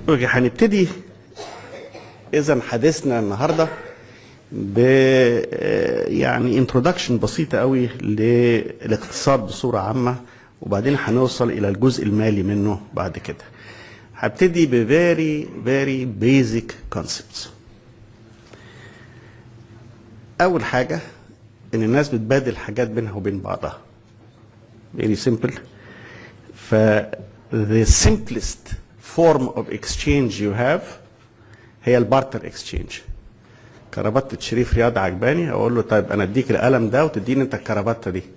اوكي هنبتدي اذا حديثنا النهارده ب يعني انترودكشن بسيطه قوي للاقتصاد بصوره عامه وبعدين هنوصل الى الجزء المالي منه بعد كده هبتدي ب very very basic concepts اول حاجه ان الناس بتبادل حاجات بينها وبين بعضها very simple ف the simplest form of exchange you have هي البارتر اكسشينج كرافته شريف رياض عجباني اقول له طيب انا اديك القلم ده وتديني انت الكرافته دي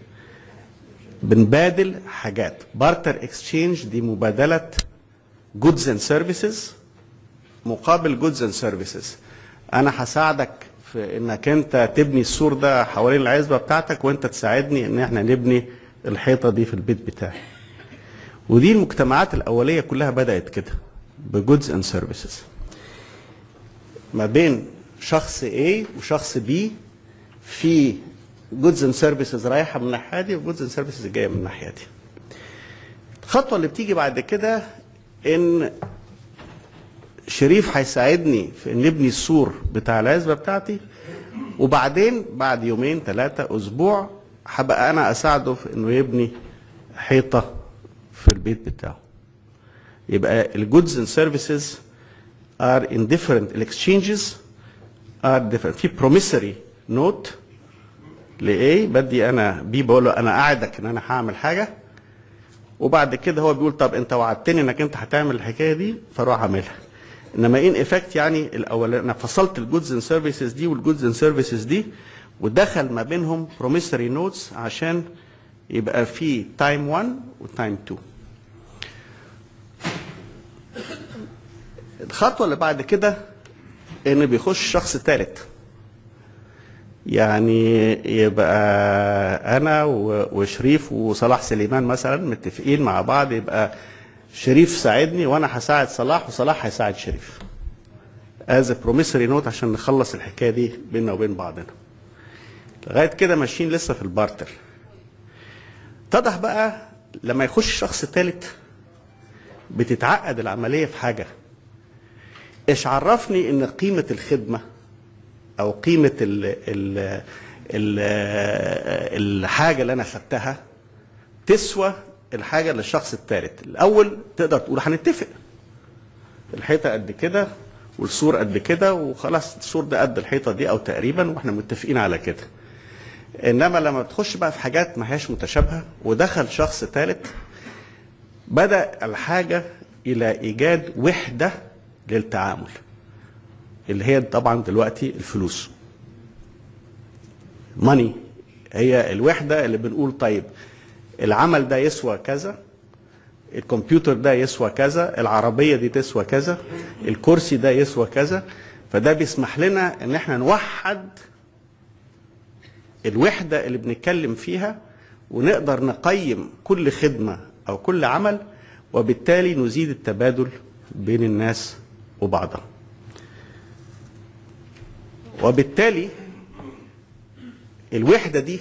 بنبادل حاجات بارتر اكسشينج دي مبادله جودز اند سيرفيسز مقابل جودز اند سيرفيسز انا هساعدك في انك انت تبني السور ده حوالين العزبه بتاعتك وانت تساعدني ان احنا نبني الحيطه دي في البيت بتاعي ودي المجتمعات الاوليه كلها بدات كده بجودز اند سيرفيسز ما بين شخص A وشخص B في جودز اند سيرفيسز رايحه من الناحيه دي وجودز اند سيرفيسز جايه من الناحيه دي. الخطوه اللي بتيجي بعد كده ان شريف هيساعدني في ان نبني السور بتاع العزبه بتاعتي وبعدين بعد يومين ثلاثه اسبوع هبقى انا اساعده في انه يبني حيطه في البيت بتاعه. يبقى الجودز اند سيرفيسز are in different exchanges are different في promissory note ل A بدي انا B بقول له انا قاعدك ان انا هعمل حاجه وبعد كده هو بيقول طب انت وعدتني انك انت هتعمل الحكايه دي فاروح اعملها انما ان افكت يعني الاول انا فصلت الجودز اند سيرفيسز دي والجودز اند سيرفيسز دي ودخل ما بينهم promissory notes عشان يبقى في تايم 1 وتايم 2 الخطوه اللي بعد كده ان بيخش شخص ثالث يعني يبقى انا وشريف وصلاح سليمان مثلا متفقين مع بعض يبقى شريف ساعدني وانا هساعد صلاح وصلاح هيساعد شريف از بروميسري نوت عشان نخلص الحكايه دي بيننا وبين بعضنا لغايه كده ماشيين لسه في البارتر اتضح بقى لما يخش شخص ثالث بتتعقد العمليه في حاجه ايش عرفني ان قيمه الخدمه او قيمه ال ال ال الحاجه اللي انا خدتها تسوى الحاجه للشخص الثالث الاول تقدر تقول هنتفق الحيطه قد كده والسور قد كده وخلاص السور ده قد الحيطه دي او تقريبا واحنا متفقين على كده انما لما تخش بقى في حاجات ما هياش متشابهه ودخل شخص ثالث بدا الحاجه الى ايجاد وحده للتعامل اللي هي طبعا دلوقتي الفلوس ماني هي الوحدة اللي بنقول طيب العمل ده يسوى كذا الكمبيوتر ده يسوى كذا العربية دي تسوى كذا الكرسي ده يسوى كذا فده بيسمح لنا ان احنا نوحد الوحدة اللي بنتكلم فيها ونقدر نقيم كل خدمة او كل عمل وبالتالي نزيد التبادل بين الناس وبعضها وبالتالي الوحدة دي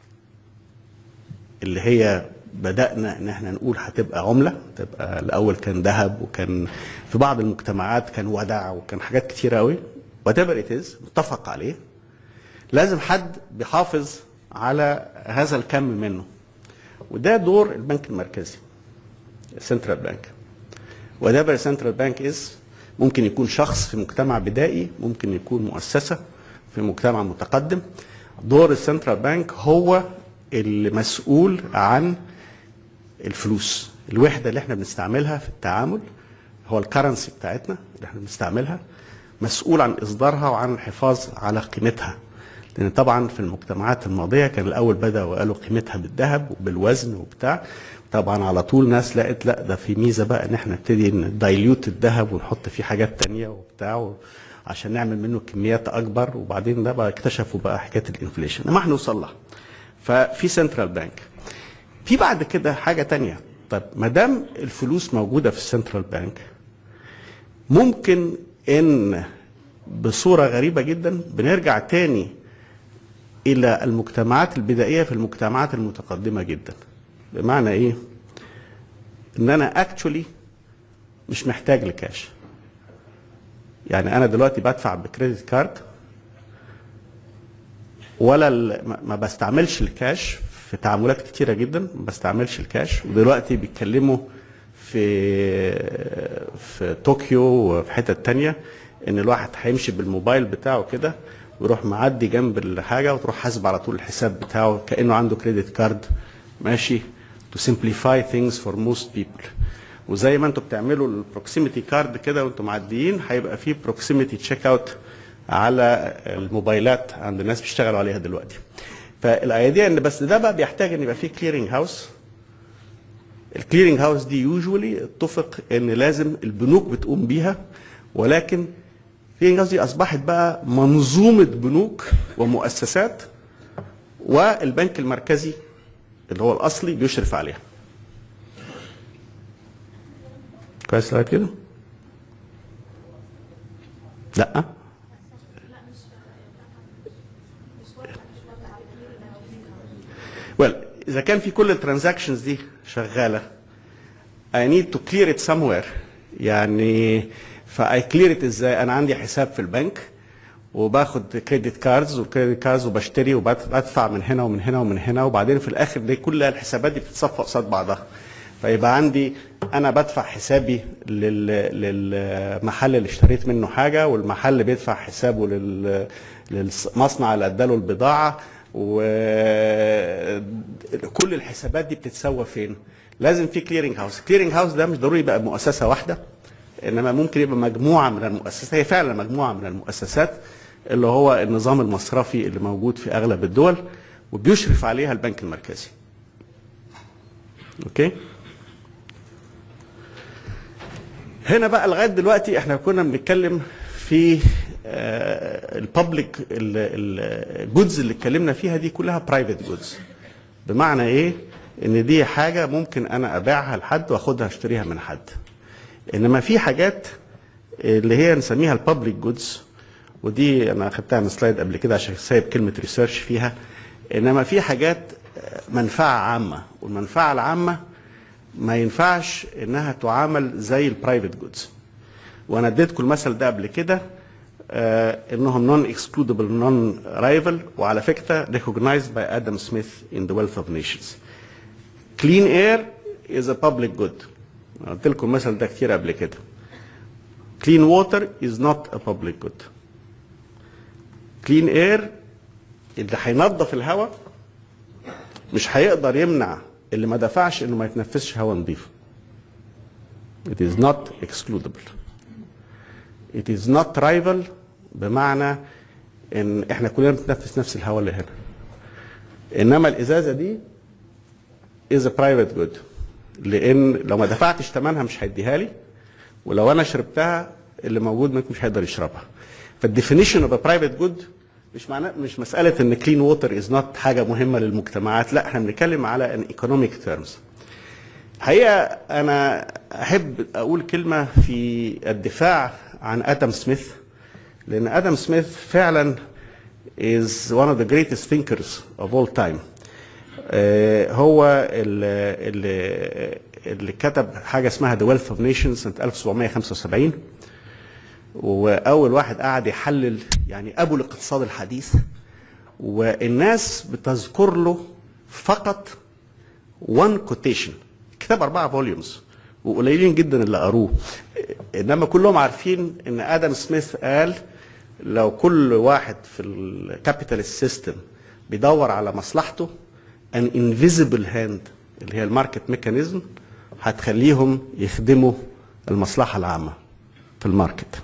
اللي هي بدأنا ان احنا نقول هتبقى عملة تبقى الاول كان ذهب وكان في بعض المجتمعات كان ودع وكان حاجات كتير قوي whatever it is متفق عليه لازم حد بيحافظ على هذا الكم منه وده دور البنك المركزي السنترال بانك whatever central bank is ممكن يكون شخص في مجتمع بدائي ممكن يكون مؤسسة في مجتمع متقدم دور السنترال بانك هو المسؤول عن الفلوس الوحدة اللي احنا بنستعملها في التعامل هو الكرنسي بتاعتنا اللي احنا بنستعملها مسؤول عن إصدارها وعن الحفاظ على قيمتها لأن طبعا في المجتمعات الماضية كان الأول بدأوا وقالوا قيمتها بالذهب وبالوزن وبتاع طبعا على طول ناس لقت لا ده في ميزه بقى ان احنا نبتدي ندايليوت الذهب ونحط فيه حاجات تانية وبتاع عشان نعمل منه كميات اكبر وبعدين ده بقى اكتشفوا بقى حكايه الانفليشن ما هنوصل لها ففي سنترال بانك في بعد كده حاجه تانية طب ما دام الفلوس موجوده في السنترال بانك ممكن ان بصوره غريبه جدا بنرجع تاني الى المجتمعات البدائيه في المجتمعات المتقدمه جدا بمعنى ايه ان انا اكشولي مش محتاج لكاش يعني انا دلوقتي بدفع بكريدت كارد ولا ال- ما- ما بستعملش الكاش في تعاملات كتيره جدا ما بستعملش الكاش ودلوقتي بيتكلموا في في طوكيو وفي حتت تانية ان الواحد هيمشي بالموبايل بتاعه كده ويروح معدي جنب الحاجه وتروح حاسب على طول الحساب بتاعه كانه عنده كريدت كارد ماشي to simplify things for most people وزي ما انتوا بتعملوا البروكسيميتي كارد كده وانتوا معديين هيبقى في بروكسيميتي تشيك اوت على الموبايلات عند الناس بيشتغلوا عليها دلوقتي فالايديا ان بس ده بقى بيحتاج ان يبقى في كليرنج هاوس الكليرنج هاوس دي يوجوالي اتفق ان لازم البنوك بتقوم بيها ولكن الكليرنج هاوس دي اصبحت بقى منظومه بنوك ومؤسسات والبنك المركزي اللي هو الاصلي بيشرف عليها كويس لغايه كده لا well اذا كان في كل الترانزاكشنز دي شغاله I need to clear it somewhere يعني فاي كلير ات ازاي انا عندي حساب في البنك وباخد كريدت كاردز وكريدت كاردز وبشتري وبدفع من هنا ومن هنا ومن هنا وبعدين في الاخر دي كل الحسابات دي بتتصفى قصاد بعضها فيبقى عندي انا بدفع حسابي لل... للمحل اللي اشتريت منه حاجه والمحل بيدفع حسابه لل... للمصنع اللي اداله البضاعه وكل الحسابات دي بتتسوى فين؟ لازم في كليرنج هاوس، كليرنج هاوس ده مش ضروري يبقى مؤسسه واحده انما ممكن يبقى مجموعه من المؤسسات هي فعلا مجموعه من المؤسسات اللي هو النظام المصرفي اللي موجود في اغلب الدول وبيشرف عليها البنك المركزي. اوكي؟ هنا بقى لغايه دلوقتي احنا كنا بنتكلم في الببليك الجودز اللي اتكلمنا فيها دي كلها برايفت جودز بمعنى ايه ان دي حاجه ممكن انا ابيعها لحد واخدها اشتريها من حد انما في حاجات اللي هي نسميها الببليك جودز ودي انا اخدتها من سلايد قبل كده عشان سايب كلمه ريسيرش فيها انما في حاجات منفعه عامه والمنفعه العامه ما ينفعش انها تعامل زي البرايفت جودز وانا اديتكم المثل ده قبل كده آه انهم نون اكسكلودبل نون رايفل وعلى فكره recognized by ادم سميث in the wealth of nations clean air is a public good قلت لكم المثل ده كتير قبل كده clean water is not a public good clean air اللي هينظف الهواء مش هيقدر يمنع اللي ما دفعش انه ما يتنفسش هواء نظيف it is not excludable it is not rival بمعنى ان احنا كلنا بنتنفس نفس الهواء اللي هنا انما الازازه دي is a private good لان لو ما دفعتش ثمنها مش هيديها لي ولو انا شربتها اللي موجود منكم مش هيقدر يشربها فالديفينيشن اوف برايفت جود مش معناه مش مساله ان كلين ووتر از نوت حاجه مهمه للمجتمعات لا احنا بنتكلم على ان ايكونوميك تيرمز الحقيقه انا احب اقول كلمه في الدفاع عن ادم سميث لان ادم سميث فعلا is one of the greatest thinkers of all time آه هو اللي, اللي, اللي كتب حاجه اسمها The Wealth of Nations سنه 1775 واول واحد قعد يحلل يعني ابو الاقتصاد الحديث والناس بتذكر له فقط one quotation كتاب أربعة فوليومز وقليلين جدا اللي قروه انما كلهم عارفين ان ادم سميث قال لو كل واحد في الكابيتالست سيستم بيدور على مصلحته ان انفيزبل هاند اللي هي الماركت ميكانيزم هتخليهم يخدموا المصلحه العامه في الماركت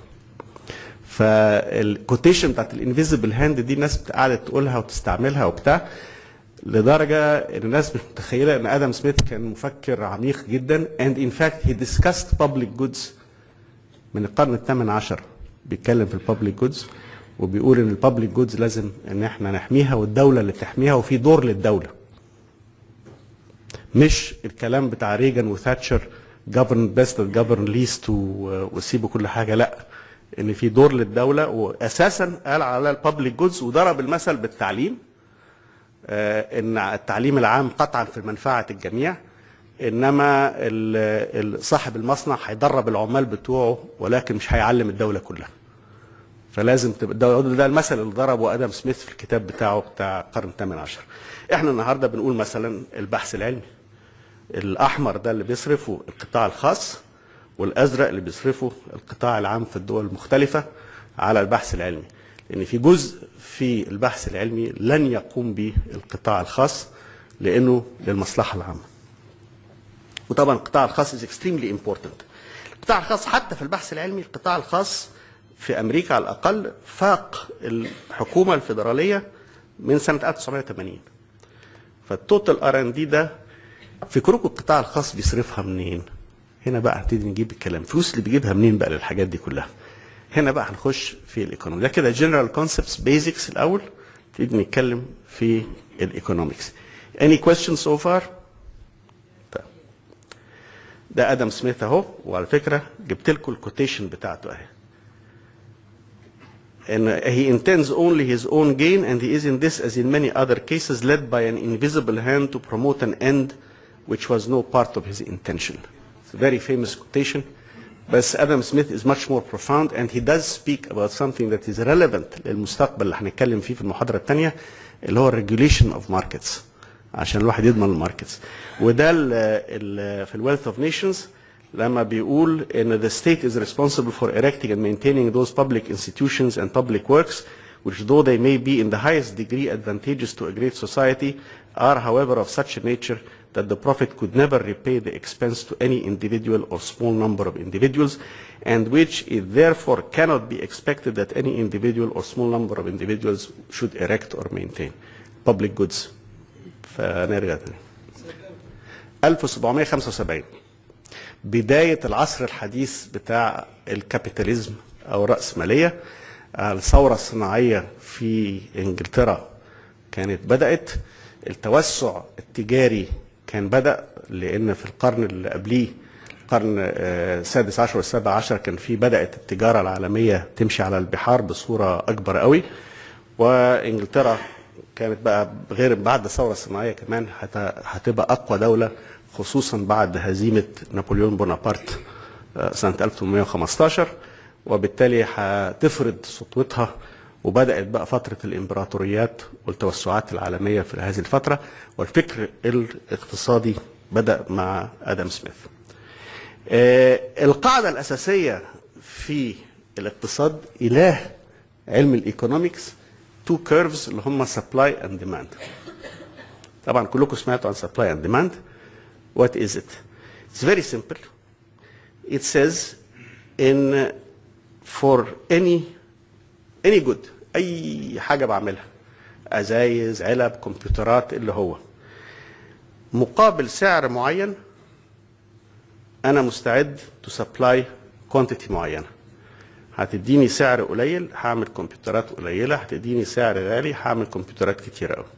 فالكوتيشن بتاعت الانفيزبل هاند دي الناس قعدت تقولها وتستعملها وبتاع لدرجه ان الناس مش متخيله ان ادم سميث كان مفكر عميق جدا and in fact he discussed public goods من القرن الثامن عشر بيتكلم في البابليك جودز وبيقول ان البابليك جودز لازم ان احنا نحميها والدوله اللي تحميها وفي دور للدوله مش الكلام بتاع ريجن وثاتشر govern best and govern least وسيبوا كل حاجه لا ان في دور للدوله واساسا قال على البابليك جودز وضرب المثل بالتعليم آه ان التعليم العام قطعا في منفعه الجميع انما ال- ال- صاحب المصنع هيدرب العمال بتوعه ولكن مش هيعلم الدوله كلها فلازم تبقى ده, ده المثل اللي ضربه ادم سميث في الكتاب بتاعه بتاع القرن الثامن عشر احنا النهارده بنقول مثلا البحث العلمي الاحمر ده اللي بيصرفه القطاع الخاص والازرق اللي بيصرفه القطاع العام في الدول المختلفه على البحث العلمي لان في جزء في البحث العلمي لن يقوم به القطاع الخاص لانه للمصلحه العامه وطبعا القطاع الخاص is extremely important القطاع الخاص حتى في البحث العلمي القطاع الخاص في امريكا على الاقل فاق الحكومه الفيدراليه من سنه 1980 فالتوتال ار ان دي ده في كروك القطاع الخاص بيصرفها منين؟ هنا بقى هنبتدي نجيب الكلام الفلوس اللي بيجيبها منين بقى للحاجات دي كلها هنا بقى هنخش في الايكونومي ده كده جنرال كونسبتس بيزكس الاول نبتدي نتكلم في الايكونومكس any questions so far طيب. ده ادم سميث اهو وعلى فكره جبت لكم الكوتيشن بتاعته اهي and he intends only his own gain and he is in this as in many other cases led by an invisible hand to promote an end which was no part of his intention. It's a very famous quotation. But Adam Smith is much more profound and he does speak about something that is relevant للمستقبل اللي هنتكلم فيه في المحاضرة الثانية اللي هو regulation of markets عشان الواحد يضمن الماركتس وده ال ال في الويلث اوف نيشنز لما بيقول ان the state is responsible for erecting and maintaining those public institutions and public works which though they may be in the highest degree advantageous to a great society are however of such a nature that the profit could never repay the expense to any individual or small number of individuals and which it therefore cannot be expected that any individual or small number of individuals should erect or maintain public goods فنرجع تاني 1775 بداية العصر الحديث بتاع الكابيتاليزم أو الرأسمالية الثورة الصناعية في إنجلترا كانت بدأت التوسع التجاري كان بدأ لأن في القرن اللي قبليه القرن آه، السادس عشر والسابع عشر كان في بدأت التجارة العالمية تمشي على البحار بصورة أكبر قوي وإنجلترا كانت بقى غير بعد الثورة الصناعية كمان هت- هتبقى أقوى دولة خصوصا بعد هزيمة نابليون بونابرت آه، سنة 1815 وبالتالي هتفرض سطوتها وبدأت بقى فترة الإمبراطوريات والتوسعات العالمية في هذه الفترة والفكر الاقتصادي بدأ مع آدم سميث آه، القاعدة الأساسية في الاقتصاد إله علم الإيكونومكس تو كيرفز اللي هم سبلاي اند ديماند طبعا كلكم سمعتوا عن سبلاي اند ديماند what is it it's very simple it says in for any any good اي حاجه بعملها ازايز علب كمبيوترات اللي هو مقابل سعر معين انا مستعد تو سبلاي كوانتيتي معينه هتديني سعر قليل هعمل كمبيوترات قليله هتديني سعر غالي هعمل كمبيوترات كتير قوي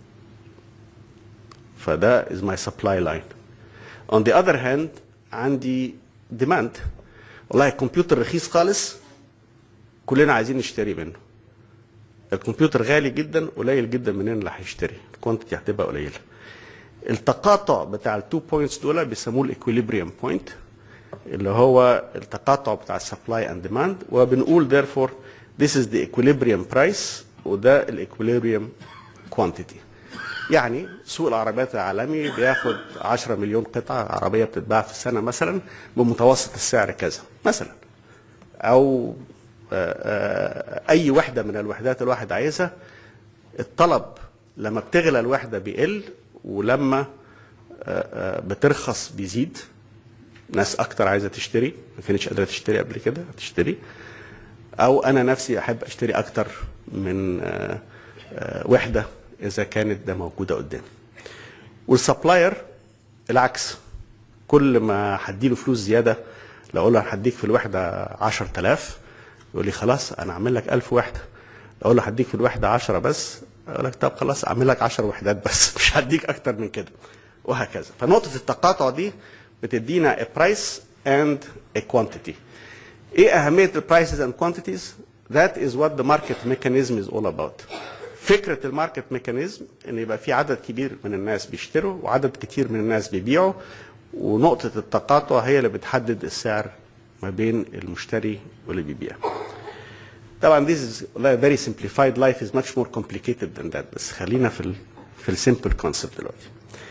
فده is my supply line on the other hand عندي demand والله الكمبيوتر رخيص خالص كلنا عايزين نشتري منه الكمبيوتر غالي جدا قليل جدا مننا اللي هيشتري الكوانتيتي هتبقى قليله التقاطع بتاع التو بوينتس دول بيسموه الاكويليبريم بوينت اللي هو التقاطع بتاع السبلاي اند ديماند وبنقول therefore this is the equilibrium price وده الاكويليبريم كوانتيتي يعني سوق العربيات العالمي بياخد 10 مليون قطعة عربية بتتباع في السنة مثلا بمتوسط السعر كذا مثلا أو آه، آه، أي وحدة من الوحدات الواحد عايزها الطلب لما بتغلى الوحدة بيقل ولما آه، آه، بترخص بيزيد ناس أكتر عايزة تشتري ما كانتش قادرة تشتري قبل كده هتشتري أو أنا نفسي أحب أشتري أكتر من آه، آه، وحدة إذا كانت ده موجودة قدامي والسبلاير العكس كل ما هديله فلوس زياده لو اقول له أنا هديك في الوحده 10000 يقول لي خلاص انا اعمل لك 1000 وحده لو اقول له هديك في الوحده 10 بس اقول لك طب خلاص اعمل لك 10 وحدات بس مش هديك اكتر من كده وهكذا فنقطه التقاطع دي بتدينا a price and a quantity ايه اهميه البرايسز اند quantities that is what the market mechanism is all about فكره الماركت ميكانيزم ان يبقى في عدد كبير من الناس بيشتروا وعدد كتير من الناس بيبيعوا ونقطه التقاطع هي اللي بتحدد السعر ما بين المشتري واللي بيبيع طبعا this is very simplified life is much more complicated than that بس خلينا في ال في السيمبل كونسبت دلوقتي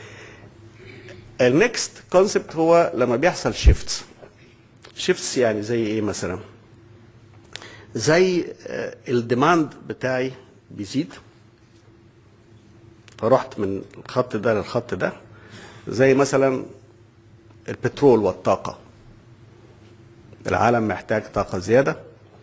النكست كونسبت هو لما بيحصل شيفتس شيفتس يعني زي ايه مثلا زي الديماند بتاعي بيزيد فرحت من الخط ده للخط ده زي مثلا البترول والطاقه العالم محتاج طاقه زياده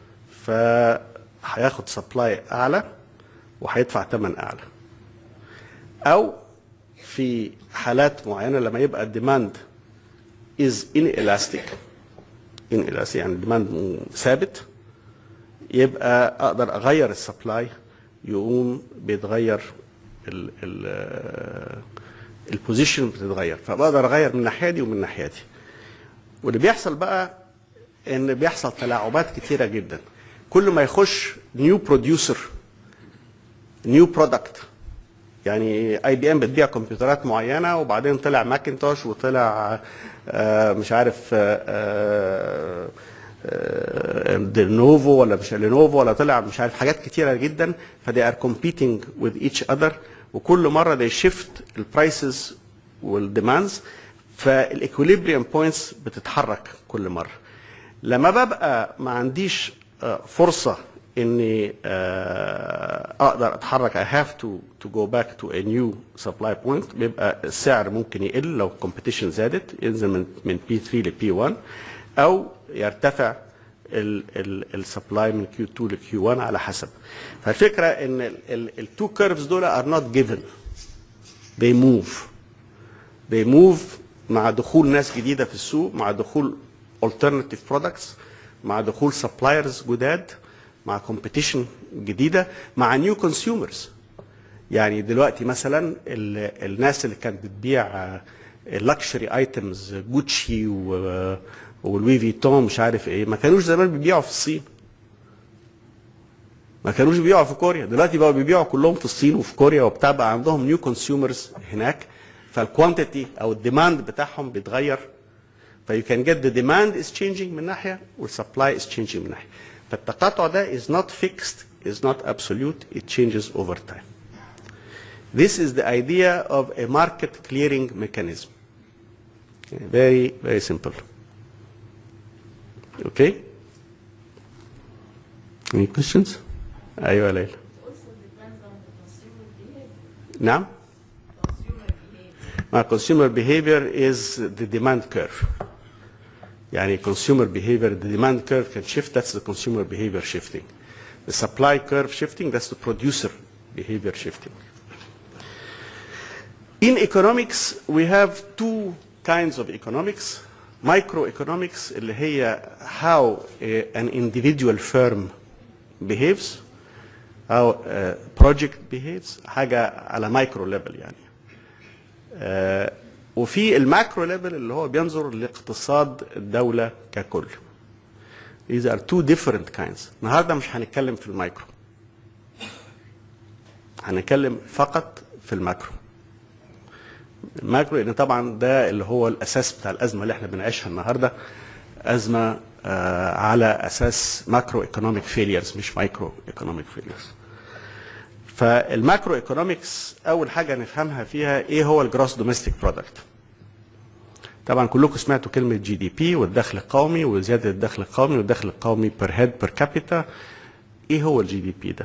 فهياخد سبلاي اعلى وهيدفع ثمن اعلى او في حالات معينه لما يبقى الديماند از ان الاستيك ان الاستيك يعني الديماند ثابت يبقى اقدر اغير السبلاي يقوم بيتغير ال ال البوزيشن بتتغير فبقدر اغير من الناحيه دي ومن الناحيه دي واللي بيحصل بقى ان بيحصل تلاعبات كتيره جدا كل ما يخش نيو بروديوسر نيو برودكت يعني اي بي ام بتبيع كمبيوترات معينه وبعدين طلع ماكنتوش وطلع آه مش عارف آه آه لينوفو ولا مش لينوفو ولا طلع مش عارف حاجات كتيره جدا فدي ار competing with each other وكل مره they shift البرايسز والديماندز فالاكوليبريم بوينتس بتتحرك كل مره لما ببقى ما عنديش فرصه اني اقدر اتحرك I have to to go back to a new supply point بيبقى السعر ممكن يقل لو الكومبيتيشن زادت ينزل من من P3 ل P1 او يرتفع السبلاي من Q2 ل Q1 على حسب فالفكره ان التو كيرفز دول are not given they move they move مع دخول ناس جديده في السوق مع دخول alternative products مع دخول سبلايرز جداد مع كومبيتيشن جديده مع نيو كونسيومرز يعني دلوقتي مثلا الناس اللي كانت بتبيع اللكشري ايتمز جوتشي والوي فيتون مش عارف ايه ما كانوش زمان بيبيعوا في الصين ما كانوش بيبيعوا في كوريا دلوقتي بقوا بيبيعوا كلهم في الصين وفي كوريا وبتاع بقى عندهم نيو كونسيومرز هناك فالكوانتيتي او الديماند بتاعهم بيتغير فيو كان جيت ذا ديماند از changing من ناحيه والسبلاي از changing من ناحيه فالتقاطع ده is not fixed is not absolute it changes over time this is the idea of a market clearing mechanism very very simple okay any questions ايوه يا ليلى نعم My consumer behavior is the demand curve. يعني consumer behavior, the demand curve can shift, that's the consumer behavior shifting. The supply curve shifting, that's the producer behavior shifting. In economics, we have two kinds of economics. Microeconomics, اللي هي how a, an individual firm behaves, how a project behaves, حاجة على micro level يعني. آه وفي الماكرو ليفل اللي هو بينظر لاقتصاد الدولة ككل. These are two different kinds. النهارده مش هنتكلم في المايكرو. هنتكلم فقط في الماكرو. الماكرو لان طبعا ده اللي هو الاساس بتاع الازمه اللي احنا بنعيشها النهارده ازمه آه على اساس ماكرو ايكونوميك فيليرز مش مايكرو ايكونوميك فيليرز. فالماكرو ايكونومكس اول حاجه نفهمها فيها ايه هو الجروس دوميستيك برودكت طبعا كلكم سمعتوا كلمه جي دي بي والدخل القومي وزياده الدخل القومي والدخل القومي بير هيد بير كابيتا ايه هو الجي دي بي ده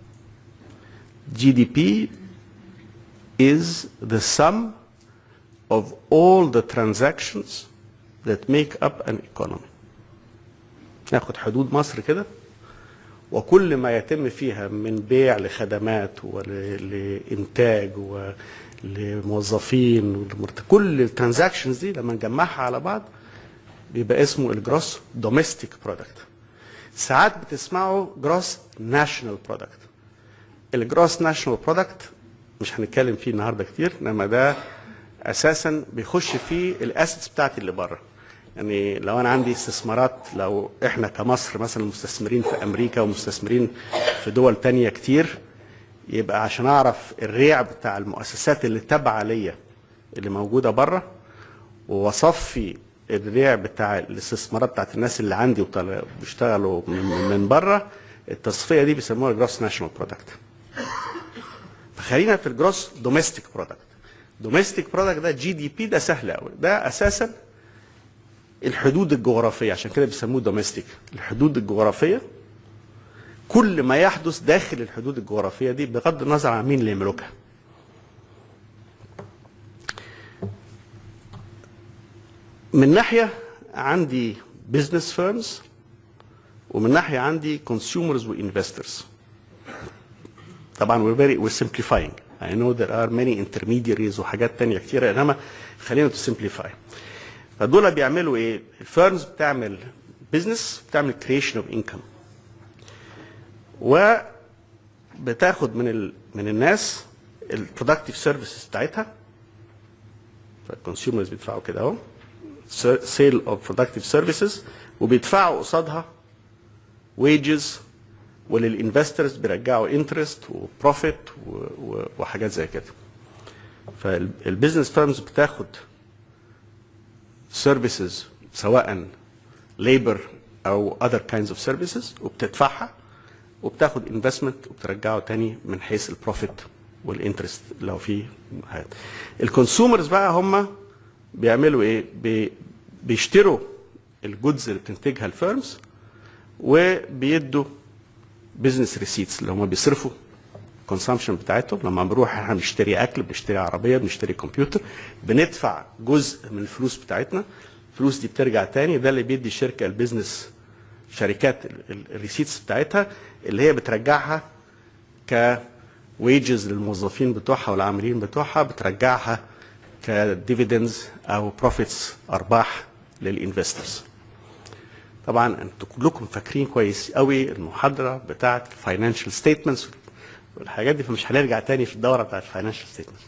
جي دي بي is the sum of all the transactions that make up an economy ناخد حدود مصر كده وكل ما يتم فيها من بيع لخدمات ولإنتاج ولموظفين ولمرت... كل الترانزاكشنز دي لما نجمعها على بعض بيبقى اسمه الجروس دوميستيك برودكت ساعات بتسمعوا جروس ناشونال برودكت الجروس ناشونال برودكت مش هنتكلم فيه النهارده كتير انما ده اساسا بيخش فيه الاسيتس بتاعتي اللي بره يعني لو انا عندي استثمارات لو احنا كمصر مثلا مستثمرين في امريكا ومستثمرين في دول تانية كتير يبقى عشان اعرف الريع بتاع المؤسسات اللي تابعه ليا اللي موجوده بره واصفي الريع بتاع الاستثمارات بتاعت الناس اللي عندي وطل- بيشتغلوا من, من بره التصفيه دي بيسموها جروس ناشونال برودكت فخلينا في الجروس دوميستيك برودكت دوميستيك برودكت ده جي دي بي ده سهل قوي ده اساسا الحدود الجغرافيه عشان كده بيسموه دوميستيك الحدود الجغرافيه كل ما يحدث داخل الحدود الجغرافيه دي بغض النظر عن مين اللي يملكها من ناحيه عندي بزنس فيرمز ومن ناحيه عندي كونسيومرز وانفسترز طبعا we're very we're simplifying I know there are many intermediaries وحاجات تانية كتيرة انما خلينا to simplify فدول بيعملوا ايه؟ الفيرمز بتعمل بزنس بتعمل creation of income وبتاخد من ال... من الناس البرودكتيف سيرفيسز بتاعتها فالكونسيومرز بيدفعوا كده اهو سيل اوف برودكتيف سيرفيسز وبيدفعوا قصادها ويجز وللانفسترز بيرجعوا انترست وبروفيت وحاجات زي كده فالبيزنس فيرمز بتاخد سيرفيسز سواء ليبر او اذر كاينز اوف سيرفيسز وبتدفعها وبتاخد انفستمنت وبترجعه تاني من حيث البروفيت والانترست لو في حاجات الكونسيومرز بقى هم بيعملوا ايه بي بيشتروا الجودز اللي بتنتجها الفيرمز وبيدوا بزنس ريسيتس اللي هم بيصرفوا الكونسامشن بتاعتهم لما بنروح احنا بنشتري اكل بنشتري عربيه بنشتري كمبيوتر بندفع جزء من الفلوس بتاعتنا الفلوس دي بترجع تاني ده اللي بيدي الشركه البيزنس شركات الريسيتس بتاعتها اللي هي بترجعها كويجز للموظفين بتوعها والعاملين بتوعها بترجعها كديفيدنز او بروفيتس ارباح للانفسترز طبعا انتوا كلكم فاكرين كويس قوي المحاضره بتاعه الفاينانشال ستيتمنتس والحاجات دي فمش هنرجع تاني في الدوره بتاعه الفاينانشال ستيتمنتس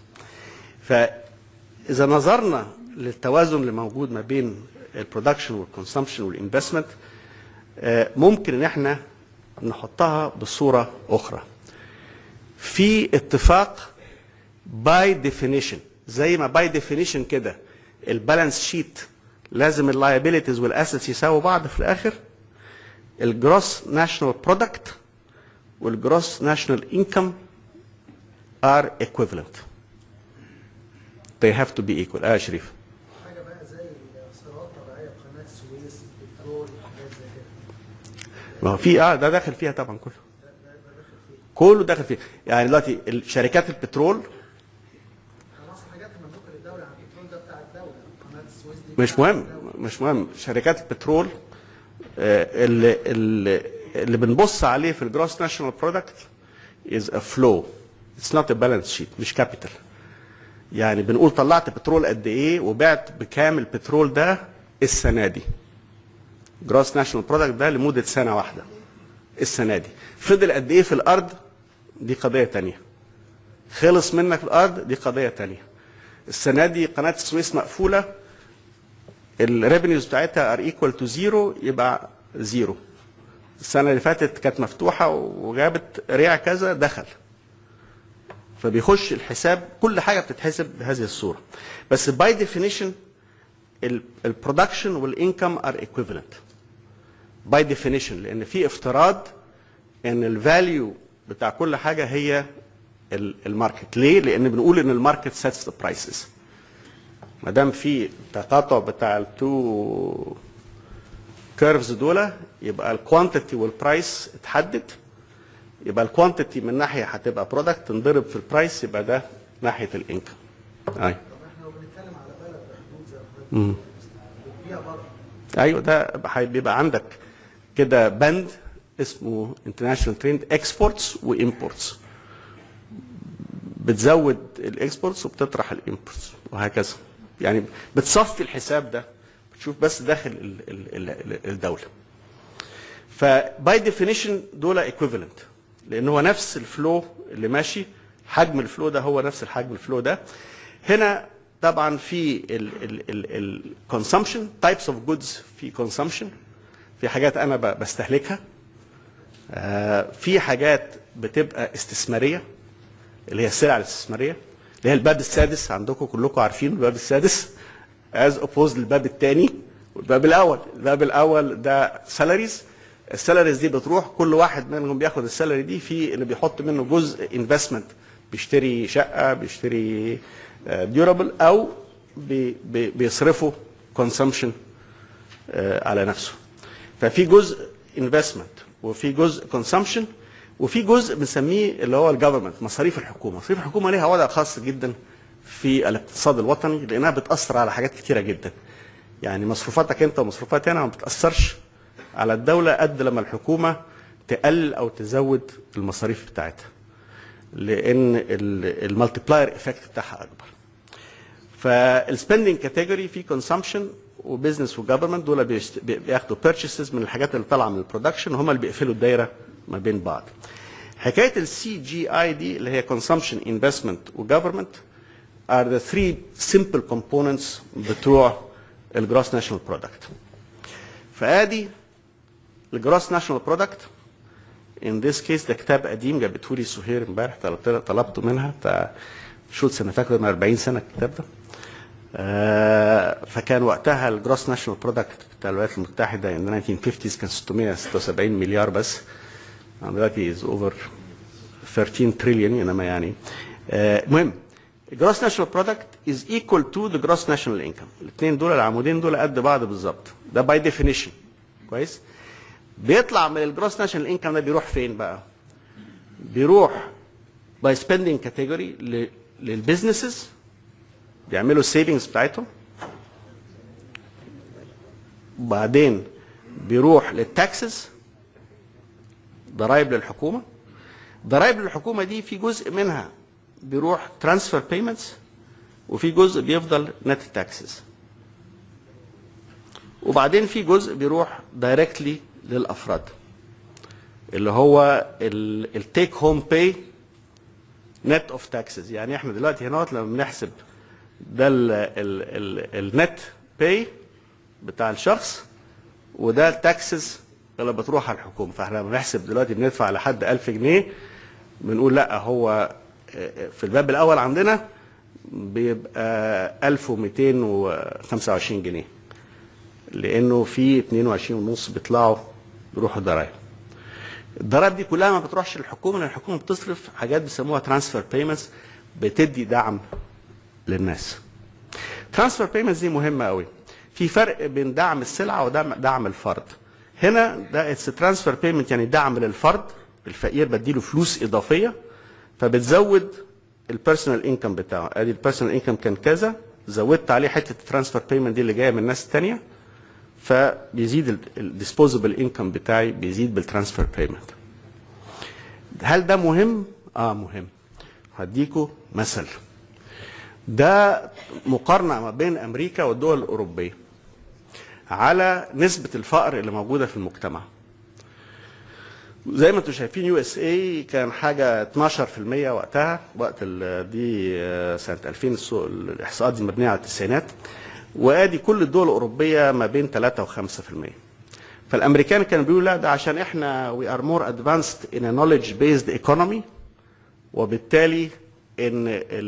فاذا نظرنا للتوازن اللي موجود ما بين البرودكشن والكونسومشن والانفستمنت ممكن ان احنا نحطها بصوره اخرى في اتفاق باي ديفينيشن زي ما باي ديفينيشن كده البالانس شيت لازم اللايبيليتيز والاسيتس يساووا بعض في الاخر الجروس ناشونال برودكت والجروس ناشونال انكم are equivalent they have to be equal اه شريف حاجه بقى زي ثروات طبيعيه قناه السويس بترول حاجات زي كده ما هو في اه ده داخل فيها طبعا كله ده ده ده داخل فيه كله داخل فيها يعني دلوقتي شركات البترول خلاص حاجات مملوكه للدوله يعني البترول ده بتاع الدوله قناه السويس دي مش بتاع مهم الدولة. مش مهم شركات البترول آه، اللي اللي اللي بنبص عليه في الجروس ناشونال برودكت از ا فلو اتس نوت ا بالانس شيت مش كابيتال يعني بنقول طلعت بترول قد ايه وبعت بكام البترول ده السنه دي جروس ناشونال برودكت ده لمده سنه واحده السنه دي فضل قد ايه في الارض دي قضيه تانية خلص منك في الارض دي قضيه تانية السنه دي قناه السويس مقفوله الريفينيوز بتاعتها ار ايكوال تو زيرو يبقى زيرو السنه اللي فاتت كانت مفتوحه وجابت ريع كذا دخل فبيخش الحساب كل حاجه بتتحسب بهذه الصوره بس باي ديفينيشن البرودكشن والانكم ار ايكويفالنت باي ديفينيشن لان في افتراض ان الفاليو بتاع كل حاجه هي ال- الماركت ليه لان بنقول ان الماركت سيتس ذا برايسز ما دام في تقاطع بتاع التو كيرفز دول يبقى الكوانتيتي والبرايس اتحدد يبقى الكوانتيتي من ناحيه هتبقى برودكت تنضرب في البرايس يبقى ده ناحيه الانكم ايوه طب احنا لو بنتكلم على بلد بحدود زي ما حضرتك بتبيع بره ايوه ده هي- بيبقى عندك كده بند اسمه انترناشونال تريند اكسبورتس وامبورتس بتزود الاكسبورتس وبتطرح الامبورتس وهكذا يعني بتصفي الحساب ده بتشوف بس داخل ال- ال- ال- ال- الدوله فباي ديفينيشن دول ايكويفالنت لان هو نفس الفلو اللي ماشي حجم الفلو ده هو نفس الحجم الفلو ده هنا طبعا في الكونسومشن تايبس اوف جودز في كونسومشن في حاجات انا ب- بستهلكها آه، في حاجات بتبقى استثماريه اللي هي السلع الاستثماريه اللي هي الباب السادس عندكم كلكم عارفين الباب السادس از اوبوز للباب الثاني والباب الاول الباب الاول ده سالاريز السالاريز دي بتروح كل واحد منهم بياخد السالاري دي في اللي بيحط منه جزء انفستمنت بيشتري شقه بيشتري ديورابل او بي بي بيصرفه كونسومشن على نفسه ففي جزء انفستمنت وفي جزء كونسومشن وفي جزء بنسميه اللي هو الجفرمنت مصاريف الحكومه مصاريف الحكومه ليها وضع خاص جدا في الاقتصاد الوطني لانها بتاثر على حاجات كتيره جدا يعني مصروفاتك انت ومصروفاتي انا ما بتاثرش على الدوله قد لما الحكومه تقلل او تزود المصاريف بتاعتها لان المالتيبلاير افكت بتاعها اكبر فالسبندنج كاتيجوري في كونسامشن وبزنس وجفرمنت دول بيشت- بي- بياخدوا بيرتشيسز من الحاجات اللي طالعه من البرودكشن هم اللي بيقفلوا الدايره ما بين بعض. حكايه السي جي اي دي اللي هي consumption investment وجفرمنت are the three simple components بتوع الجروس ناشونال برودكت. فادي الجروس ناشونال برودكت in this case ده كتاب قديم جابته لي سهير امبارح طلبت طلبته منها بتاع شوتس انا فاكر من 40 سنه الكتاب ده آه، فكان وقتها الجروس ناشونال برودكت بتاع الولايات المتحده ان 1950 كان 676 مليار بس دلوقتي از اوفر 13 تريليون انما يعني آه، المهم الجروس ناشونال برودكت از ايكوال تو ذا جروس ناشونال انكم الاثنين دول العمودين دول قد بعض بالظبط ده باي ديفينيشن كويس بيطلع من الجروس ناشونال انكم ده بيروح فين بقى بيروح باي سبيندنج كاتيجوري للبزنسز بيعملوا السيفنجز بتاعتهم وبعدين بيروح للتاكسز ضرائب للحكومه ضرائب للحكومه دي في جزء منها بيروح ترانسفير بيمنتس وفي جزء بيفضل نت تاكسز وبعدين في جزء بيروح دايركتلي للافراد اللي هو التيك هوم باي نت اوف تاكسز يعني احنا دلوقتي هنا لما بنحسب ده النت باي بتاع الشخص وده التاكسز اللي بتروح على الحكومه فاحنا لما بنحسب دلوقتي بندفع لحد 1000 جنيه بنقول لا هو في الباب الاول عندنا بيبقى 1225 جنيه لانه في 22 ونص بيطلعوا بيروحوا ضرايب الضرايب دي كلها ما بتروحش للحكومه لان الحكومه بتصرف حاجات بيسموها ترانسفير بيمنتس بتدي دعم للناس ترانسفير بيمنتس دي مهمه قوي في فرق بين دعم السلعه ودعم دعم الفرد هنا ده اتس ترانسفير بيمنت يعني دعم للفرد الفقير بديله فلوس اضافيه فبتزود البيرسونال انكم بتاعه ادي البيرسونال انكم كان كذا زودت عليه حته الترانسفير بيمنت دي اللي جايه من الناس الثانيه فبيزيد الديسبوزبل انكم بتاعي بيزيد بالترانسفير بيمنت هل ده مهم اه مهم هديكوا مثل ده مقارنه ما بين امريكا والدول الاوروبيه على نسبه الفقر اللي موجوده في المجتمع زي ما انتم شايفين يو اس اي كان حاجه 12% وقتها وقت ال- دي آه، سنه 2000 السوق- الاحصاءات دي مبنيه على التسعينات وادي كل الدول الاوروبيه ما بين 3 و5% فالامريكان كانوا بيقولوا لا ده عشان احنا وي ار مور ادفانسد ان نوليدج بيزد ايكونومي وبالتالي ان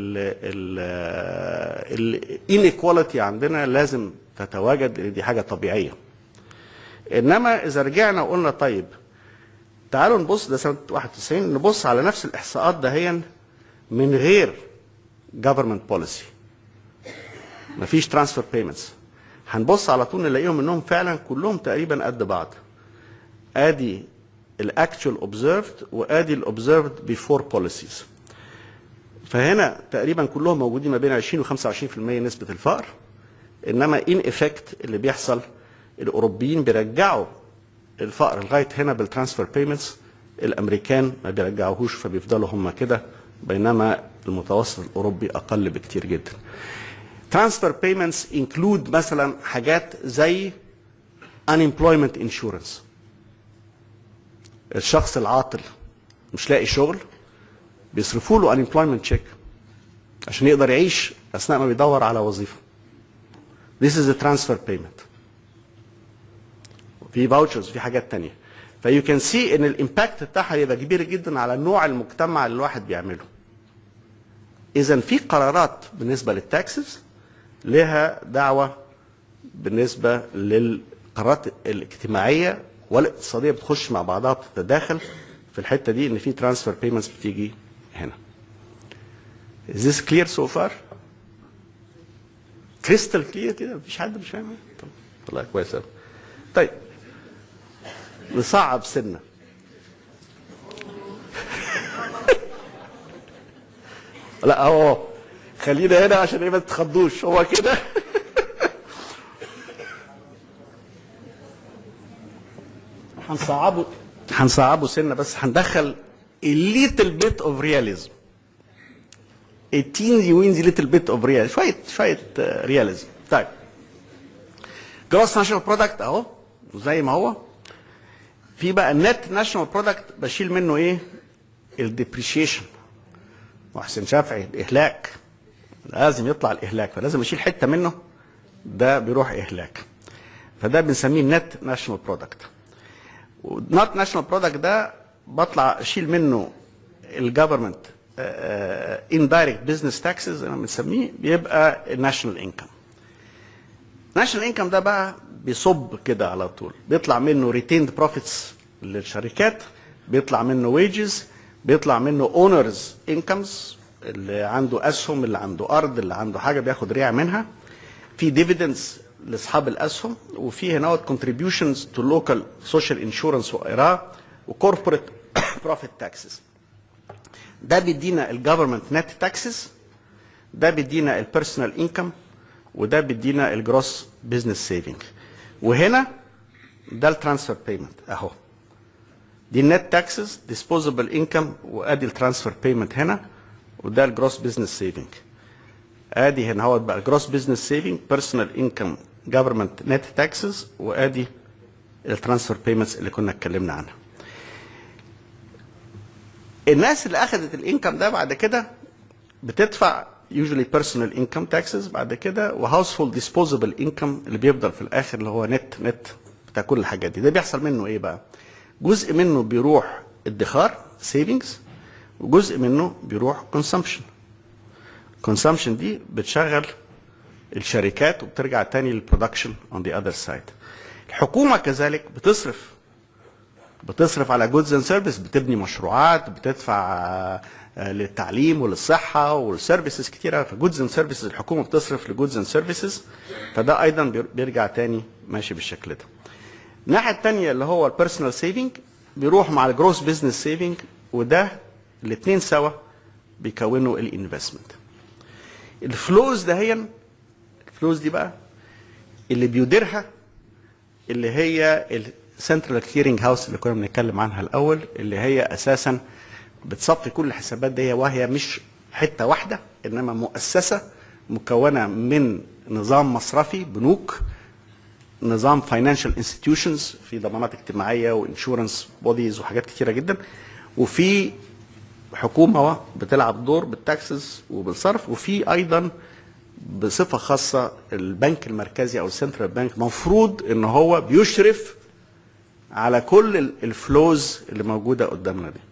الانيكواليتي عندنا لازم تتواجد لان دي حاجه طبيعيه انما اذا رجعنا وقلنا طيب تعالوا نبص ده سنه 91 نبص على نفس الاحصاءات دهيا من غير government policy مفيش ترانسفير بيمنتس هنبص على طول نلاقيهم انهم فعلا كلهم تقريبا قد بعض ادي الاكتشوال اوبزرفد وادي الاوبزرفد بيفور بوليسيز فهنا تقريبا كلهم موجودين ما بين 20 و 25% نسبه الفقر انما ان افكت اللي بيحصل الاوروبيين بيرجعوا الفقر لغايه هنا بالترانسفير بيمنتس الامريكان ما بيرجعوهوش فبيفضلوا هم كده بينما المتوسط الاوروبي اقل بكتير جدا ترانسفير بيمنتس انكلود مثلا حاجات زي unemployment insurance الشخص العاطل مش لاقي شغل بيصرفوا له unemployment check عشان يقدر يعيش اثناء ما بيدور على وظيفه This is a transfer payment في فاوتشرز في حاجات تانية فيو كان سي ان الامباكت بتاعها يبقى كبير جدا على نوع المجتمع اللي الواحد بيعمله اذا في قرارات بالنسبه للتاكسز لها دعوه بالنسبه للقرارات الاجتماعيه والاقتصاديه بتخش مع بعضها بتتداخل في الحته دي ان في ترانسفير بيمنتس بتيجي هنا. Is this clear so far؟ كريستال كلير كده مفيش حد مش فاهم طب والله كويس قوي. طيب نصعب سنه لا هو خلينا هنا عشان ايه ما تتخضوش هو كده هنصعبه هنصعبه سنه بس هندخل a little bit of realism a teensy weensy little bit of realism شويه شويه رياليزم طيب جروس ناشونال برودكت اهو زي ما هو في بقى النت ناشونال برودكت بشيل منه ايه الديبريشيشن محسن شافعي الاهلاك لازم يطلع الاهلاك فلازم اشيل حته منه ده بيروح اهلاك فده بنسميه نت ناشونال برودكت نوت ناشونال برودكت ده بطلع اشيل منه الجفرمنت اندايركت بزنس تاكسز زي ما بنسميه بيبقى الناشونال انكم ناشونال انكم ده بقى بيصب كده على طول بيطلع منه ريتيند بروفيتس للشركات بيطلع منه ويجز بيطلع منه اونرز انكمز اللي عنده اسهم اللي عنده ارض اللي عنده حاجه بياخد ريع منها في ديفيدنز لاصحاب الاسهم وفي هنا كونتريبيوشنز تو لوكال سوشيال انشورنس وايراه وكوربوريت بروفيت تاكسز ده بيدينا الجفرمنت نت تاكسز ده بيدينا البيرسونال انكم وده بيدينا الجروس بزنس سيفنج وهنا ده الترانسفير بيمنت اهو دي النت تاكسز ديسبوزبل انكم وادي الترانسفير بيمنت هنا وده الجروس بزنس سيفنج ادي هنا هو بقى الجروس بزنس سيفنج بيرسونال انكم جفرمنت نت تاكسز وادي الترانسفير بيمنتس اللي كنا اتكلمنا عنها الناس اللي اخذت الانكم ده بعد كده بتدفع usually personal income taxes بعد كده وهاوسفولد disposable income اللي بيفضل في الاخر اللي هو نت نت بتاع كل الحاجات دي ده بيحصل منه ايه بقى جزء منه بيروح ادخار سيفنجز وجزء منه بيروح consumption consumption دي بتشغل الشركات وبترجع تاني للبرودكشن on the other side الحكومة كذلك بتصرف بتصرف على جودز اند سيرفيس بتبني مشروعات بتدفع آه، للتعليم وللصحه والسيرفيسز كتيره فجودز اند سيرفيسز الحكومه بتصرف لجودز اند سيرفيسز فده ايضا بير- بيرجع تاني ماشي بالشكل ده. الناحيه الثانيه اللي هو البيرسونال سيفنج بيروح مع الجروس بزنس سيفنج وده الاثنين سوا بيكونوا الانفستمنت. الفلوز دهيا الفلوس دي بقى اللي بيديرها اللي هي السنترال كليرنج هاوس اللي كنا بنتكلم عنها الاول اللي هي اساسا بتصفي كل الحسابات دي وهي مش حته واحده انما مؤسسه مكونه من نظام مصرفي بنوك نظام فاينانشال انستتيوشنز في ضمانات اجتماعيه وانشورنس بوديز وحاجات كتيره جدا وفي حكومه بتلعب دور بالتاكسز وبالصرف وفي ايضا بصفه خاصه البنك المركزي او السنترال بنك مفروض ان هو بيشرف على كل ال- الفلوز اللي موجوده قدامنا دي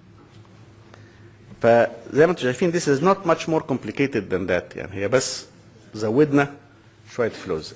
فزي ما انتم شايفين this is not much more complicated than that يعني هي بس زودنا شويه فلوس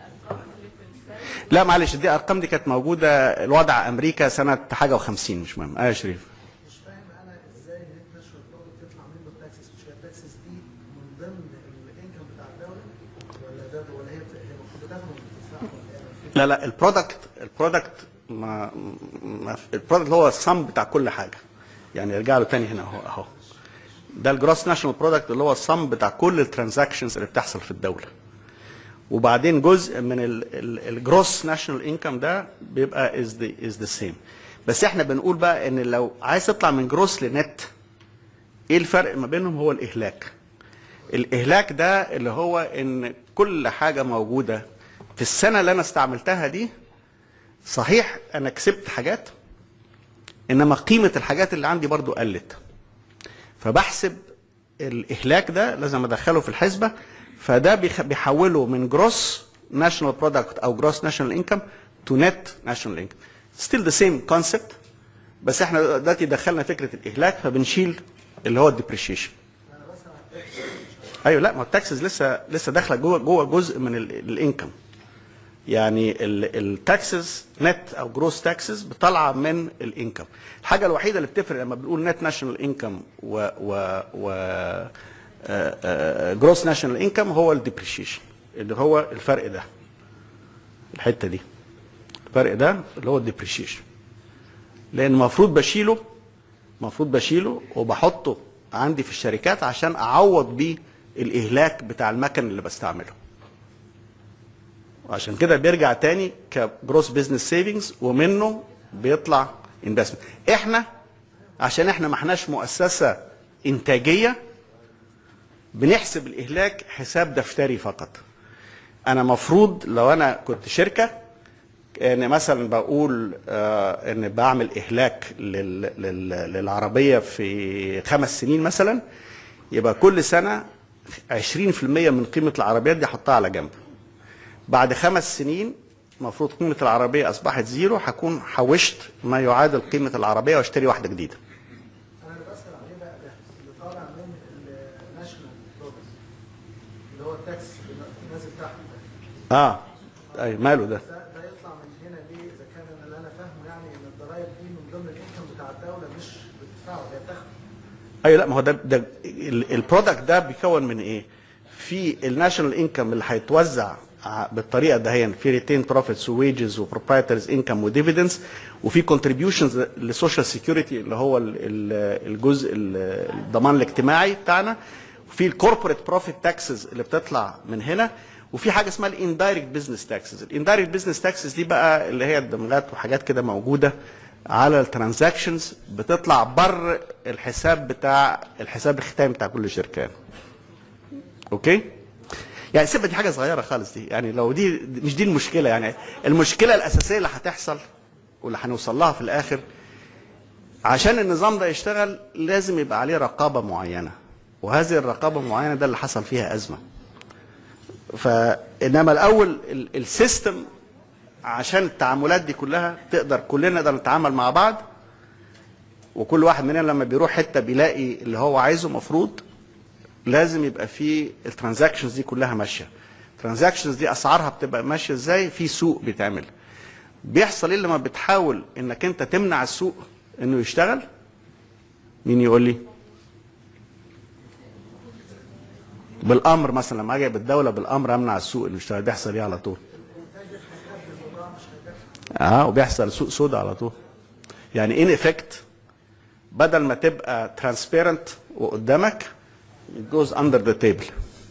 لا معلش دي ارقام دي كانت موجوده الوضع امريكا سنه حاجه و50 مش مهم اه يا شريف مش فاهم انا ازاي النت ناشونال برودكت تطلع منه التاكسس مش هي التاكسس دي من ضمن الانكم بتاع الدوله ولا ده ولا هي بت- هي المفروض بتاخده وبتدفعه ولا ايه؟ لا لا البرودكت البرودكت ما, ما البرودكت هو الصم بتاع كل حاجه يعني ارجع له تاني هنا اهو اهو ده الجروس ناشونال برودكت اللي هو الصم بتاع كل الترانزاكشنز اللي بتحصل في الدوله وبعدين جزء من الجروس ناشونال انكم ده بيبقى از ذا از ذا سيم بس احنا بنقول بقى ان لو عايز تطلع من جروس لنت ايه الفرق ما بينهم هو الاهلاك الاهلاك ده اللي هو ان كل حاجه موجوده في السنه اللي انا استعملتها دي صحيح انا كسبت حاجات انما قيمه الحاجات اللي عندي برضو قلت فبحسب الاهلاك ده لازم ادخله في الحسبه فده بيخ- بيحوله من جروس ناشونال برودكت او جروس ناشونال انكم تو نت ناشونال انكم ستيل ذا سيم كونسبت بس احنا دلوقتي دخلنا فكره الاهلاك فبنشيل اللي هو الديبريشيشن انا بس على التاكس ايوه لا ما التاكسز لسه لسه داخله جوه جوه جزء من الانكم يعني التاكسز نت او جروس تاكسز بطالعه من الانكم الحاجه الوحيده اللي بتفرق لما بنقول نت ناشونال انكم و و و جروس ناشونال انكم هو الديبريشيشن اللي هو الفرق ده الحته دي الفرق ده اللي هو الديبريشيشن لان المفروض بشيله المفروض بشيله وبحطه عندي في الشركات عشان اعوض بيه الاهلاك بتاع المكن اللي بستعمله وعشان كده بيرجع تاني كجروس بزنس سيفنجز ومنه بيطلع انفستمنت احنا عشان احنا ما احناش مؤسسه انتاجيه بنحسب الاهلاك حساب دفتري فقط انا مفروض لو انا كنت شركه ان مثلا بقول آه ان بعمل اهلاك لل لل للعربيه في خمس سنين مثلا يبقى كل سنه 20% من قيمه العربيات دي احطها على جنب بعد خمس سنين المفروض قيمه العربيه اصبحت زيرو هكون حوشت ما يعادل قيمه العربيه واشتري واحده جديده انا اللي بسال عليه بقى ده اللي طالع من الناشونال برودكت اللي هو التاكس اللي نازل تحت ده اه اي ماله ده ده ده يطلع من هنا ليه اذا كان أنا- اللي انا فاهمه يعني ان الضرايب دي من ضمن الانكم بتاع الدوله مش بتدفعه هي بتاخده ايوه لا ما هو ده ده البرودكت ده بيكون من ايه؟ في الناشونال انكم اللي هيتوزع ع- بالطريقه دهيا في ريتين بروفيتس وويجز وبروبرايترز انكم وديفيدنس وفي كونتريبيوشنز للسوشيال سيكيورتي اللي هو ال- ال- الجزء ال- الضمان الاجتماعي بتاعنا وفي الكوربوريت بروفيت تاكسز اللي بتطلع من هنا وفي حاجه اسمها الاندايركت بزنس تاكسز الاندايركت بزنس تاكسز دي بقى اللي هي الدمغات وحاجات كده موجوده على الترانزاكشنز بتطلع بر الحساب بتاع الحساب الختامي بتاع كل شركه يعني. اوكي يعني سيبها دي حاجه صغيره خالص دي يعني لو دي مش دي المشكله يعني المشكله الاساسيه اللي هتحصل واللي هنوصل لها في الاخر عشان النظام ده يشتغل لازم يبقى عليه رقابه معينه وهذه الرقابه المعينه ده اللي حصل فيها ازمه فانما الاول ال- السيستم عشان التعاملات دي كلها تقدر كلنا نقدر نتعامل مع بعض وكل واحد مننا لما بيروح حته بيلاقي اللي هو عايزه مفروض لازم يبقى في الترانزاكشنز دي كلها ماشيه الترانزاكشنز دي اسعارها بتبقى ماشيه ازاي في سوق بيتعمل بيحصل ايه لما بتحاول انك انت تمنع السوق انه يشتغل مين يقول لي بالامر مثلا لما اجي بالدوله بالامر امنع السوق انه يشتغل بيحصل ايه على طول اه وبيحصل سوق سودا على طول يعني ان افكت بدل ما تبقى ترانسبيرنت وقدامك it goes under the table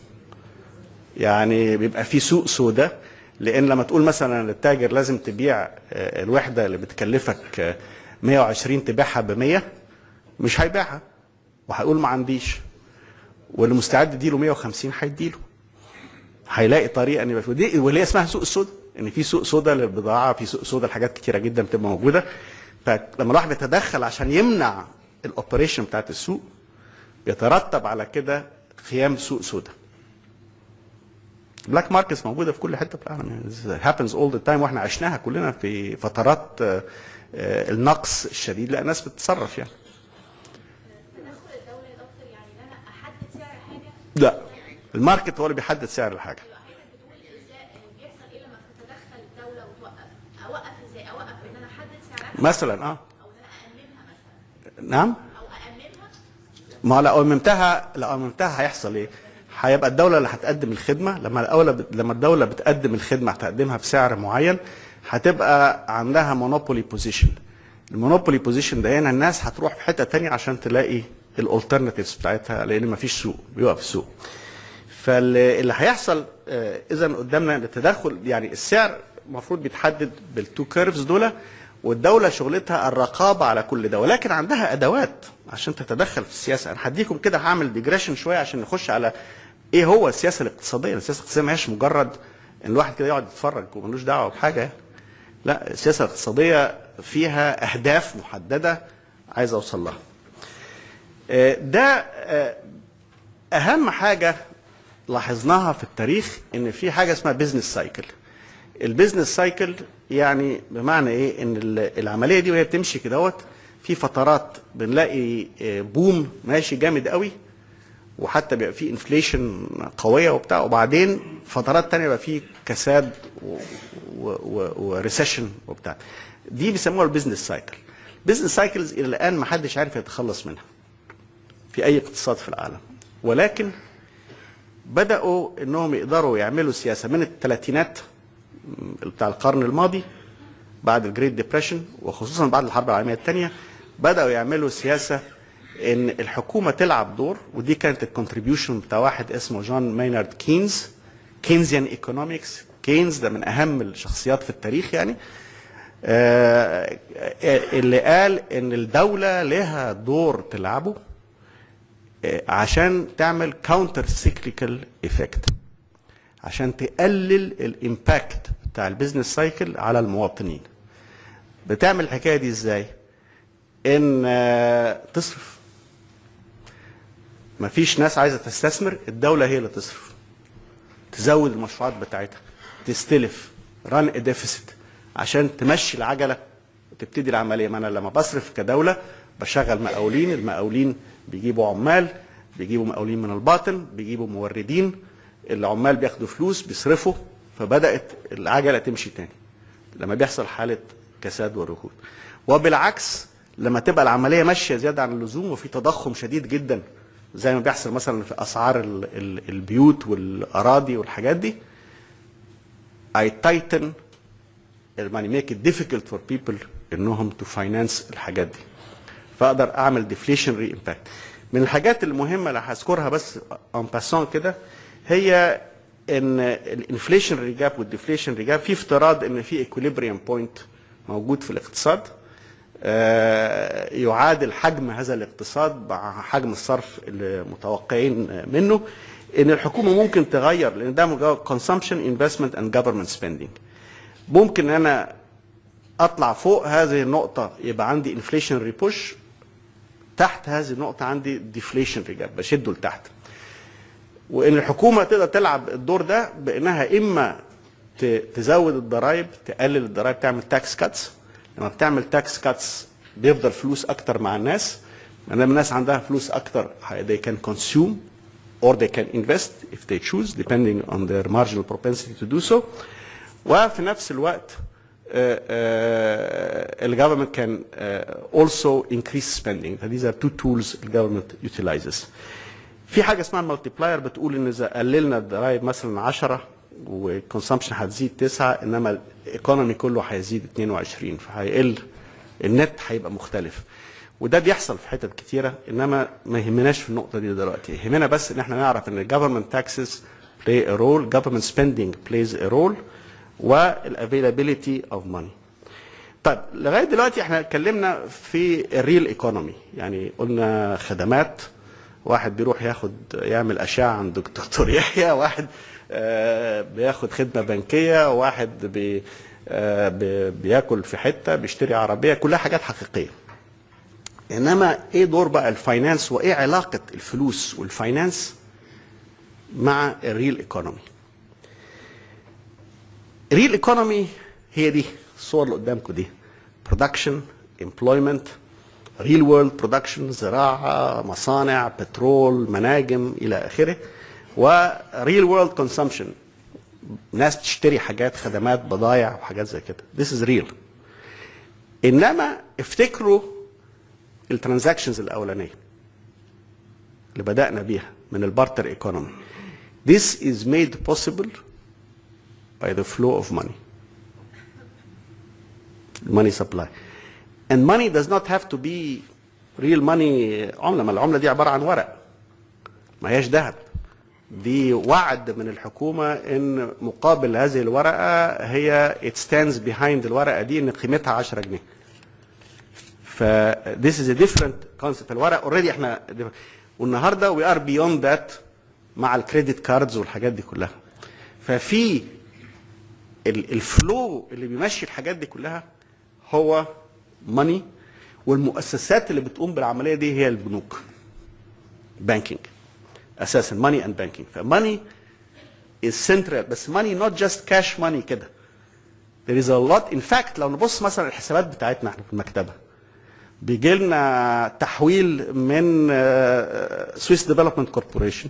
يعني بيبقى في سوق سودا لان لما تقول مثلا للتاجر لازم تبيع آه، الوحده اللي بتكلفك آه، 120 تبيعها ب 100 مش هيبيعها وهيقول ما عنديش واللي مستعد يديله 150 هيديله هيلاقي طريقه ان يبقى في دي واللي هي اسمها سوق السودا ان في سوق سودا للبضاعه في سوق سودا لحاجات كتيره جدا بتبقى موجوده فلما الواحد بيتدخل عشان يمنع الاوبريشن بتاعت السوق بيترتب على كده قيام سوق سودا بلاك ماركتس موجوده في كل حته في العالم يعني هابنز اول ذا تايم واحنا عشناها كلنا في فترات آه، آه، النقص الشديد لا الناس بتتصرف يعني تدخل الدولة يا دكتور يعني ان انا احدد سعر حاجة لا الماركت هو اللي بيحدد سعر الحاجه يبقى حضرتك بتقول ازاي بيحصل ايه لما تتدخل الدولة وتوقف اوقف ازاي اوقف ان انا احدد سعرها مثلا اه او ان انا اقللها مثلا نعم او اقللها ما لو أممتها لو أممتها هيحصل إيه؟ هيبقى الدولة اللي هتقدم الخدمة لما الأولى لما الدولة بتقدم الخدمة هتقدمها بسعر معين هتبقى عندها مونوبولي بوزيشن المونوبولي بوزيشن ده هنا الناس هتروح في حتة تانية عشان تلاقي الالترناتيفز بتاعتها لأن مفيش سوق بيوقف السوق فاللي هيحصل اذا قدامنا التدخل يعني السعر المفروض بيتحدد بالتو كيرفز دول والدوله شغلتها الرقابه على كل ده ولكن عندها ادوات عشان تتدخل في السياسه انا هديكم كده هعمل ديجريشن شويه عشان نخش على ايه هو السياسه الاقتصاديه السياسه الاقتصاديه ما هيش مجرد ان الواحد كده يقعد يتفرج وملوش دعوه بحاجه لا السياسه الاقتصاديه فيها اهداف محدده عايز اوصل لها آه، ده آه، اهم حاجه لاحظناها في التاريخ ان في حاجه اسمها بيزنس سايكل البيزنس سايكل يعني بمعنى ايه ان ال- العمليه دي وهي بتمشي كدهوت في فترات بنلاقي آه، بوم ماشي جامد قوي وحتى بيبقى فيه انفليشن قويه وبتاع وبعدين فترات تانية بيبقى فيه كساد وريسيشن وبتاع دي بيسموها البيزنس سايكل بيزنس سايكلز الى الان ما حدش عارف يتخلص منها في اي اقتصاد في العالم ولكن بداوا انهم يقدروا يعملوا سياسه من الثلاثينات بتاع القرن الماضي بعد الجريت ديبريشن وخصوصا بعد الحرب العالميه الثانيه بداوا يعملوا سياسه ان الحكومه تلعب دور ودي كانت الكونتريبيوشن بتاع واحد اسمه جون ماينارد كينز كينزيان ايكونومكس كينز ده من اهم الشخصيات في التاريخ يعني آه، اللي قال ان الدوله لها دور تلعبه آه، عشان تعمل كاونتر سيكليكال افكت عشان تقلل الامباكت بتاع البيزنس سايكل على المواطنين بتعمل الحكايه دي ازاي ان آه، تصرف مفيش ناس عايزه تستثمر الدوله هي اللي تصرف تزود المشروعات بتاعتها تستلف ران ا ديفيسيت عشان تمشي العجله وتبتدي العمليه ما انا لما بصرف كدوله بشغل مقاولين المقاولين بيجيبوا عمال بيجيبوا مقاولين من الباطن بيجيبوا موردين العمال بياخدوا فلوس بيصرفوا فبدات العجله تمشي تاني لما بيحصل حاله كساد وركود وبالعكس لما تبقى العمليه ماشيه زياده عن اللزوم وفي تضخم شديد جدا زي ما بيحصل مثلا في اسعار ال- ال- البيوت والاراضي والحاجات دي I tighten يعني make it difficult for people انهم to finance الحاجات دي فاقدر اعمل deflationary impact من الحاجات المهمه اللي هذكرها بس en passant كده هي ان الانفليشن جاب والديفليشن جاب في افتراض ان في equilibrium point موجود في الاقتصاد آه، يعادل حجم هذا الاقتصاد مع حجم الصرف اللي متوقعين منه ان الحكومه ممكن تغير لان ده مجرد consumption investment and government spending ممكن ان انا اطلع فوق هذه النقطه يبقى عندي inflationary push تحت هذه النقطه عندي deflationary جاب بشده لتحت وان الحكومه تقدر تلعب الدور ده بانها اما ت- تزود الضرائب تقلل الضرائب تعمل تاكس كاتس لما بتعمل تاكس كاتس بيفضل فلوس اكتر مع الناس ما دام الناس عندها فلوس اكتر they can consume or they can invest if they choose depending on their marginal propensity to do so وفي نفس الوقت الجفرمنت كان also increase spending these are two tools the government utilizes في حاجه اسمها المالتيبلاير بتقول ان اذا قللنا الضرايب مثلا 10 والكونسامشن هتزيد 9 انما الايكونومي كله هيزيد 22 فهيقل النت هيبقى مختلف وده بيحصل في حتت كتيره انما ما يهمناش في النقطه دي دلوقتي يهمنا بس ان احنا نعرف ان الجفرمنت تاكسز play a role government spending plays a role والافيلابيلتي اوف ماني طيب لغايه دلوقتي احنا اتكلمنا في الريل ايكونومي يعني قلنا خدمات واحد بيروح ياخد يعمل اشعه عند دكتور يحيى واحد آه، بياخد خدمه بنكيه واحد بي آه، بي- بياكل في حته بيشتري عربيه كلها حاجات حقيقيه انما ايه دور بقى الفاينانس وايه علاقه الفلوس والفاينانس مع الريل ايكونومي الريل ايكونومي هي دي الصور اللي قدامكم دي برودكشن امبلويمنت ريل وورلد برودكشن زراعه مصانع بترول مناجم الى اخره وريل وورلد كونسومشن ناس بتشتري حاجات خدمات بضايع وحاجات زي كده this is real انما افتكروا الترانزاكشنز الاولانيه اللي بدانا بيها من البارتر ايكونومي this is made possible by the flow of money money supply and money does not have to be real money عملة ما العملة دي عبارة عن ورق ما هياش ذهب دي وعد من الحكومة ان مقابل هذه الورقة هي it stands behind الورقة دي ان قيمتها 10 جنيه ف this is a different concept الورق اوريدي احنا والنهارده we are beyond that مع الكريدت كاردز والحاجات دي كلها ففي ال- الفلو اللي بيمشي الحاجات دي كلها هو ماني والمؤسسات اللي بتقوم بالعمليه دي هي البنوك بانكينج اساسا ماني اند بانكينج فماني is central بس ماني not just cash money كده there is a lot in fact لو نبص مثلا الحسابات بتاعتنا احنا في المكتبه بيجي لنا تحويل من سويس ديفلوبمنت كوربوريشن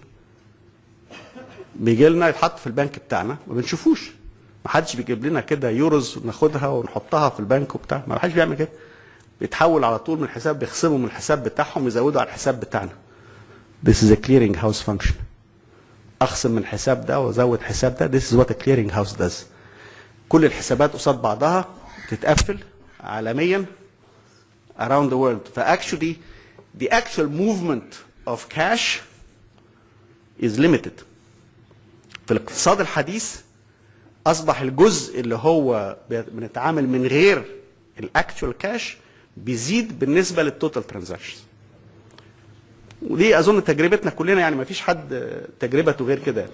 بيجي لنا يتحط في البنك بتاعنا ما بنشوفوش ما حدش بيجيب لنا كده يوروز وناخدها ونحطها في البنك وبتاع ما حدش بيعمل كده بيتحول على طول من الحساب بيخصموا من الحساب بتاعهم يزودوا على الحساب بتاعنا This is a clearing house function اخصم من الحساب ده وازود حساب ده This is what a clearing house does كل الحسابات قصاد بعضها تتقفل عالميا around the world فاكشولي the actual movement of cash is limited في الاقتصاد الحديث اصبح الجزء اللي هو بنتعامل من غير الاكتشوال كاش بيزيد بالنسبه للتوتال ترانزاكشنز ودي اظن تجربتنا كلنا يعني ما فيش حد تجربته غير كده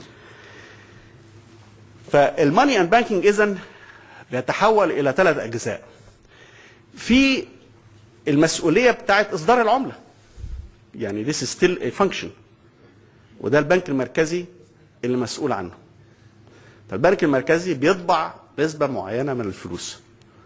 فالماني اند بانكينج اذا بيتحول الى ثلاث اجزاء في المسؤوليه بتاعت اصدار العمله يعني this is still a function وده البنك المركزي اللي مسؤول عنه فالبنك المركزي بيطبع نسبه معينه من الفلوس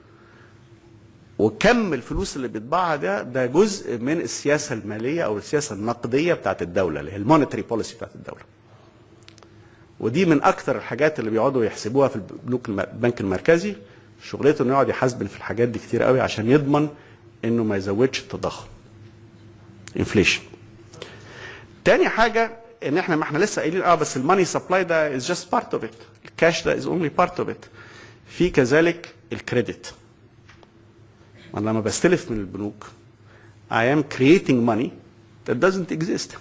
وكم الفلوس اللي بيطبعها ده ده جزء من السياسه الماليه او السياسه النقديه بتاعت الدوله اللي هي المونيتري بوليسي بتاعت الدوله ودي من اكثر الحاجات اللي بيقعدوا يحسبوها في البنوك البنك المركزي شغلته انه يقعد يحاسبن في الحاجات دي كتير قوي عشان يضمن انه ما يزودش التضخم انفليشن تاني حاجه ان احنا ما احنا لسه قايلين اه بس الماني سبلاي ده از جاست بارت اوف ات الكاش ده از اونلي بارت اوف ات في كذلك الكريدت انا لما بستلف من البنوك I am creating money that doesn't exist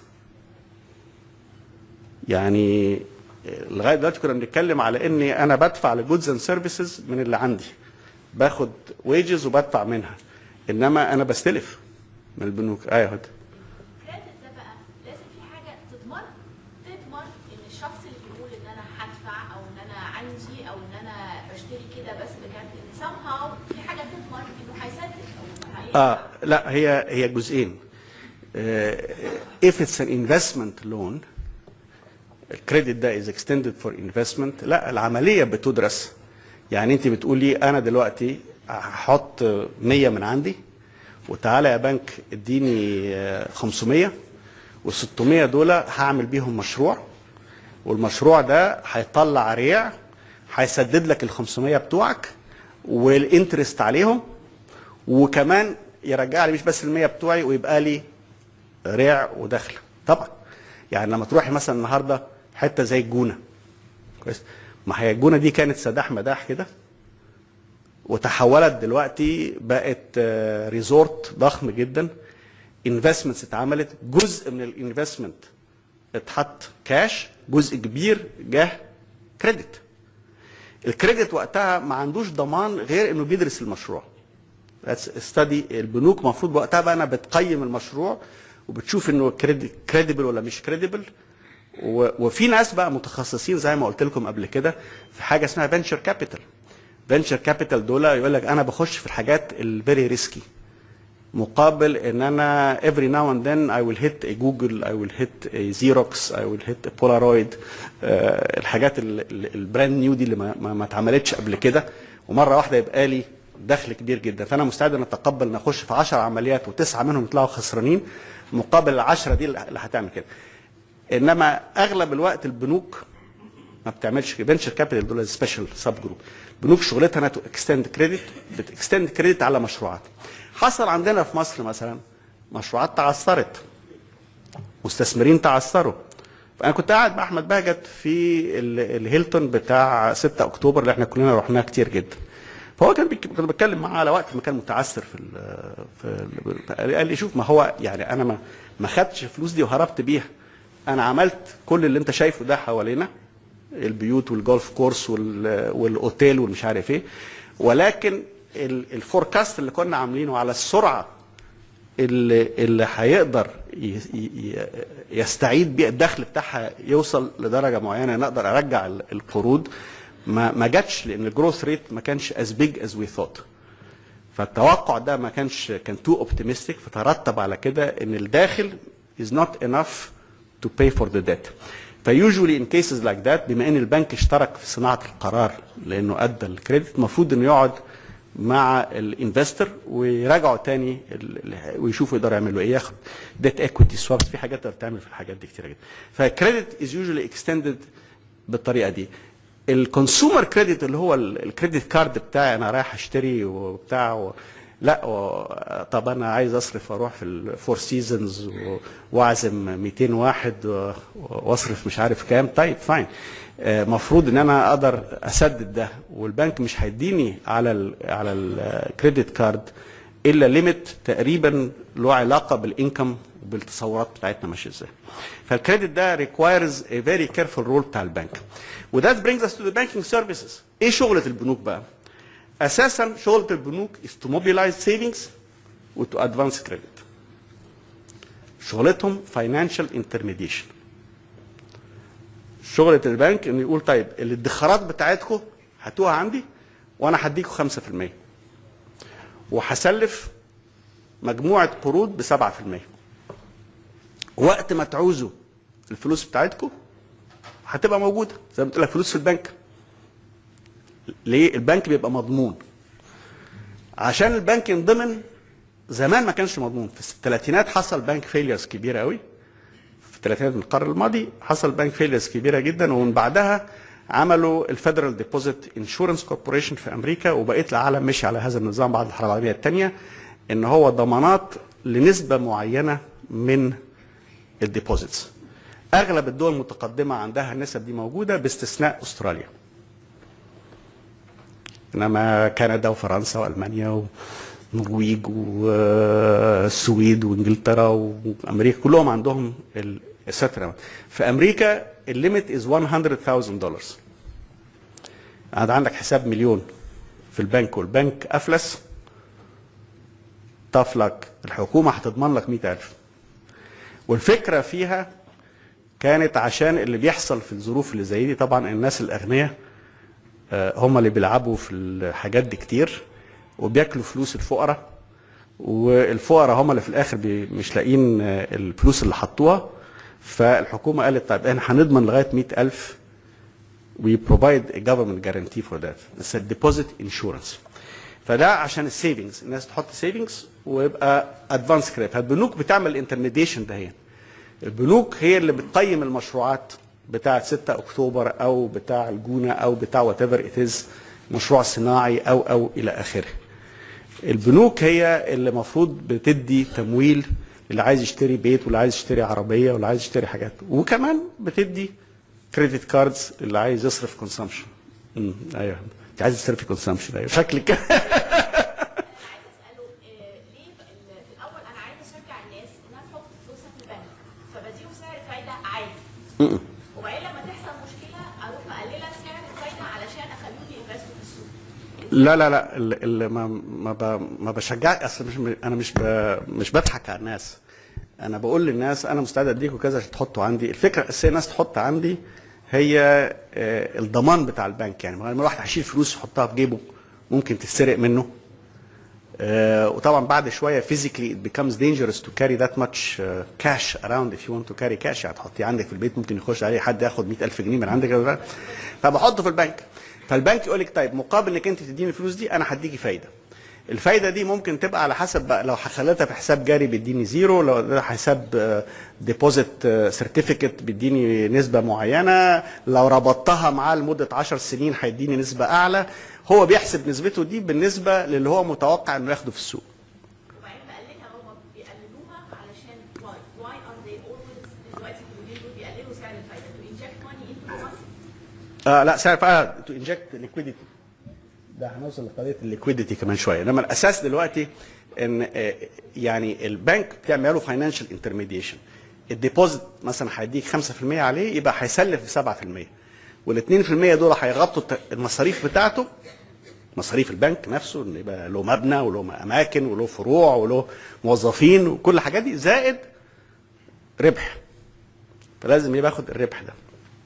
يعني لغايه دلوقتي كنا بنتكلم على اني انا بدفع لجودز اند سيرفيسز من اللي عندي باخد ويجز وبدفع منها انما انا بستلف من البنوك ايوه هدى الكريدت ده بقى لازم في حاجه تضمن تضمن ان الشخص اللي بيقول ان انا هدفع او ان انا عندي او ان انا بشتري كده بس بجد ان somehow في حاجه تضمن انه هيسدد او هيدفع. اه لا هي هي جزئين آه if it's an investment loan الكريدت ده is extended for investment لا العمليه بتدرس يعني انت بتقولي انا دلوقتي هحط 100 من عندي وتعالى يا بنك اديني آه، 500 وال600 دول هعمل بيهم مشروع والمشروع ده هيطلع ريع هيسدد لك ال 500 بتوعك والانترست عليهم وكمان يرجع لي مش بس ال 100 بتوعي ويبقى لي ريع ودخل طبعا يعني لما تروحي مثلا النهارده حته زي الجونه كويس ما هي الجونه دي كانت سداح مداح كده وتحولت دلوقتي بقت آه، ريزورت ضخم جدا انفستمنتس اتعملت جزء من الانفستمنت اتحط كاش جزء كبير جه كريدت الكريدت وقتها ما عندوش ضمان غير انه بيدرس المشروع استدي البنوك المفروض وقتها بقى انا بتقيم المشروع وبتشوف انه كريديبل ولا مش كريديبل وفي ناس بقى متخصصين زي ما قلت لكم قبل كده في حاجه اسمها فينشر كابيتال فينشر كابيتال دول يقول لك انا بخش في الحاجات الفيري ريسكي مقابل ان انا every now and then I will hit a Google I will hit a Xerox I will hit a Polaroid آه الحاجات البراند نيو دي اللي ما, ما, ما اتعملتش قبل كده ومره واحده يبقى لي دخل كبير جدا فانا مستعد ان اتقبل ان اخش في 10 عمليات وتسعه منهم يطلعوا خسرانين مقابل العشرة دي اللي هتعمل كده انما اغلب الوقت البنوك ما بتعملش كده فينشر كابيتال دول سبيشال سب جروب بنوك شغلتها انها اكستند كريدت بتكستند كريدت على مشروعات حصل عندنا في مصر مثلا مشروعات تعثرت مستثمرين تعثروا فانا كنت قاعد مع احمد بهجت في ال- الهيلتون بتاع 6 اكتوبر اللي احنا كلنا رحناه كتير جدا فهو كان بيك- كنت بتكلم معاه على وقت ما كان متعثر في ال في ال قال لي شوف ما هو يعني انا ما ما خدتش الفلوس دي وهربت بيها انا عملت كل اللي انت شايفه ده حوالينا البيوت والجولف كورس وال- والاوتيل والمش عارف ايه ولكن ال- الفوركاست اللي كنا عاملينه على السرعه اللي اللي هيقدر ي- ي- يستعيد بيها الدخل بتاعها يوصل لدرجه معينه نقدر ارجع ال- القروض ما ما جاتش لان الجروث ريت ما كانش as big as we thought فالتوقع ده ما كانش كان تو اوبتيمستيك فترتب على كده ان الداخل is not enough to pay for the debt فيوجولي ان كيسز لايك ذات بما ان البنك اشترك في صناعه القرار لانه ادى الكريدت المفروض انه يقعد مع الانفستور ويراجعوا تاني ال- ال- ويشوفوا يقدروا يعملوا ايه ياخد ديت ايكويتي سوابس في حاجات تقدر تعمل في الحاجات دي كتير جدا فالكريدت از يوجوالي اكستندد بالطريقه دي الكونسيومر كريدت اللي هو ال- الكريدت كارد بتاعي انا رايح اشتري وبتاع و... لا و... طب انا عايز اصرف واروح في الفور سيزونز و... واعزم 200 واحد و... واصرف مش عارف كام طيب فاين مفروض ان انا اقدر اسدد ده والبنك مش هيديني على ال على الكريدت كارد الا ليميت تقريبا له علاقه بالانكم وبالتصورات بتاعتنا ماشيه ازاي فالكريدت ده requires a very careful role بتاع البنك وده brings us to the banking services ايه شغله البنوك بقى اساسا شغله البنوك is to mobilize savings و to advance credit شغلتهم financial intermediation شغلة البنك انه يقول طيب الادخارات بتاعتكم هاتوها عندي وانا هديكم 5% وهسلف مجموعة قروض ب 7% وقت ما تعوزوا الفلوس بتاعتكم هتبقى موجودة زي ما قلت لك فلوس في البنك ليه البنك بيبقى مضمون عشان البنك ينضمن زمان ما كانش مضمون في الثلاثينات حصل بنك فيليرز كبيره قوي في الثلاثينات من القرن الماضي حصل بنك فيليرز كبيره جدا ومن بعدها عملوا الفيدرال ديبوزيت انشورنس كوربوريشن في امريكا وبقيه العالم مشي على هذا النظام بعد الحرب العالميه الثانيه ان هو ضمانات لنسبه معينه من الديبوزيتس اغلب الدول المتقدمه عندها النسب دي موجوده باستثناء استراليا انما كندا وفرنسا والمانيا والنرويج والسويد وانجلترا وامريكا كلهم عندهم الستر في امريكا الليميت از 100000 دولار انت عندك حساب مليون في البنك والبنك افلس طفلك الحكومه هتضمن لك 100000 والفكره فيها كانت عشان اللي بيحصل في الظروف اللي زي دي طبعا الناس الاغنياء آه، هم اللي بيلعبوا في الحاجات دي كتير وبياكلوا فلوس الفقراء والفقراء هم اللي في الاخر بي- مش لاقيين آه، الفلوس اللي حطوها فالحكومه قالت طيب احنا هنضمن لغايه 100000 we provide a government guarantee for that it's a deposit insurance فده عشان السيفنجز الناس تحط سيفنجز ويبقى ادفانس كريدت فالبنوك بتعمل الانترميديشن ده هي البنوك هي اللي بتقيم المشروعات بتاعه 6 اكتوبر او بتاع الجونه او بتاع وات ايفر ات از مشروع صناعي او او الى اخره البنوك هي اللي المفروض بتدي تمويل اللي عايز يشتري بيت واللي عايز يشتري عربيه واللي عايز يشتري حاجات وكمان بتدي كريدت كاردز اللي عايز يصرف كونسامشن ايوه انت عايز تصرفي كونسامشن ايوه شكلك كده عايز اساله آه، ليه في ال- في الاول انا عايز اشجع الناس انها تحط فلوسها في البنك فبديهم سعر فايده عالي وبعدين لما تحصل مشكله اروح مقلله سعر الفايده علشان اخليهم ينفستوا في السوق لا لا لا اللي اللي ما ما ب- ما بشجع اصل مش انا مش ب- مش بضحك على الناس انا بقول للناس انا مستعد اديكم كذا عشان تحطوا عندي الفكره الاساسيه الناس تحط عندي هي آه، الضمان بتاع البنك يعني لما الواحد هيشيل فلوس يحطها في جيبه ممكن تتسرق منه آه، وطبعا بعد شويه physically it becomes dangerous to carry that much uh, cash around if you want to carry cash يعني تحطيه عندك في البيت ممكن يخش عليه حد ياخد 100000 جنيه من عندك فبحطه في البنك فالبنك يقول لك طيب مقابل انك انت تديني الفلوس دي انا هديكي فايده الفايده دي ممكن تبقى على حسب بقى لو خليتها في حساب جاري بيديني زيرو لو ده حساب ديبوزيت سيرتيفيكت بيديني نسبه معينه لو ربطتها معاه لمده 10 سنين هيديني نسبه اعلى هو بيحسب نسبته دي بالنسبه للي هو متوقع انه ياخده في السوق وبعدين بقللها هم بيقللوها علشان واي واي ار ذي اولويز دلوقتي اليومين دول بيقللوا سعر الفايده تو انجكت ماني انتو ماني آه لا سعر اه تو انجكت ليكويديتي ده هنوصل لقضيه الليكويديتي كمان شويه انما الاساس دلوقتي ان آه يعني البنك بتعمل له فاينانشال انترميديشن الديبوزيت مثلا هيديك 5% عليه يبقى هيسلف ب 7% وال 2% دول هيغطوا الت- المصاريف بتاعته مصاريف البنك نفسه ان يبقى له مبنى وله اماكن وله فروع وله موظفين وكل الحاجات دي زائد ربح فلازم يبقى ياخد الربح ده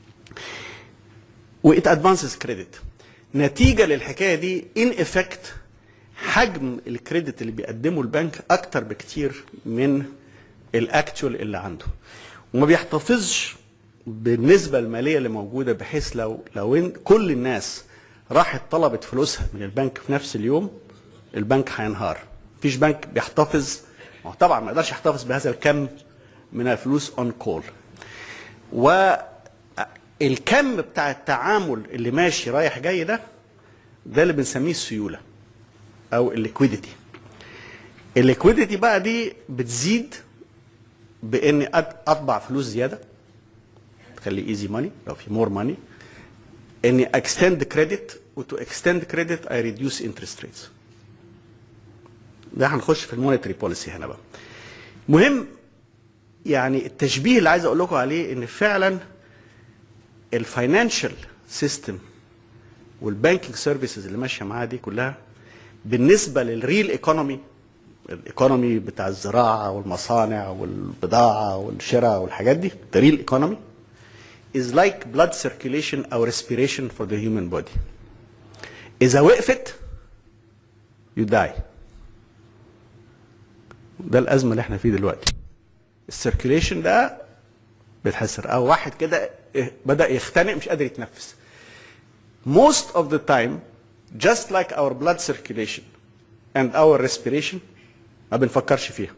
وات ادفانسز كريدت نتيجه للحكايه دي ان افكت حجم الكريدت اللي بيقدمه البنك اكتر بكتير من الاكتوال اللي عنده وما بيحتفظش بالنسبه الماليه اللي موجوده بحيث لو لو إن كل الناس راحت طلبت فلوسها من البنك في نفس اليوم البنك هينهار مفيش بنك بيحتفظ ما هو طبعا ما يقدرش يحتفظ بهذا الكم من الفلوس اون كول والكم بتاع التعامل اللي ماشي رايح جاي ده ده اللي بنسميه السيوله او الليكويديتي الليكويديتي بقى دي بتزيد باني أط- اطبع فلوس زياده تخلي ايزي ماني لو في مور ماني اني اكستند كريدت وتو اكستند كريدت اي ريديوس انترست ريتس ده هنخش في المونيتري بوليسي هنا بقى مهم يعني التشبيه اللي عايز اقول لكم عليه ان فعلا الفاينانشال سيستم والبانكينج سيرفيسز اللي ماشيه معاها دي كلها بالنسبه للريل ايكونومي الايكونومي بتاع الزراعه والمصانع والبضاعه والشراء والحاجات دي the real economy is like blood circulation or respiration for the human body اذا وقفت you die ده الازمه اللي احنا فيه دلوقتي السيركيليشن ده بيتحسر او واحد كده إيه، بدا يختنق مش قادر يتنفس most of the time just like our blood circulation and our respiration ما بنفكرش فيها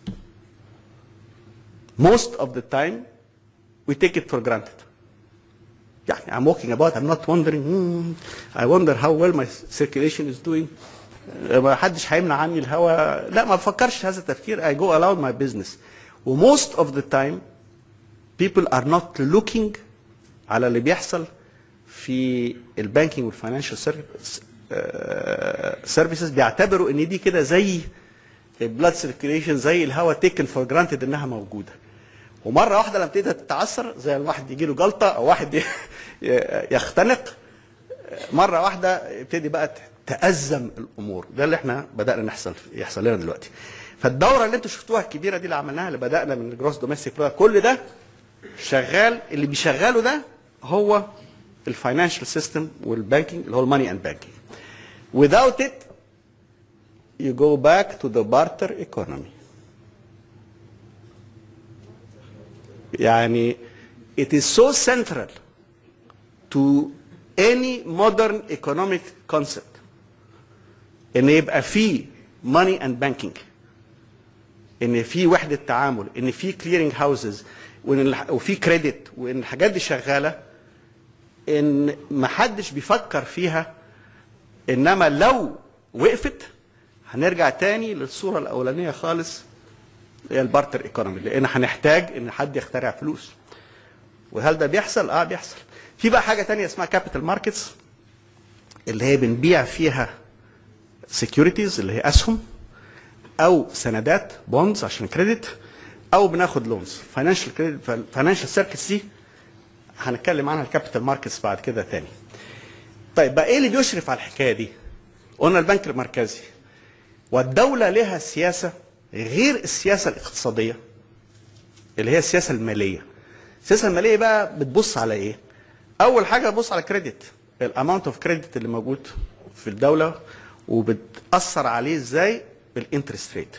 most of the time we take it for granted يعني I'm walking about I'm not wondering hmm, I wonder how well my circulation is doing ما حدش هيمنع عني الهواء لا ما بفكرش هذا التفكير I go along my business و most of the time people are not looking على اللي بيحصل في البانكينج والفاينانشال سيرفيسز بيعتبروا ان دي كده زي البلاد سيركيليشن زي الهواء تيكن فور جرانتد انها موجوده ومره واحده لما تبتدي تتعثر زي الواحد يجي له جلطه او واحد ي- يختنق مره واحده يبتدي بقى تأزم الامور ده اللي احنا بدانا نحصل يحصل لنا دلوقتي فالدوره اللي انتوا شفتوها الكبيره دي اللي عملناها اللي بدانا من الجروس دوميستيك كل ده شغال اللي بيشغله ده هو الفاينانشال سيستم والبانكينج اللي هو الماني اند بانكينج without it you go back to the barter economy يعني it is so central to any modern economic concept ان يبقى في money and banking ان في وحده تعامل ان في كليرنج هاوسز وان الح- وفي كريدت وان الحاجات دي شغاله ان ما حدش بيفكر فيها انما لو وقفت هنرجع تاني للصوره الاولانيه خالص هي البارتر ايكونومي لان هنحتاج ان حد يخترع فلوس وهل ده بيحصل؟ اه بيحصل. في بقى حاجه تانية اسمها كابيتال ماركتس اللي هي بنبيع فيها سكيورتيز اللي هي اسهم او سندات بوندز عشان كريدت او بناخد لونز فاينانشال كريدت فاينانشال سيركتس دي هنتكلم عنها الكابيتال ماركتس بعد كده تاني. طيب بقى ايه اللي بيشرف على الحكايه دي؟ قلنا البنك المركزي والدوله لها سياسه غير السياسه الاقتصاديه اللي هي السياسه الماليه. السياسه الماليه بقى بتبص على ايه؟ اول حاجه بتبص على كريدت الاماونت اوف كريدت اللي موجود في الدوله وبتاثر عليه ازاي بالانترست ريت.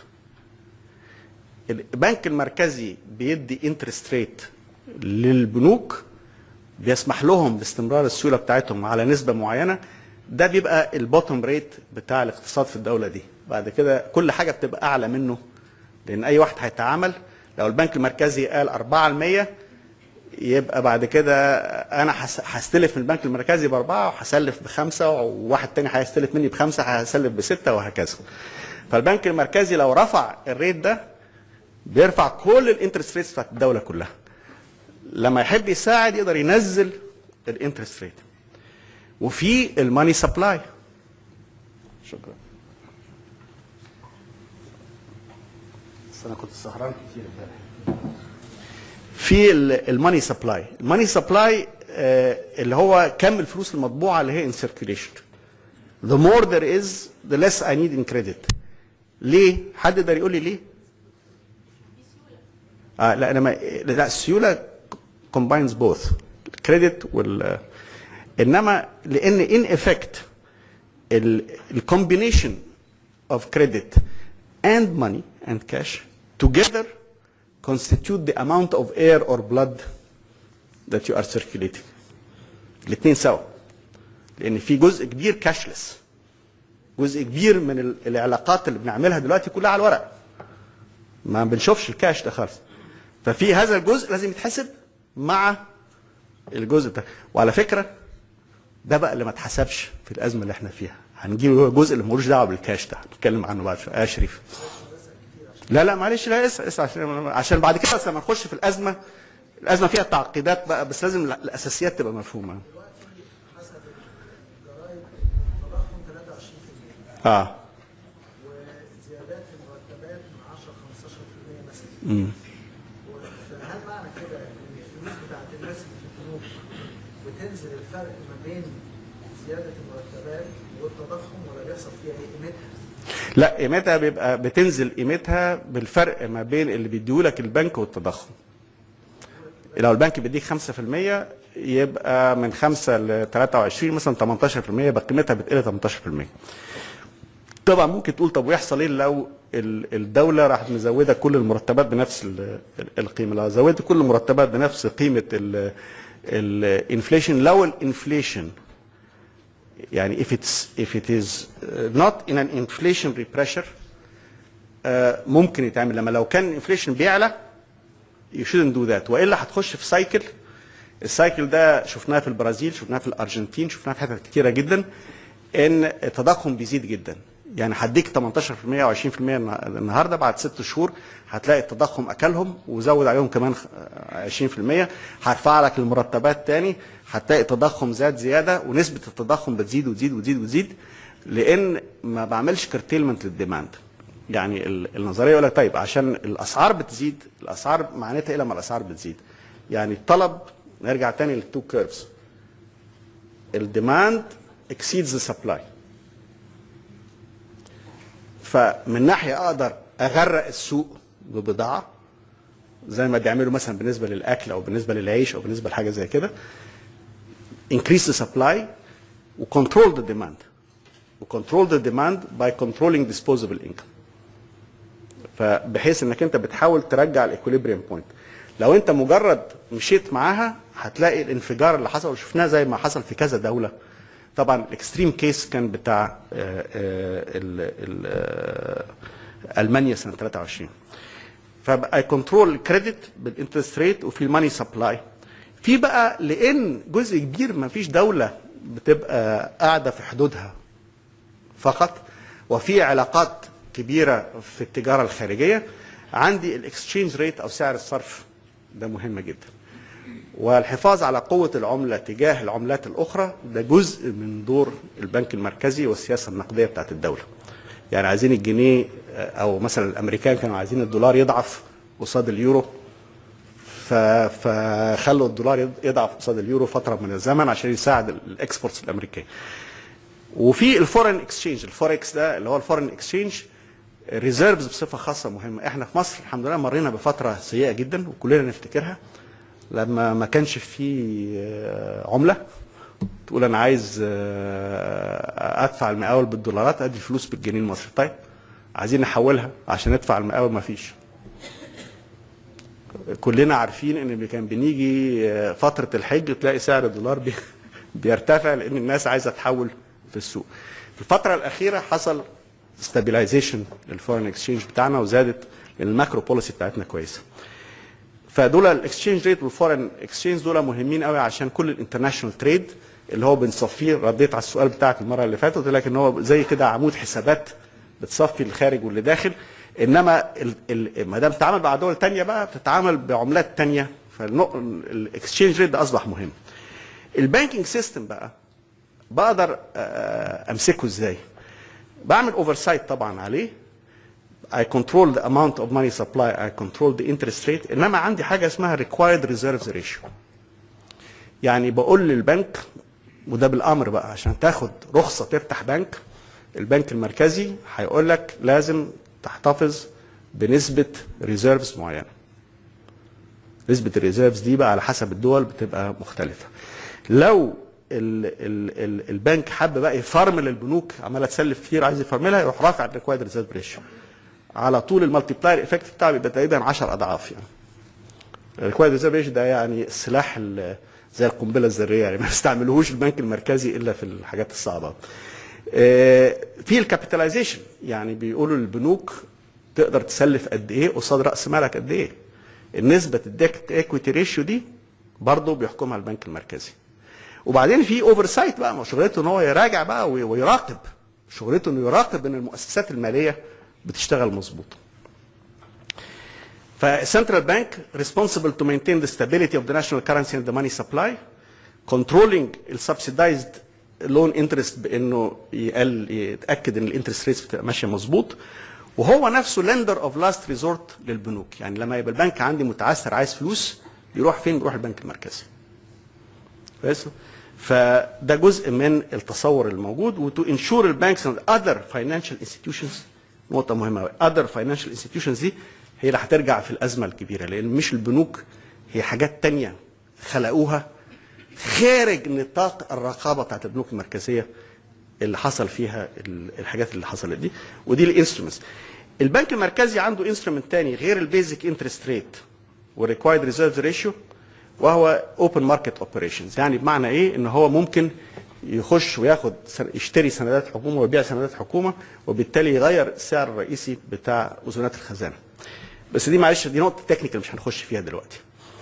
البنك المركزي بيدي انترست ريت للبنوك بيسمح لهم باستمرار السيوله بتاعتهم على نسبه معينه ده بيبقى البوتوم ريت بتاع الاقتصاد في الدوله دي بعد كده كل حاجه بتبقى اعلى منه لان اي واحد هيتعامل لو البنك المركزي قال 4% يبقى بعد كده انا هس- هستلف من البنك المركزي باربعه وهسلف بخمسه وواحد تاني هيستلف مني بخمسه هيسلف بسته وهكذا. فالبنك المركزي لو رفع الريت ده بيرفع كل الانترست ريتس بتاعت الدوله كلها. لما يحب يساعد يقدر ينزل الانترست ريت. وفي الماني سبلاي. شكرا. بس انا كنت سهران كتير امبارح. في الماني سبلاي الماني سبلاي اللي هو كم الفلوس المطبوعه اللي هي ان سيركيوليشن the more there is the less I need in credit ليه حد يقدر يقول لي ليه آه لا انا ما لا السيوله combines both الكريدت وال انما لان in effect الكومبينيشن of credit and money and cash together constitute the amount of air or blood that you are circulating. الاثنين سوا. لان في جزء كبير كاشلس. جزء كبير من ال- العلاقات اللي بنعملها دلوقتي كلها على الورق ما بنشوفش الكاش ده خالص ففي هذا الجزء لازم يتحسب مع الجزء ده وعلى فكره ده بقى اللي ما اتحسبش في الازمه اللي احنا فيها هنجيب هو الجزء اللي ملوش دعوه بالكاش ده هنتكلم عنه بعد شويه يا شريف لا لا معلش لا اسال اسال عشان عشان بعد كده بس لما نخش في الازمه الازمه فيها تعقيدات بقى بس لازم الاساسيات تبقى مفهومه حسب الجرايد التضخم 23% اه وزيادات المرتبات من 10 15% مثلا فهل معنى كده ان الفلوس بتاعت الناس اللي في البنوك بتنزل الفرق ما بين زياده المرتبات والتضخم ولا بيحصل فيها ايه قيمتها؟ لا قيمتها بيبقى بتنزل قيمتها بالفرق ما بين اللي بيديهولك البنك والتضخم لو البنك بيديك 5% يبقى من 5 ل 23 مثلا 18% يبقى قيمتها بتقل 18% طبعا ممكن تقول طب ويحصل ايه لو ال- الدوله راحت مزوده كل المرتبات بنفس ال- ال- القيمه لو زودت كل المرتبات بنفس قيمه الانفليشن لو الانفليشن يعني if it's if it is uh, not in an inflationary pressure آه، ممكن يتعمل لما لو كان الانفليشن بيعلى you shouldn't do that والا هتخش في سايكل السايكل ده شفناه في البرازيل شفناه في الارجنتين شفناه في حتت كتيره جدا ان التضخم بيزيد جدا يعني هديك 18% او 20% النه- النهارده بعد ست شهور هتلاقي التضخم اكلهم وزود عليهم كمان خ- 20% هرفع لك المرتبات تاني هتلاقي التضخم زاد زياده ونسبه التضخم بتزيد وتزيد وتزيد وتزيد لان ما بعملش كرتيلمنت للديماند يعني ال- النظريه يقول لك طيب عشان الاسعار بتزيد الاسعار معناتها ايه لما الاسعار بتزيد يعني الطلب نرجع تاني للتو كيرفز الديماند exceeds the supply فمن ناحيه اقدر اغرق السوق ببضاعه زي ما بيعملوا مثلا بالنسبه للاكل او بالنسبه للعيش او بالنسبه لحاجه زي كده increase the supply وcontrol the demand وcontrol the demand by controlling disposable income فبحيث انك انت بتحاول ترجع الاكوليبريم بوينت لو انت مجرد مشيت معاها هتلاقي الانفجار اللي حصل وشفناه زي ما حصل في كذا دوله طبعا الاكستريم كيس كان بتاع آه، آه، ال- ال- آه، المانيا سنه 23 فبقى كنترول الكريدت بالانترست ريت وفي الماني سبلاي في بقى لان جزء كبير ما فيش دوله بتبقى قاعده في حدودها فقط وفي علاقات كبيره في التجاره الخارجيه عندي الاكسشينج ريت او سعر الصرف ده مهم جدا والحفاظ على قوة العملة تجاه العملات الأخرى ده جزء من دور البنك المركزي والسياسة النقدية بتاعت الدولة يعني عايزين الجنيه آه، أو مثلا الأمريكان كانوا عايزين الدولار يضعف قصاد اليورو ف- فخلوا الدولار يضعف قصاد اليورو فترة من الزمن عشان يساعد الإكسبورتس الأمريكية وفي الفورين اكسشينج الفوركس ده اللي هو الفورين اكسشينج ريزيرفز بصفه خاصه مهمه احنا في مصر الحمد لله مرينا بفتره سيئه جدا وكلنا نفتكرها لما ما كانش في آه، عمله تقول انا عايز آه، ادفع المقاول بالدولارات ادي الفلوس بالجنيه المصري طيب عايزين نحولها عشان ندفع المقاول ما فيش كلنا عارفين ان اللي كان بنيجي آه، فتره الحج تلاقي سعر الدولار بي- بيرتفع لان الناس عايزه تحول في السوق في الفتره الاخيره حصل ستابيلايزيشن للفورين اكسشينج بتاعنا وزادت لان الماكرو بوليسي بتاعتنا كويسه فدول الاكسشينج ريت والفورين اكسشينج دول مهمين قوي عشان كل الانترناشونال تريد اللي هو بنصفيه رديت على السؤال بتاعك المره اللي فاتت قلت لك ان هو زي كده عمود حسابات بتصفي الخارج واللي داخل انما ال- ال- ما دام بتتعامل مع دول تانية بقى بتتعامل بعملات تانية فالاكسشينج ريت ده اصبح مهم البانكينج سيستم بقى بقدر آه، امسكه ازاي بعمل اوفر سايت طبعا عليه I control the amount of money supply I control the interest rate انما عندي حاجه اسمها required reserves ratio يعني بقول للبنك وده بالامر بقى عشان تاخد رخصه تفتح بنك البنك المركزي هيقول لك لازم تحتفظ بنسبه ريزيرفز معينه نسبه الريزيرفز دي بقى على حسب الدول بتبقى مختلفه لو ال ال ال البنك حب بقى يفرمل البنوك عماله تسلف كتير عايز يفرملها يروح رافع الريكوايرد ريزيرف ريشيو على طول المالتيبلاير افكت بتاعه بيبقى تقريبا 10 اضعاف يعني الريكوايرد ريزيرف ريشيو ده يعني السلاح ال- زي القنبله الذريه يعني ما بيستعملوهوش البنك المركزي الا في الحاجات الصعبه آه، في الكابيتاليزيشن يعني بيقولوا البنوك تقدر تسلف قد ايه قصاد راس مالك قد ايه النسبه الديكت ايكويتي ريشيو دي برضه بيحكمها البنك المركزي وبعدين في اوفر سايت بقى ما شغلته ان هو يراجع بقى وي- ويراقب شغلته انه يراقب ان المؤسسات الماليه بتشتغل مظبوط فالسنترال بانك responsible to maintain the stability of the national currency and the money supply controlling السبسيدايزد لون انترست بانه يقل يتاكد ان الانترست ريتس بتبقى ماشيه مظبوط وهو نفسه لندر اوف لاست ريزورت للبنوك يعني لما يبقى البنك عندي متعثر عايز فلوس يروح فين يروح البنك المركزي كويس فده جزء من التصور الموجود وتو انشور البانكس اند اذر فاينانشال انستتيوشنز نقطه مهمه قوي اذر فاينانشال انستتيوشنز دي هي اللي هترجع في الازمه الكبيره لان مش البنوك هي حاجات تانية خلقوها خارج نطاق الرقابه بتاعت البنوك المركزيه اللي حصل فيها ال- الحاجات اللي حصلت دي ودي الانسترومنتس البنك المركزي عنده انسترومنت تاني غير البيزك انترست ريت والريكوايرد ريزيرف ريشيو وهو اوبن ماركت اوبريشنز يعني بمعنى ايه ان هو ممكن يخش وياخد سن- يشتري سندات حكومه ويبيع سندات حكومه وبالتالي يغير السعر الرئيسي بتاع اذونات الخزانه بس دي معلش دي نقطه تكنيكال مش هنخش فيها دلوقتي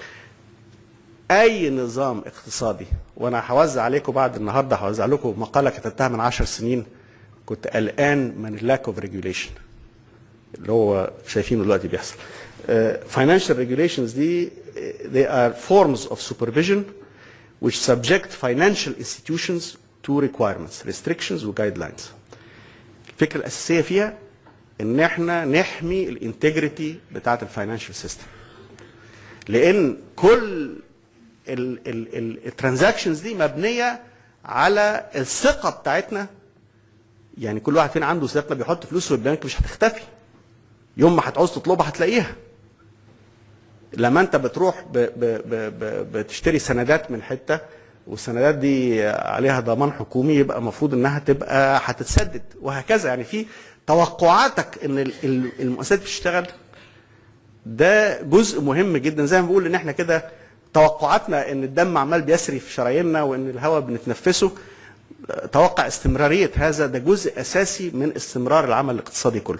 اي نظام اقتصادي وانا هوزع عليكم بعد النهارده هوزع لكم مقاله كتبتها من 10 سنين كنت قلقان من اللاك اوف ريجوليشن اللي هو شايفينه دلوقتي بيحصل فاينانشال ريجوليشنز دي آه، they are forms of supervision which subject financial institutions to requirements restrictions و guidelines الفكره الاساسيه فيها ان احنا نحمي الانتجريتي بتاعه الفاينانشال سيستم لان كل الترانزاكشنز دي مبنيه على الثقه بتاعتنا يعني كل واحد فينا عنده ثقه بيحط فلوسه في البنك مش هتختفي يوم ما هتعوز تطلبها هتلاقيها لما انت بتروح ب ب ب ب بتشتري سندات من حته والسندات دي عليها ضمان حكومي يبقى المفروض انها تبقى هتتسدد وهكذا يعني في توقعاتك ان ال- ال- المؤسسات بتشتغل ده جزء مهم جدا زي ما بقول ان احنا كده توقعاتنا ان الدم عمال بيسري في شراييننا وان الهواء بنتنفسه توقع استمراريه هذا ده جزء اساسي من استمرار العمل الاقتصادي كله.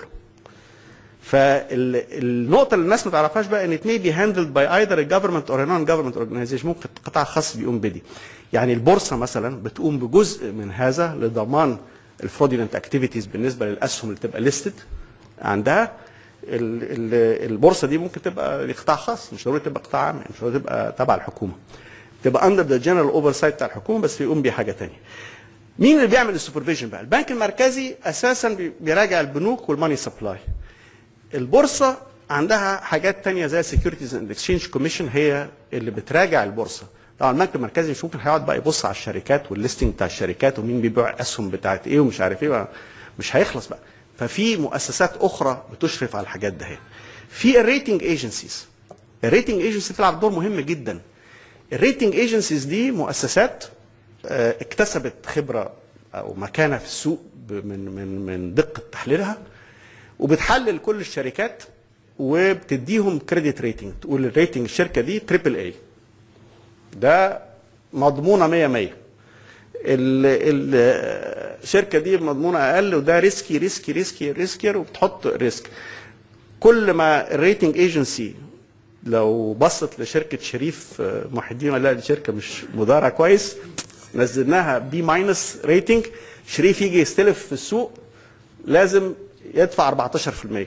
فالنقطه اللي الناس ما تعرفهاش بقى ان it may be handled by either a government or a non-government organization ممكن قطاع خاص بيقوم بدي. يعني البورصه مثلا بتقوم بجزء من هذا لضمان الفرودولنت اكتيفيتيز بالنسبه للاسهم اللي تبقى ليستد عندها ال- ال- البورصه دي ممكن تبقى لقطاع خاص مش ضروري تبقى قطاع عام مش ضروري تبقى تبع الحكومه تبقى اندر ذا جنرال اوفر سايت بتاع الحكومه بس يقوم بيها حاجه تانية مين اللي بيعمل السوبرفيجن بقى البنك المركزي اساسا بي- بيراجع البنوك والماني سبلاي البورصه عندها حاجات تانية زي السكيورتيز اند اكسشينج كوميشن هي اللي بتراجع البورصه طبعا البنك المركزي مش ممكن هيقعد بقى يبص على الشركات والليستنج بتاع الشركات ومين بيبيع اسهم بتاعت ايه ومش عارف ايه مش هيخلص بقى ففي مؤسسات اخرى بتشرف على الحاجات ده في الريتنج ايجنسيز الريتنج ايجنسي بتلعب دور مهم جدا الريتنج ايجنسيز دي مؤسسات آه، اكتسبت خبره او مكانه في السوق ب- من من من دقه تحليلها وبتحلل كل الشركات وبتديهم كريدت ريتنج تقول الريتنج الشركه دي تريبل اي ده مضمونه 100 100 ال- ال- الشركه دي مضمونه اقل وده ريسكي ريسكي ريسكي ريسكير وبتحط ريسك كل ما الريتنج ايجنسي لو بصت لشركه شريف آه، محي الدين ولا دي شركه مش مدارة كويس نزلناها بي ماينس ريتنج شريف يجي يستلف في السوق لازم يدفع 14%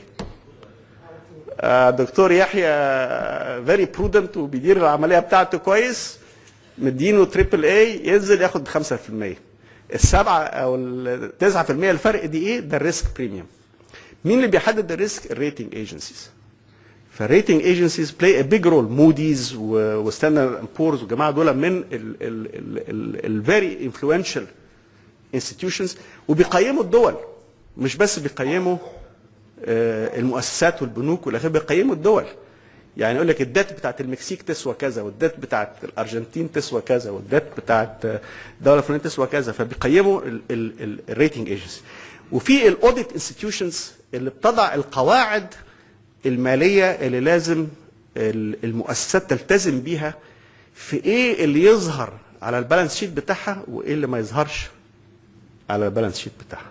آه، دكتور يحيى فيري برودنت وبيدير العمليه بتاعته كويس مدينه تريبل اي ينزل ياخد 5% السبعه او ال 9% الفرق دي ايه؟ ده الريسك بريميوم. مين اللي بيحدد الريسك؟ الريتنج ايجنسيز. فالريتنج ايجنسيز بلاي ا بيج رول موديز وستاندرد اند بورز والجماعه دول من الفيري انفلونشال انستتيوشنز وبيقيموا الدول مش بس بيقيموا آه، المؤسسات والبنوك والاخر بيقيموا الدول يعني يقول لك الدات بتاعت المكسيك تسوى كذا والدات بتاعت الارجنتين تسوى كذا والدات بتاعت آه، الدوله الفلانيه تسوى كذا فبيقيموا الريتنج ايجنسي وفي الاوديت انستتيوشنز اللي بتضع القواعد الماليه اللي لازم ال- المؤسسات تلتزم بيها في ايه اللي يظهر على البالانس شيت بتاعها وايه اللي ما يظهرش على البالانس شيت بتاعها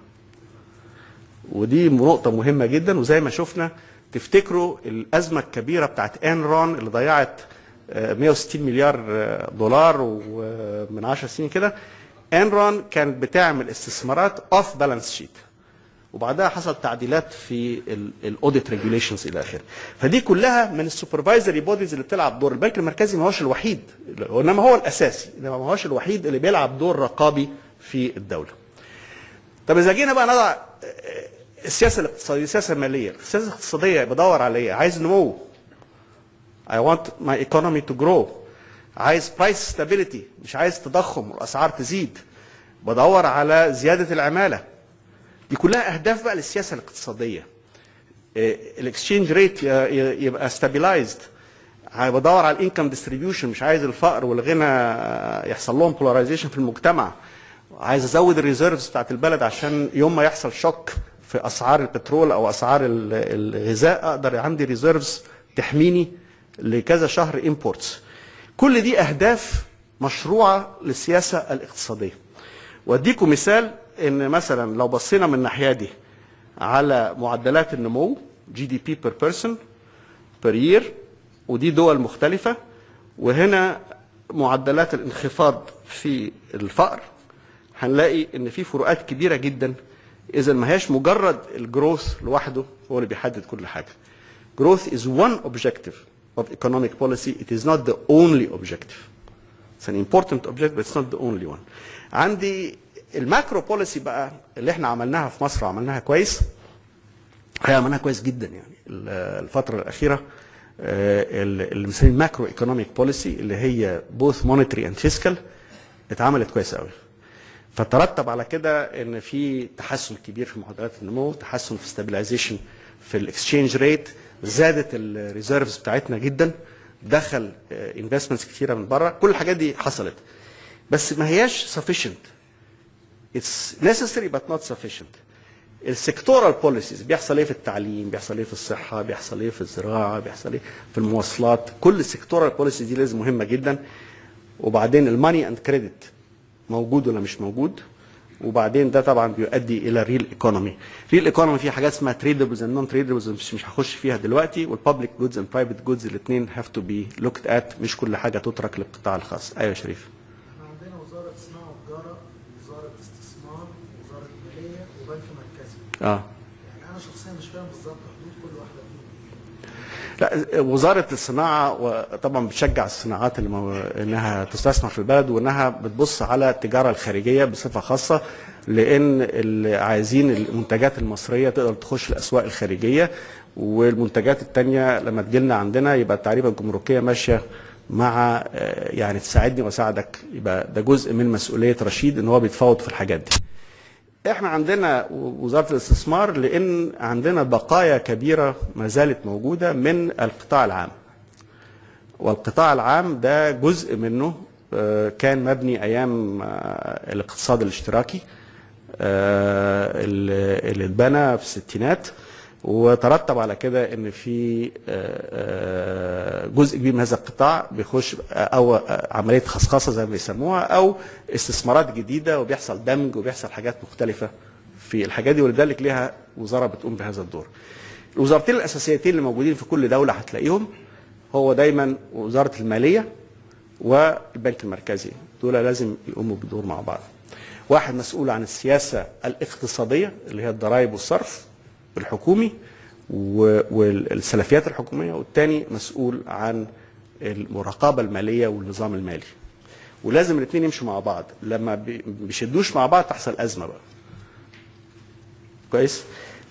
ودي نقطة مهمة جدا وزي ما شفنا تفتكروا الأزمة الكبيرة بتاعت انرون اللي ضيعت آه، 160 مليار آه، دولار ومن 10 سنين كده انرون كانت بتعمل استثمارات اوف بالانس شيت وبعدها حصل تعديلات في الاوديت ريجوليشنز الى اخره فدي كلها من السوبرفايزري بوديز اللي بتلعب دور البنك المركزي ما هوش الوحيد وانما هو الاساسي انما ما هوش الوحيد اللي بيلعب دور رقابي في الدوله طب اذا جينا بقى نضع آه، السياسه الاقتصاديه السياسه الماليه السياسه الاقتصاديه بدور على ايه عايز نمو I want my economy to grow عايز price stability مش عايز تضخم والاسعار تزيد بدور على زياده العماله دي كلها اهداف بقى للسياسه الاقتصاديه الاكسشينج ريت يبقى stabilized بدور على الانكم ديستريبيوشن مش عايز الفقر والغنى آه، يحصل لهم بولاريزيشن في المجتمع عايز ازود الريزيرفز بتاعت البلد عشان يوم ما يحصل شوك في اسعار البترول او اسعار ال- الغذاء اقدر عندي ريزيرفز تحميني لكذا شهر امبورتس كل دي اهداف مشروعه للسياسه الاقتصاديه واديكم مثال ان مثلا لو بصينا من الناحيه دي على معدلات النمو جي دي بي بير بيرسون بير يير ودي دول مختلفه وهنا معدلات الانخفاض في الفقر هنلاقي ان في فروقات كبيره جدا اذا ما هياش مجرد الجروث لوحده هو اللي بيحدد كل حاجه growth is one objective of economic policy it is not the only objective It's an important objective but it's not the only one. عندي الماكرو بوليسي بقى اللي احنا عملناها في مصر وعملناها كويس هي عملناها كويس جدا يعني ال- الفترة الأخيرة آه، ال- اللي بنسميه الماكرو ايكونوميك بوليسي اللي هي بوث مونيتري اند فيسكال اتعملت كويس قوي. فترتب على كده ان في تحسن كبير في معدلات النمو، تحسن في ستابلايزيشن في الاكسشينج ريت، زادت الريزيرفز بتاعتنا جدا، دخل انفستمنتس كتيره من بره، كل الحاجات دي حصلت. بس ما هياش sufficient. It's necessary but not sufficient. السيكتورال بوليسيز بيحصل ايه في التعليم بيحصل ايه في الصحه بيحصل ايه في الزراعه بيحصل ايه في المواصلات كل السيكتورال بوليسيز دي لازم مهمه جدا وبعدين الماني اند كريدت موجود ولا مش موجود وبعدين ده طبعا بيؤدي الى ريل ايكونومي ريل ايكونومي فيه حاجات اسمها تريدبلز اند نون تريدبلز مش مش هخش فيها دلوقتي والبابليك جودز اند برايفت جودز الاثنين هاف تو بي لوكت ات مش كل حاجه تترك للقطاع الخاص ايوه يا شريف احنا عندنا وزارة صناعة وتجارة وزارة استثمار وزارة مالية وبنك مركزي اه يعني انا شخصيا مش فاهم بالظبط حدود كل واحدة فيهم لا وزارة الصناعة طبعا بتشجع الصناعات اللي مو... انها تستثمر في البلد وانها بتبص على التجارة الخارجية بصفة خاصة لان اللي عايزين المنتجات المصرية تقدر تخش الاسواق الخارجية والمنتجات التانية لما تجيلنا عندنا يبقى التعريبة الجمركية ماشية مع آه، يعني تساعدني واساعدك يبقى ده جزء من مسؤولية رشيد ان هو بيتفاوض في الحاجات دي. احنا عندنا وزاره الاستثمار لان عندنا بقايا كبيره ما زالت موجوده من القطاع العام. والقطاع العام ده جزء منه آه، كان مبني ايام آه، الاقتصاد الاشتراكي آه، اللي اللي اتبنى في الستينات وترتب على كده ان في آه، آه، جزء كبير من هذا القطاع بيخش او عمليه خصخصه زي ما بيسموها او استثمارات جديده وبيحصل دمج وبيحصل حاجات مختلفه في الحاجات دي ولذلك ليها وزاره بتقوم بهذا الدور. الوزارتين الاساسيتين اللي موجودين في كل دوله هتلاقيهم هو دايما وزاره الماليه والبنك المركزي دول لازم يقوموا بدور مع بعض. واحد مسؤول عن السياسه الاقتصاديه اللي هي الضرائب والصرف الحكومي و- والسلفيات الحكوميه والتاني مسؤول عن المراقبه الماليه والنظام المالي. ولازم الاثنين يمشوا مع بعض لما بي- بيشدوش مع بعض تحصل ازمه بقى. كويس؟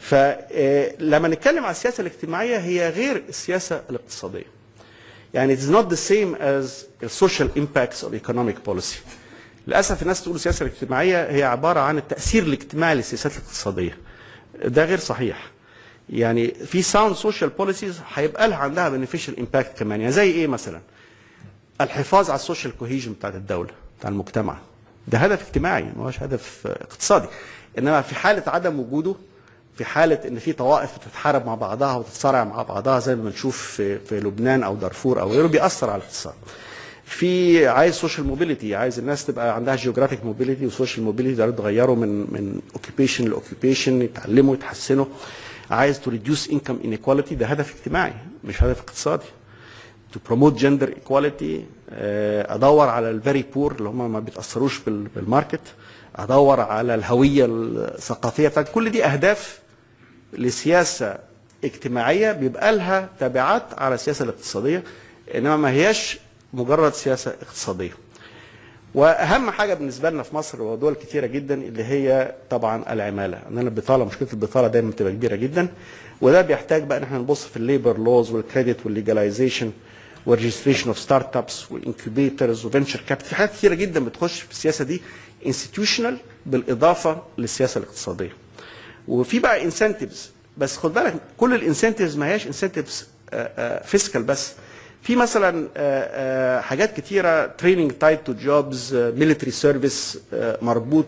فلما نتكلم على السياسه الاجتماعيه هي غير السياسه الاقتصاديه. يعني it is not the same as the social impacts of economic policy. للاسف الناس تقول السياسه الاجتماعيه هي عباره عن التاثير الاجتماعي للسياسات الاقتصاديه. ده غير صحيح. يعني في ساوند سوشيال بوليسيز هيبقى لها عندها بنفيشال امباكت كمان يعني زي ايه مثلا؟ الحفاظ على السوشيال كوهيجن بتاعت الدوله بتاع المجتمع ده هدف اجتماعي ما هوش هدف آه، اقتصادي انما في حاله عدم وجوده في حاله ان في طوائف بتتحارب مع بعضها وتتصارع مع بعضها زي ما بنشوف في, في لبنان او دارفور او غيره بيأثر على الاقتصاد في عايز سوشيال موبيليتي عايز الناس تبقى عندها جيوغرافيك موبيليتي وسوشيال موبيليتي يقدروا يتغيروا من من اوكيبيشن لاوكيبيشن يتعلموا يتحسنوا عايز تو ريديوس انكم انيكواليتي ده هدف اجتماعي مش هدف اقتصادي تو بروموت جندر ايكواليتي ادور على الفيري بور اللي هم ما بيتاثروش بال- بالماركت ادور على الهويه الثقافيه بتاعت كل دي اهداف لسياسه اجتماعيه بيبقى لها تبعات على السياسه الاقتصاديه انما ما هياش مجرد سياسه اقتصاديه. واهم حاجه بالنسبه لنا في مصر ودول كتيره جدا اللي هي طبعا العماله، ان انا البطاله مشكله البطاله دايما بتبقى كبيره جدا وده بيحتاج بقى ان احنا نبص في الليبر لوز والكريدت والليجلايزيشن والريجستريشن اوف ستارت ابس والانكيبيترز وفينشر كابيتال في حاجات كتيره جدا بتخش في السياسه دي انستتيوشنال بالاضافه للسياسه الاقتصاديه. وفي بقى انسنتيفز بس خد بالك كل الانسنتيفز ما هياش انسنتيفز فيسكال بس في مثلا آه، آه، حاجات كتيره تريننج تايد تو جوبز ميليتري سيرفيس مربوط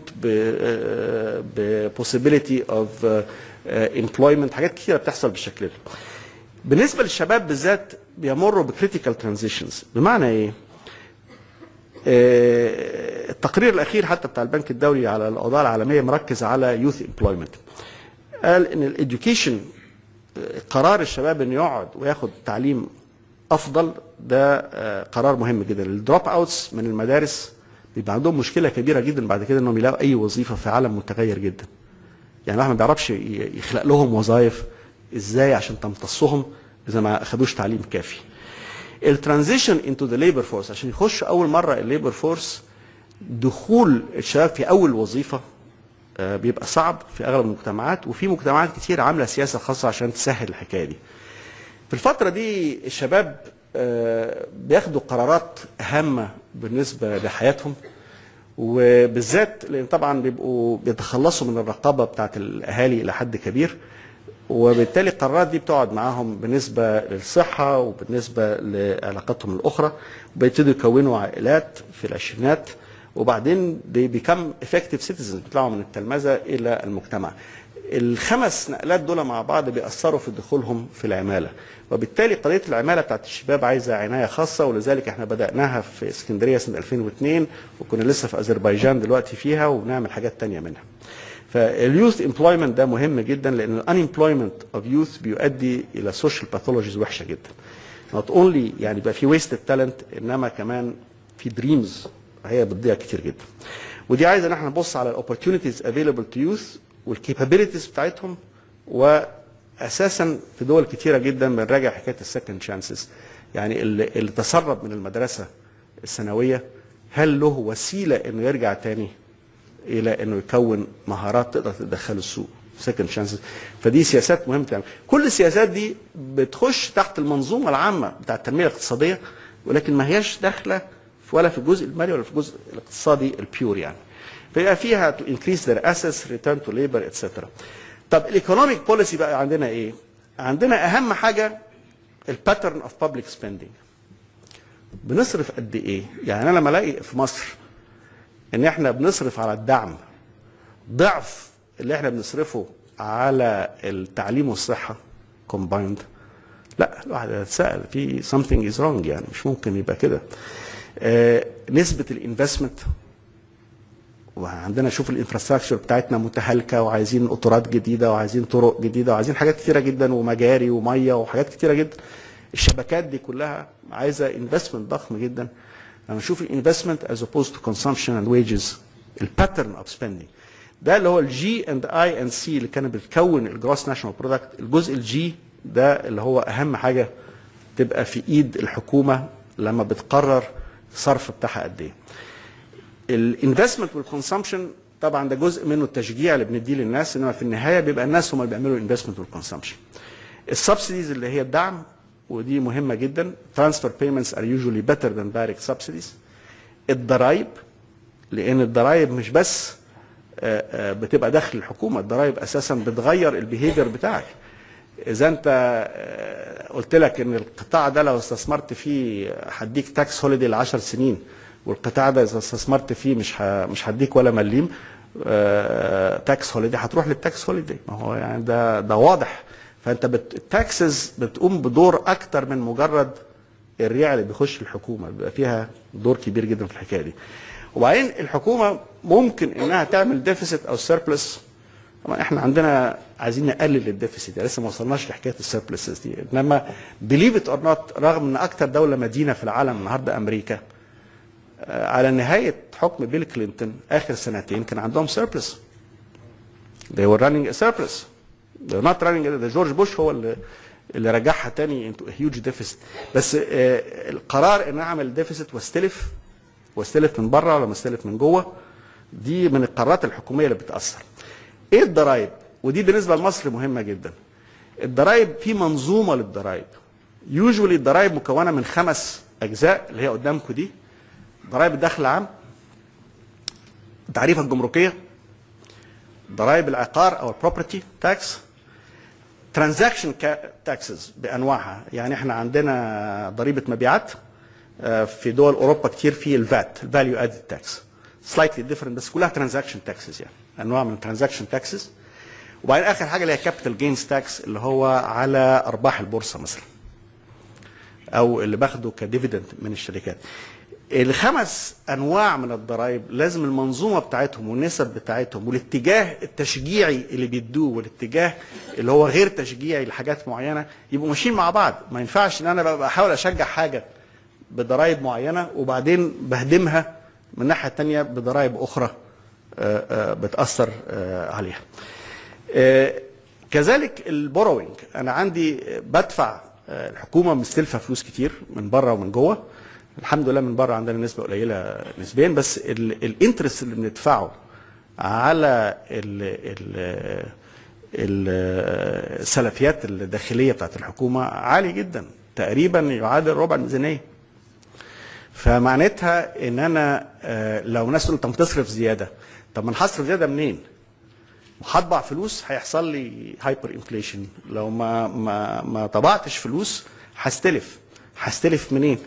ب possibility اوف employment حاجات كتيره بتحصل بالشكل ده بالنسبه للشباب بالذات بيمروا بكريتيكال ترانزيشنز بمعنى ايه؟ آه، التقرير الاخير حتى بتاع البنك الدولي على الاوضاع العالميه مركز على يوث امبلويمنت قال ان الاديوكيشن قرار الشباب انه يقعد وياخد تعليم افضل ده آه، قرار مهم جدا الدروب اوتس من المدارس بيبقى عندهم مشكله كبيره جدا بعد كده انهم يلاقوا اي وظيفه في عالم متغير جدا يعني الواحد ما بيعرفش ي- يخلق لهم وظائف ازاي عشان تمتصهم اذا ما اخدوش تعليم كافي الترانزيشن انتو ذا ليبر فورس عشان يخش اول مره الليبر فورس دخول الشباب في اول وظيفه آه، بيبقى صعب في اغلب المجتمعات وفي مجتمعات كتير عامله سياسه خاصه عشان تسهل الحكايه دي. في الفتره دي الشباب آه، بياخدوا قرارات هامه بالنسبه لحياتهم وبالذات لان طبعا بيبقوا بيتخلصوا من الرقابه بتاعت الاهالي الى حد كبير وبالتالي القرارات دي بتقعد معاهم بالنسبه للصحه وبالنسبه لعلاقاتهم الاخرى وبيبتدوا يكونوا عائلات في العشرينات وبعدين بيكم افكتيف سيتيزن بيطلعوا من التلمذه الى المجتمع. الخمس نقلات دول مع بعض بيأثروا في دخولهم في العماله وبالتالي قضيه العماله بتاعت الشباب عايزه عنايه خاصه ولذلك احنا بدأناها في اسكندريه سنه 2002 وكنا لسه في اذربيجان دلوقتي فيها وبنعمل حاجات تانية منها. فاليوث امبلويمنت ده مهم جدا لان الانemployment اوف يوث بيؤدي الى سوشيال باثولوجيز وحشه جدا. نوت اونلي يعني بقى في ويستد تالنت انما كمان في دريمز هي بتضيع كتير جدا. ودي عايزه ان احنا نبص على الاوبورتيونيتيز افيلبل تو يوث والكيبابيلتيز بتاعتهم واساسا في دول كتيره جدا بنراجع حكايه السكند شانسز يعني اللي, اللي تسرب من المدرسه الثانويه هل له وسيله انه يرجع تاني الى انه يكون مهارات تقدر تدخله السوق سكند شانسز فدي سياسات مهمه تعمل كل السياسات دي بتخش تحت المنظومه العامه بتاع التنميه الاقتصاديه ولكن ما هياش داخله في- ولا في الجزء المالي ولا في الجزء الاقتصادي البيور يعني فيبقى فيها تو انكريس their assets ريتيرن تو ليبر اتسترا طب الايكونوميك بوليسي بقى عندنا ايه عندنا اهم حاجه الباترن اوف بابليك سبيندينج بنصرف قد ايه يعني انا لما الاقي في مصر ان احنا بنصرف على الدعم ضعف اللي احنا بنصرفه على التعليم والصحه كومبايند لا الواحد يتساءل في something is wrong يعني مش ممكن يبقى كده آه نسبه الانفستمنت وعندنا شوف الانفراستراكشر بتاعتنا متهالكه وعايزين قطارات جديده وعايزين طرق جديده وعايزين حاجات كتيره جدا ومجاري وميه وحاجات كتيره جدا الشبكات دي كلها عايزه انفستمنت ضخم جدا لما نشوف الانفستمنت از opposed to consumption and wages الباترن اوف spending ده اللي هو الجي اند اي اند سي اللي كانت بتكون الجروس ناشونال برودكت الجزء الجي ده اللي هو اهم حاجه تبقى في ايد الحكومه لما بتقرر الصرف بتاعها قد ايه الانفستمنت والكونسامشن طبعا ده جزء منه التشجيع اللي بنديه للناس انما في النهايه بيبقى الناس هم اللي بيعملوا الانفستمنت والكونسامشن السبسيديز اللي هي الدعم ودي مهمه جدا ترانسفير بيمنتس ار يوجوالي better than direct subsidies الضرايب لان الضرايب مش بس آه، آه، بتبقى داخل الحكومه الضرايب اساسا بتغير البيهيفير بتاعك اذا انت آه، قلت لك ان القطاع ده لو استثمرت فيه هديك تاكس هوليدي ل 10 سنين والقطاع ده اذا استثمرت فيه مش ه- مش هديك ولا مليم تاكس هوليدي هتروح للتاكس هوليدي ما هو يعني ده ده واضح فانت بت التاكسز بتقوم بدور اكتر من مجرد الريع اللي بيخش الحكومه بيبقى فيها دور كبير جدا في الحكايه دي وبعدين الحكومه ممكن انها تعمل ديفيسيت او سيربلس طبعا احنا عندنا عايزين نقلل الديفيسيت يعني لسه ما وصلناش لحكايه السيربلسز دي انما بليف ات اور نوت رغم ان اكثر دوله مدينه في العالم النهارده امريكا آه، على نهايه حكم بيل كلينتون اخر سنتين كان عندهم سيربلس they were running a surplus they're not running it. ده جورج بوش هو اللي اللي رجعها تاني into a huge deficit بس آه، القرار ان اعمل ديفيسيت واستلف واستلف من بره ولا مستلف من جوه دي من القرارات الحكوميه اللي بتاثر ايه الضرايب ودي بالنسبه لمصر مهمه جدا الضرايب في منظومه للضرايب يوجوالي الضرايب مكونه من خمس اجزاء اللي هي قدامكم دي ضرايب الدخل العام التعريفه الجمركيه ضرائب العقار او البروبرتي تاكس ترانزاكشن تاكسز بانواعها يعني احنا عندنا ضريبه مبيعات آه، في دول اوروبا كتير في الفات الفاليو ادد تاكس سلايتلي ديفرنت بس كلها ترانزاكشن تاكسز يعني انواع من ترانزاكشن تاكسز وبعدين اخر حاجه اللي هي كابيتال جينز تاكس اللي هو على ارباح البورصه مثلا او اللي باخده كديفيدند من الشركات الخمس انواع من الضرائب لازم المنظومه بتاعتهم والنسب بتاعتهم والاتجاه التشجيعي اللي بيدوه والاتجاه اللي هو غير تشجيعي لحاجات معينه يبقوا ماشيين مع بعض ما ينفعش ان انا ببقى بحاول اشجع حاجه بضرائب معينه وبعدين بهدمها من الناحيه الثانيه بضرائب اخرى آه، آه، بتاثر آه، عليها آه، كذلك البوروينج انا عندي بدفع آه، الحكومه مستلفه فلوس كتير من بره ومن جوه الحمد لله من بره عندنا نسبه قليله نسبيا بس الانترست اللي بندفعه على ال ال ال- السلفيات الداخليه بتاعت الحكومه عالي جدا تقريبا يعادل ربع الميزانيه فمعناتها ان انا آه، لو ناس تقول طب تصرف زياده طب ما انا هصرف زياده منين؟ وهطبع فلوس هيحصل لي هايبر انفليشن لو ما ما ما طبعتش فلوس هستلف هستلف منين؟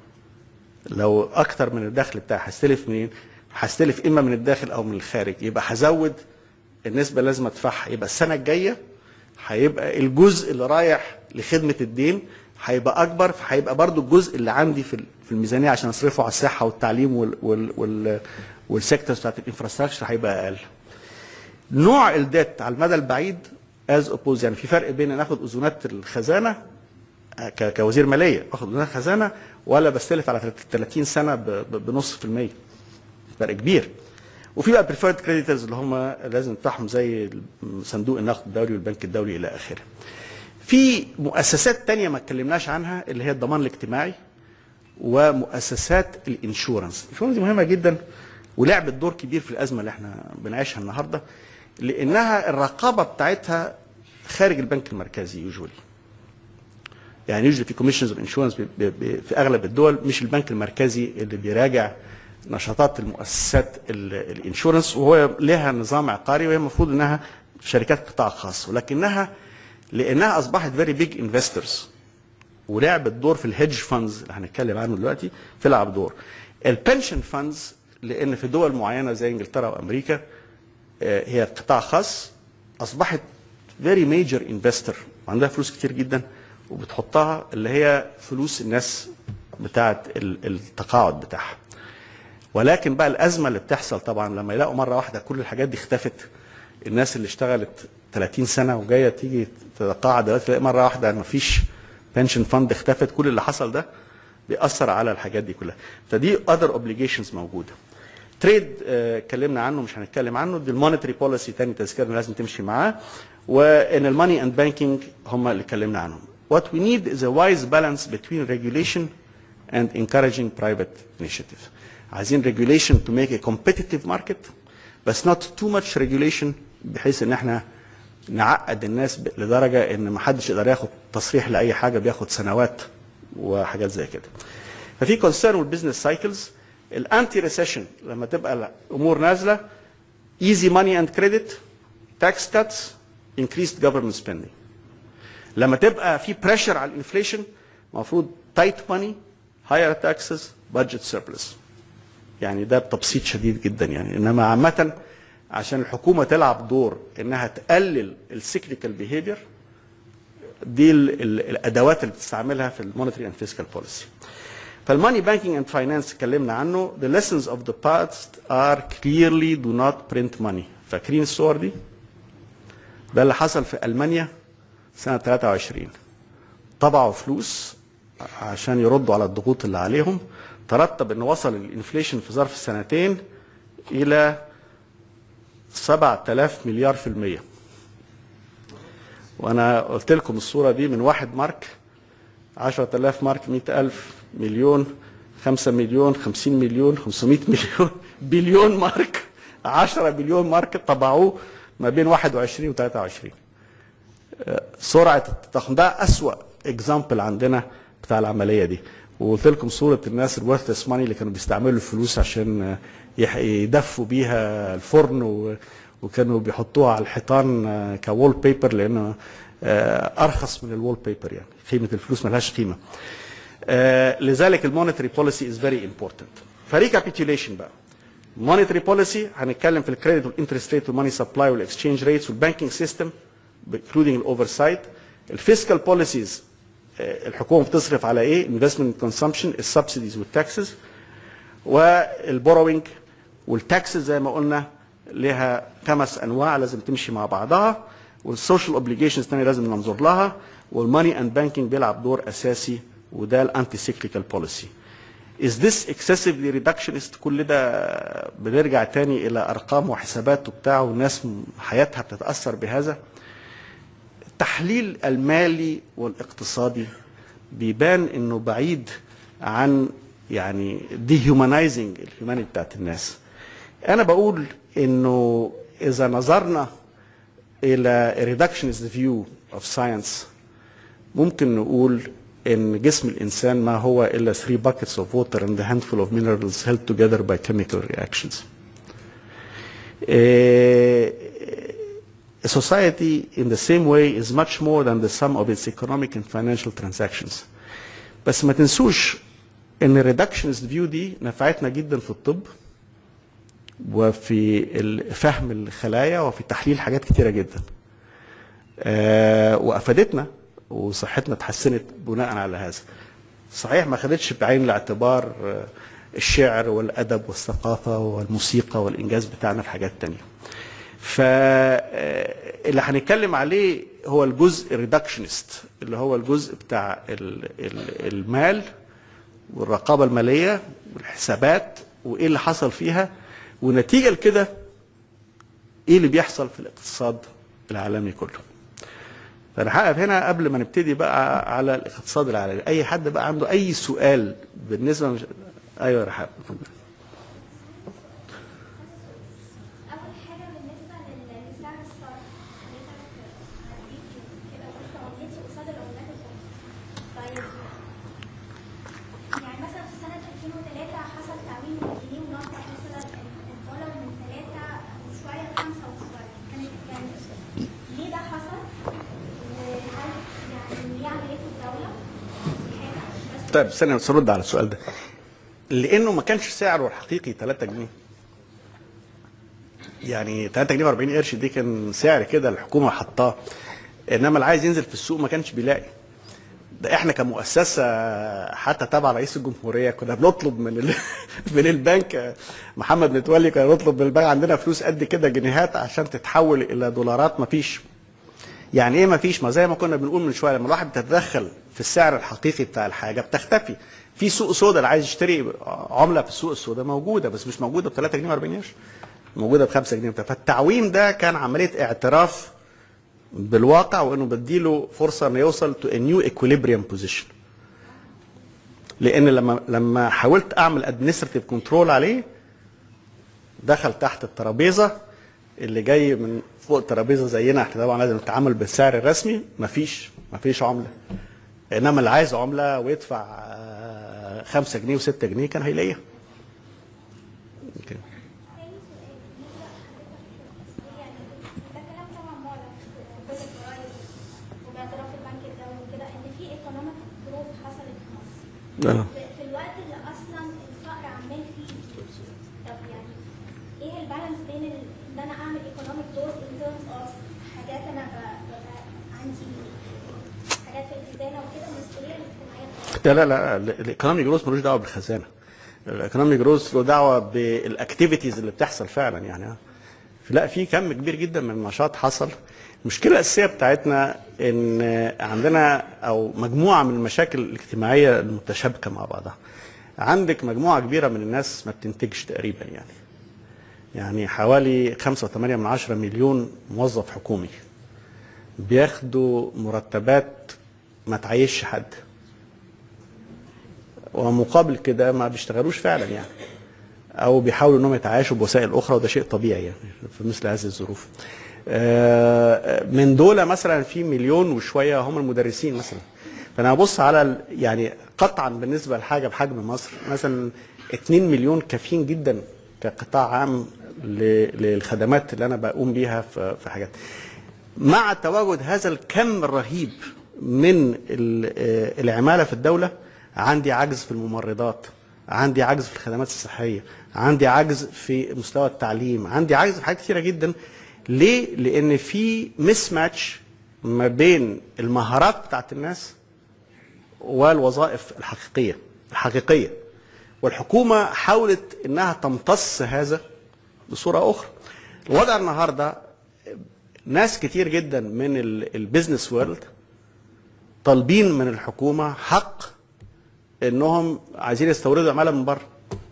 لو اكتر من الدخل بتاعي هستلف منين؟ هستلف اما من الداخل او من الخارج يبقى هزود النسبه اللي لازم ادفعها يبقى السنه الجايه هيبقى الجزء اللي رايح لخدمه الدين هيبقى اكبر فهيبقى برضو الجزء اللي عندي في في الميزانيه عشان اصرفه على الصحه والتعليم وال وال وال والسيكتورز بتاعت الانفراستراكشر هيبقى اقل. نوع الديت على المدى البعيد از اوبوز يعني في فرق بين ان اخد اذونات الخزانه ك- كوزير ماليه باخد اذونات خزانه ولا بستلف على 30 سنه ب- ب- بنص في الميه فرق كبير وفي بقى بريفيرد كريديتورز اللي هم لازم تدفعهم زي صندوق النقد الدولي والبنك الدولي الى اخره. في مؤسسات تانية ما اتكلمناش عنها اللي هي الضمان الاجتماعي ومؤسسات الانشورنس، الانشورنس دي مهمه جدا ولعبت دور كبير في الازمه اللي احنا بنعيشها النهارده لانها الرقابه بتاعتها خارج البنك المركزي يوجولي. يعني يوجد في كوميشنز اوف انشورنس في اغلب الدول مش البنك المركزي اللي بيراجع نشاطات المؤسسات ال- الانشورنس وهو لها نظام عقاري وهي المفروض انها شركات قطاع خاص ولكنها لانها اصبحت فيري بيج انفسترز ولعبت دور في الهيدج فاندز اللي هنتكلم عنه دلوقتي تلعب دور البنشن فاندز لان في دول معينه زي انجلترا وامريكا آه، هي قطاع خاص اصبحت فيري ميجر انفستر وعندها فلوس كتير جدا وبتحطها اللي هي فلوس الناس بتاعه ال- التقاعد بتاعها ولكن بقى الازمه اللي بتحصل طبعا لما يلاقوا مره واحده كل الحاجات دي اختفت الناس اللي اشتغلت 30 سنه وجايه تيجي تتقاعد دلوقتي تلاقي مره واحده ما فيش بنشن فاند اختفت كل اللي حصل ده بيأثر على الحاجات دي كلها فدي اذر اوبليجيشنز موجوده تريد آه، اتكلمنا عنه مش هنتكلم عنه دي المونيتري بوليسي تاني تذكير لازم تمشي معاه وان الماني اند بانكينج هم اللي اتكلمنا عنهم what we need is a wise balance between regulation and encouraging private initiative عايزين regulation to make a competitive market بس not too much regulation بحيث ان احنا نعقد الناس ب- لدرجه ان ما حدش يقدر ياخد تصريح لاي حاجه بياخد سنوات وحاجات زي كده. ففي كونسيرن والبزنس سايكلز الانتي ريسيشن لما تبقى الامور نازله ايزي ماني اند كريدت تاكس كاتس increased government spending لما تبقى في بريشر على الانفليشن المفروض تايت ماني هاير تاكسز بادجت سيربلس يعني ده بتبسيط شديد جدا يعني انما عامه عشان الحكومه تلعب دور انها تقلل السيكليكال بيهيفير دي ال- ال- الادوات اللي بتستعملها في المونيتري اند فيسكال بوليسي فالماني بانكينج اند فاينانس اتكلمنا عنه the lessons of the past are clearly do not print money فاكرين الصور دي ده اللي حصل في المانيا سنه 23 طبعوا فلوس عشان يردوا على الضغوط اللي عليهم ترتب ان وصل الانفليشن في ظرف سنتين الى 7000 مليار في المية وانا قلت لكم الصورة دي من واحد مارك 10000 مارك 100000 مليون 5 مليون 50 مليون 500 مليون بليون مارك 10 بليون مارك طبعوه ما بين 21 و 23 سرعه التضخم ده اسوا اكزامبل عندنا بتاع العمليه دي وقلت لكم صوره الناس الورثلس ماني اللي كانوا بيستعملوا الفلوس عشان يح- يدفوا بيها الفرن و- وكانوا بيحطوها على الحيطان كوول بيبر لانه آه، ارخص من الوول بيبر يعني قيمه الفلوس ملهاش قيمه آه، لذلك المونيتري بوليسي از فيري امبورتنت فريكابيتوليشن بقى مونيتري بوليسي هنتكلم في الكريدت والانترست ريت والماني سبلاي والاكسشينج ريتس والبانكينج سيستم including الاوفرسايت الفيسكال بوليسيز الحكومه بتصرف على ايه انفستمنت كونسامشن السبسيديز والتاكسز والبوروينج والتاكسز زي ما قلنا لها خمس انواع لازم تمشي مع بعضها والسوشيال اوبليجيشنز تاني لازم ننظر لها والماني اند بانكينج بيلعب دور اساسي وده الانتي سيكليكال بوليسي Is this excessively reductionist كل ده بنرجع تاني الى ارقام وحسابات وبتاع والناس م- حياتها بتتاثر بهذا التحليل المالي والاقتصادي بيبان انه بعيد عن يعني dehumanizing الهيومانيتي بتاعت الناس انا بقول انه اذا نظرنا الى reductionist view of science ممكن نقول ان جسم الانسان ما هو الا 3 buckets of water and a handful of minerals held together by chemical reactions. Eh, a society in the same way is much more than the sum of its economic and financial transactions. بس ما تنسوش ان الريدكشنست فيو دي نفعتنا جدا في الطب وفي ال- فهم الخلايا وفي تحليل حاجات كتيره جدا. آه، وافادتنا وصحتنا اتحسنت بناء على هذا. صحيح ما خدتش بعين الاعتبار آه، الشعر والادب والثقافه والموسيقى والانجاز بتاعنا في حاجات تانية. فاللي هنتكلم عليه هو الجزء ريدكشنست اللي هو الجزء بتاع ال- ال- المال والرقابه الماليه والحسابات وايه اللي حصل فيها ونتيجه لكده ايه اللي بيحصل في الاقتصاد العالمي كله. فانا هقف هنا قبل ما نبتدي بقى على الاقتصاد العالمي، اي حد بقى عنده اي سؤال بالنسبه مش... ايوه يا رحاب اتفضل. أول حاجة بالنسبة لل- لسعر الصرف حضرتك هديك كده قلت عملتي قصاد العملات الأخرى. طيب يعني مثلا في سنة 2003 حصل تعويم الجنيه ونقطع مثلا الدولار من 3 وشوية ل 5 وشوية كانت يعني ليه ده حصل؟ وهل يعني ليه عملته الدولة؟ دي حاجة بس طيب استنى بس ارد على السؤال ده. لانه ما كانش سعره الحقيقي 3 جنيه. يعني 3 جنيه و40 قرش دي كان سعر كده الحكومه حطاه انما اللي عايز ينزل في السوق ما كانش بيلاقي. ده احنا كمؤسسه حتى تبع رئيس الجمهوريه كنا بنطلب من ال... من البنك محمد متولي كان يطلب من البنك عندنا فلوس قد كده جنيهات عشان تتحول الى دولارات ما فيش يعني ايه ما فيش ما زي ما كنا بنقول من شويه لما الواحد بتتدخل في السعر الحقيقي بتاع الحاجه بتختفي في سوق سودا اللي عايز يشتري عمله في السوق السوداء موجوده بس مش موجوده ب 3 جنيه و40 قرش موجوده ب 5 جنيه وبتاع. فالتعويم ده كان عمليه اعتراف بالواقع وانه بديله فرصه انه يوصل تو نيو ايكوليبريم بوزيشن لان لما لما حاولت اعمل ادمنستراتيف كنترول عليه دخل تحت الترابيزه اللي جاي من فوق الترابيزه زينا احنا طبعا لازم نتعامل بالسعر الرسمي مفيش مفيش عمله انما اللي عايز عمله ويدفع 5 جنيه و6 جنيه كان هيلاقيها أوكي. تاني سؤال بالنسبة لحضرتك يعني ده كلام طبعا معلن في كل الجرايد وباعتراف البنك الدولي وكده ان في ايكونوميك جروث حصلت في مصر. آه. في في الوقت اللي اصلا الفقر عمال فيه يزيد. طب يعني ايه البالانس بين ال- ان انا اعمل ايكونوميك جروث ان ترمز اوف حاجات انا ب- ببقى عندي حاجات في الخزانه وكده المسؤوليه الاجتماعيه لا لا لا الايكونومي جروث ملوش دعوه بالخزانه الايكونومي جروث له دعوه بالاكتيفيتيز اللي بتحصل فعلا يعني لا في كم كبير جدا من النشاط حصل المشكله الاساسيه بتاعتنا ان عندنا او مجموعه من المشاكل الاجتماعيه المتشابكه مع بعضها عندك مجموعه كبيره من الناس ما بتنتجش تقريبا يعني يعني حوالي 5.8 من عشرة مليون موظف حكومي بياخدوا مرتبات ما تعيش حد ومقابل كده ما بيشتغلوش فعلا يعني او بيحاولوا انهم يتعايشوا بوسائل اخرى وده شيء طبيعي يعني في مثل هذه الظروف آه، من دول مثلا في مليون وشويه هم المدرسين مثلا فانا ابص على ال- يعني قطعا بالنسبه لحاجه بحجم مصر مثلا 2 مليون كافيين جدا كقطاع عام ل- للخدمات اللي انا بقوم بيها في في حاجات مع تواجد هذا الكم الرهيب من ال- آه، العماله في الدوله عندي عجز في الممرضات عندي عجز في الخدمات الصحيه عندي عجز في مستوى التعليم عندي عجز في حاجات كثيره جدا ليه لان في مس ماتش ما بين المهارات بتاعت الناس والوظائف الحقيقيه الحقيقيه والحكومه حاولت انها تمتص هذا بصوره اخرى الوضع النهارده ناس كتير جدا من البيزنس وورلد طالبين من الحكومه حق انهم عايزين يستوردوا عماله من بره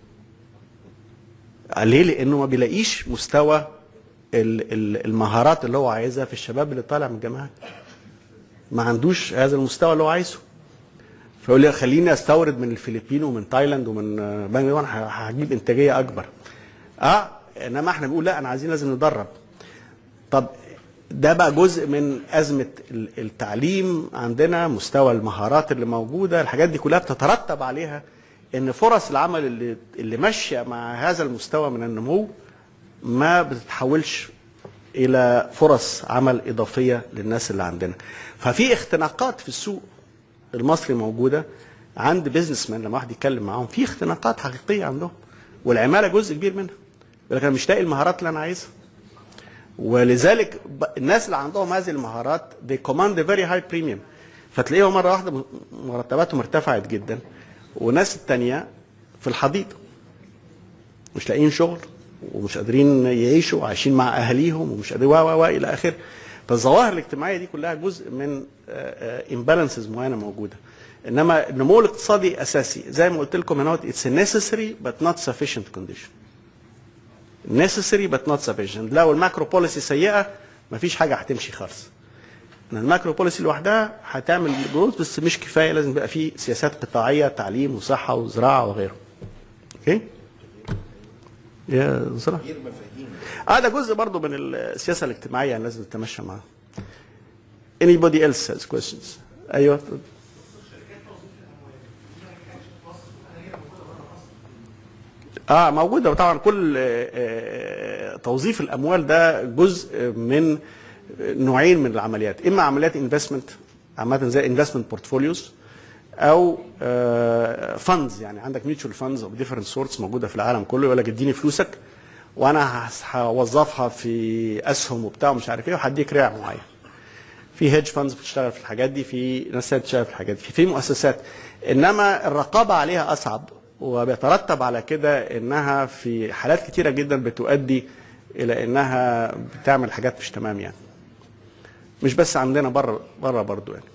ليه لانه ما بيلاقيش مستوى ال- ال- المهارات اللي هو عايزها في الشباب اللي طالع من الجامعات ما عندوش هذا المستوى اللي هو عايزه فيقول لي خليني استورد من الفلبين ومن تايلاند ومن آه، بنجلاديش وانا هجيب انتاجيه اكبر اه انما احنا بنقول لا انا عايزين لازم ندرب طب ده بقى جزء من أزمة ال- التعليم عندنا مستوى المهارات اللي موجودة الحاجات دي كلها بتترتب عليها ان فرص العمل اللي اللي ماشية مع هذا المستوى من النمو ما بتتحولش الى فرص عمل اضافية للناس اللي عندنا ففي اختناقات في السوق المصري موجودة عند بيزنس مان لما واحد يتكلم معاهم في اختناقات حقيقية عندهم والعمالة جزء كبير منها يقول لك انا مش لاقي المهارات اللي انا عايزها ولذلك ب- الناس اللي عندهم هذه المهارات they command a very high premium فتلاقيهم مره واحده م- مرتباتهم ارتفعت جدا والناس التانية في الحضيض مش لاقيين شغل ومش قادرين يعيشوا وعايشين مع اهاليهم ومش قادرين و و و الى اخره فالظواهر الاجتماعيه دي كلها جزء من امبالانسز معينه موجوده انما النمو الاقتصادي اساسي زي ما قلت لكم هنا اتس necessary but not sufficient condition necessary but not sufficient لو الماكرو بوليسي سيئه مفيش حاجه هتمشي خالص ان الماكرو بوليسي لوحدها هتعمل جروث بس مش كفايه لازم يبقى في سياسات قطاعيه تعليم وصحه وزراعه وغيره اوكي يا زراعه اه ده جزء برضو من السياسه الاجتماعيه اللي لازم نتمشى معاها anybody else has questions ايوه اه موجوده طبعا كل آه، آه، توظيف الاموال ده جزء من نوعين من العمليات اما عمليات انفستمنت عامه زي انفستمنت بورتفوليوز او فاندز يعني عندك ميوتشوال فاندز اوف ديفرنت سورتس موجوده في العالم كله يقول لك اديني فلوسك وانا هس- هوظفها في اسهم وبتاع ومش عارف ايه وهديك ريع معين في هيدج فاندز بتشتغل في الحاجات دي في ناس بتشتغل في الحاجات دي في مؤسسات انما الرقابه عليها اصعب وبيترتب على كده انها في حالات كتيره جدا بتؤدي الى انها بتعمل حاجات مش تمام يعني مش بس عندنا بره بره برضو يعني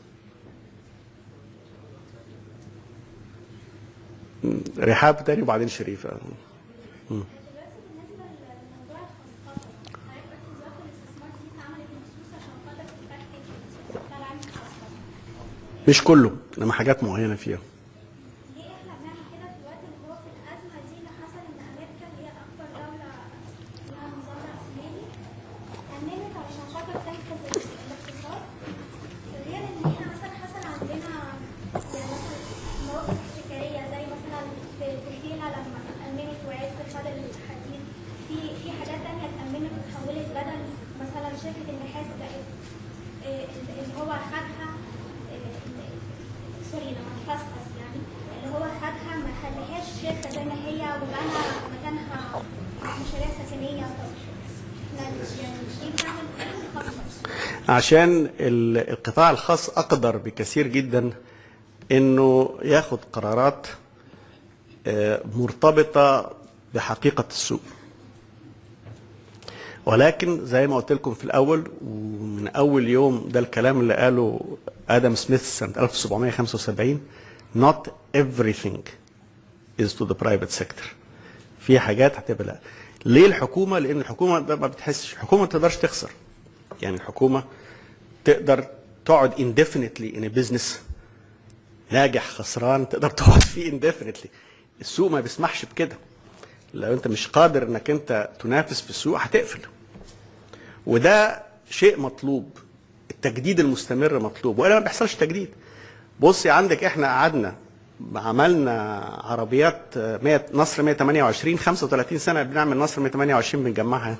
م، رحاب تاني وبعدين شريفه دلوقتي بالنسبه لموضوع الخصخصه حضرتك قلت وزاره الاستثمار دي اتعملت مخصوص عشان خاطر تفتح بتاع العالم الخصخصه مش كله انما حاجات معينه فيها ليه احنا بنعمل كده في الوقت اللي هو في الازمه دي اللي حصل ان امريكا اللي هي اكبر دوله لها نظام راسمالي امنت علشان خاطر تنقذ الاقتصاد غير ان احنا مثلا حصل عندنا يعني مثلا مواقف احتكاريه زي مثلا في في فيها لما امنت وعز خد الحديد في في حاجات تانية اتأمنت واتحولت بدل مثلا شركة النحاس بقت آه، اللي هو خدها آه، سوري لما تفصص يعني اللي هو خدها ما خليهاش شركه زي ما هي وبنى مكانها مشاريع سكنيه طب احنا يعني ليه بنعمل كده ونخلص عشان ال- القطاع الخاص اقدر بكثير جدا انه ياخد قرارات آه، مرتبطه بحقيقه السوق ولكن زي ما قلت لكم في الاول ومن اول يوم ده الكلام اللي قاله ادم سميث سنه 1775 not everything is to the private sector في حاجات هتبقى لا ليه الحكومه لان الحكومه ده ما بتحسش الحكومه ما تقدرش تخسر يعني الحكومه تقدر تقعد indefinitely in a business ناجح خسران تقدر تقعد فيه indefinitely السوق ما بيسمحش بكده لو انت مش قادر انك انت تنافس في السوق هتقفل وده شيء مطلوب التجديد المستمر مطلوب والا ما بيحصلش تجديد بصي عندك احنا قعدنا عملنا عربيات آه، 100 نصر 128 35 سنه بنعمل نصر 128 بنجمعها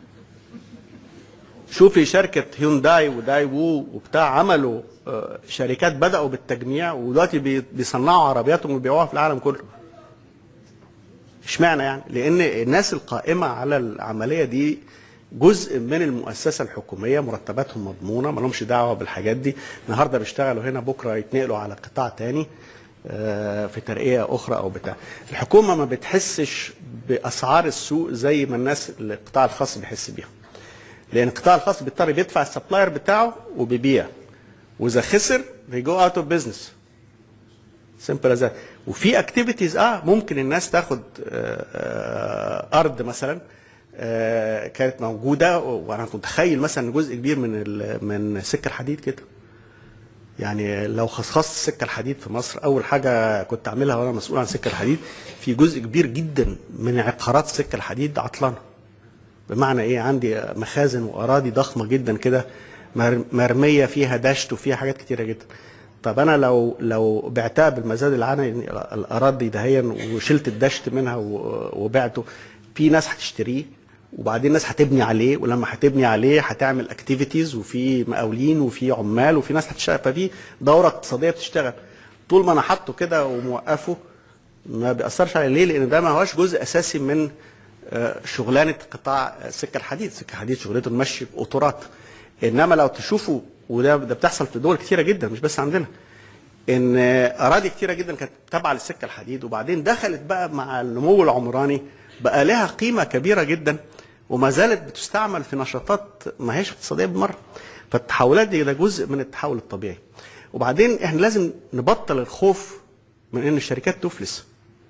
شوفي شركة هيونداي وداي وو وبتاع عملوا آه، شركات بدأوا بالتجميع ودلوقتي بي- بيصنعوا عربياتهم وبيبيعوها في العالم كله. اشمعنى يعني؟ لأن الناس القائمة على العملية دي جزء من المؤسسة الحكومية مرتباتهم مضمونة ما لهمش دعوة بالحاجات دي النهاردة بيشتغلوا هنا بكرة يتنقلوا على قطاع تاني آه، في ترقية أخرى أو بتاع الحكومة ما بتحسش بأسعار السوق زي ما الناس القطاع الخاص بيحس بيها لان القطاع الخاص بيضطر بيدفع السبلاير بتاعه وبيبيع واذا خسر they go out of business simple as that وفي اكتيفيتيز اه ممكن الناس تاخد آه، آه، ارض مثلا آه، كانت موجوده وانا كنت متخيل مثلا إن جزء كبير من ال- من سكه الحديد كده يعني لو خصصت السكه الحديد في مصر اول حاجه كنت اعملها وانا مسؤول عن سكه الحديد في جزء كبير جدا من عقارات سكه الحديد عطلانه بمعنى ايه عندي مخازن واراضي ضخمه جدا كده مر- مرميه فيها دشت وفيها حاجات كتيره جدا طب انا لو لو بعتها بالمزاد العام الاراضي دهيا وشلت الدشت منها و- وبعته في ناس هتشتريه وبعدين ناس هتبني عليه ولما هتبني عليه هتعمل اكتيفيتيز وفي مقاولين وفي عمال وفي ناس هتشتغل ففي دوره اقتصاديه بتشتغل طول ما انا حاطه كده وموقفه ما بيأثرش عليه ليه؟ لأن ده ما هوش جزء أساسي من آه، شغلانة قطاع سكة الحديد، سكة الحديد شغلته المشي بقطورات. إنما لو تشوفوا وده ده بتحصل في دول كتيرة جدا مش بس عندنا. إن آه، أراضي كتيرة جدا كانت تابعة للسكة الحديد وبعدين دخلت بقى مع النمو العمراني بقى لها قيمة كبيرة جدا وما زالت بتستعمل في نشاطات ما هيش اقتصادية بالمرة. فالتحولات دي ده جزء من التحول الطبيعي. وبعدين احنا لازم نبطل الخوف من ان الشركات تفلس.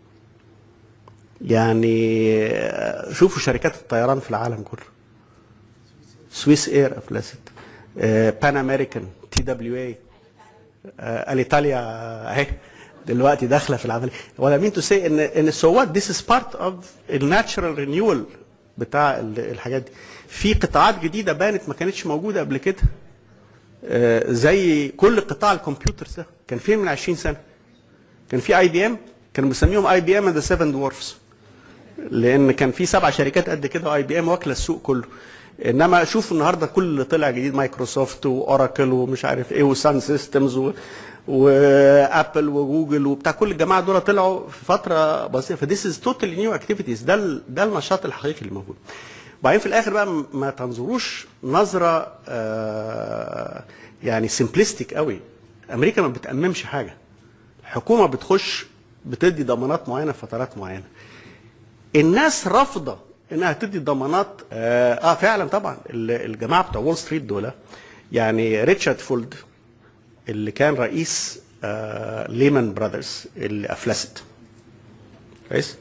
يعني آه، شوفوا شركات الطيران في العالم كله سويس اير افلست بان امريكان تي دبليو اي اليتاليا اهي دلوقتي داخله في العمليه ولا مين تو سي ان ان سو وات ذيس از بارت اوف الناتشرال رينيول بتاع ال- الحاجات دي في قطاعات جديده بانت ما كانتش موجوده قبل كده آه، زي كل قطاع الكمبيوترز ده كان فين من 20 سنه كان في اي بي ام كانوا بيسميهم اي بي ام ذا سيفن دورفز لان كان في سبع شركات قد كده اي بي ام واكله السوق كله انما شوف النهارده كل اللي طلع جديد مايكروسوفت واوراكل ومش عارف ايه وسان سيستمز و... وابل وجوجل وبتاع كل الجماعه دول طلعوا في فتره بسيطه فديس از توتالي نيو اكتيفيتيز ده ال... ده النشاط الحقيقي اللي موجود وبعدين في الاخر بقى م- ما تنظروش نظره آه يعني سمبلستيك قوي امريكا ما بتاممش حاجه الحكومه بتخش بتدي ضمانات معينه في فترات معينه الناس رافضه انها تدي ضمانات اه, آه فعلا طبعا ال- الجماعه بتوع وول ستريت دول يعني ريتشارد فولد اللي كان رئيس آه ليمان براذرز اللي افلست كويس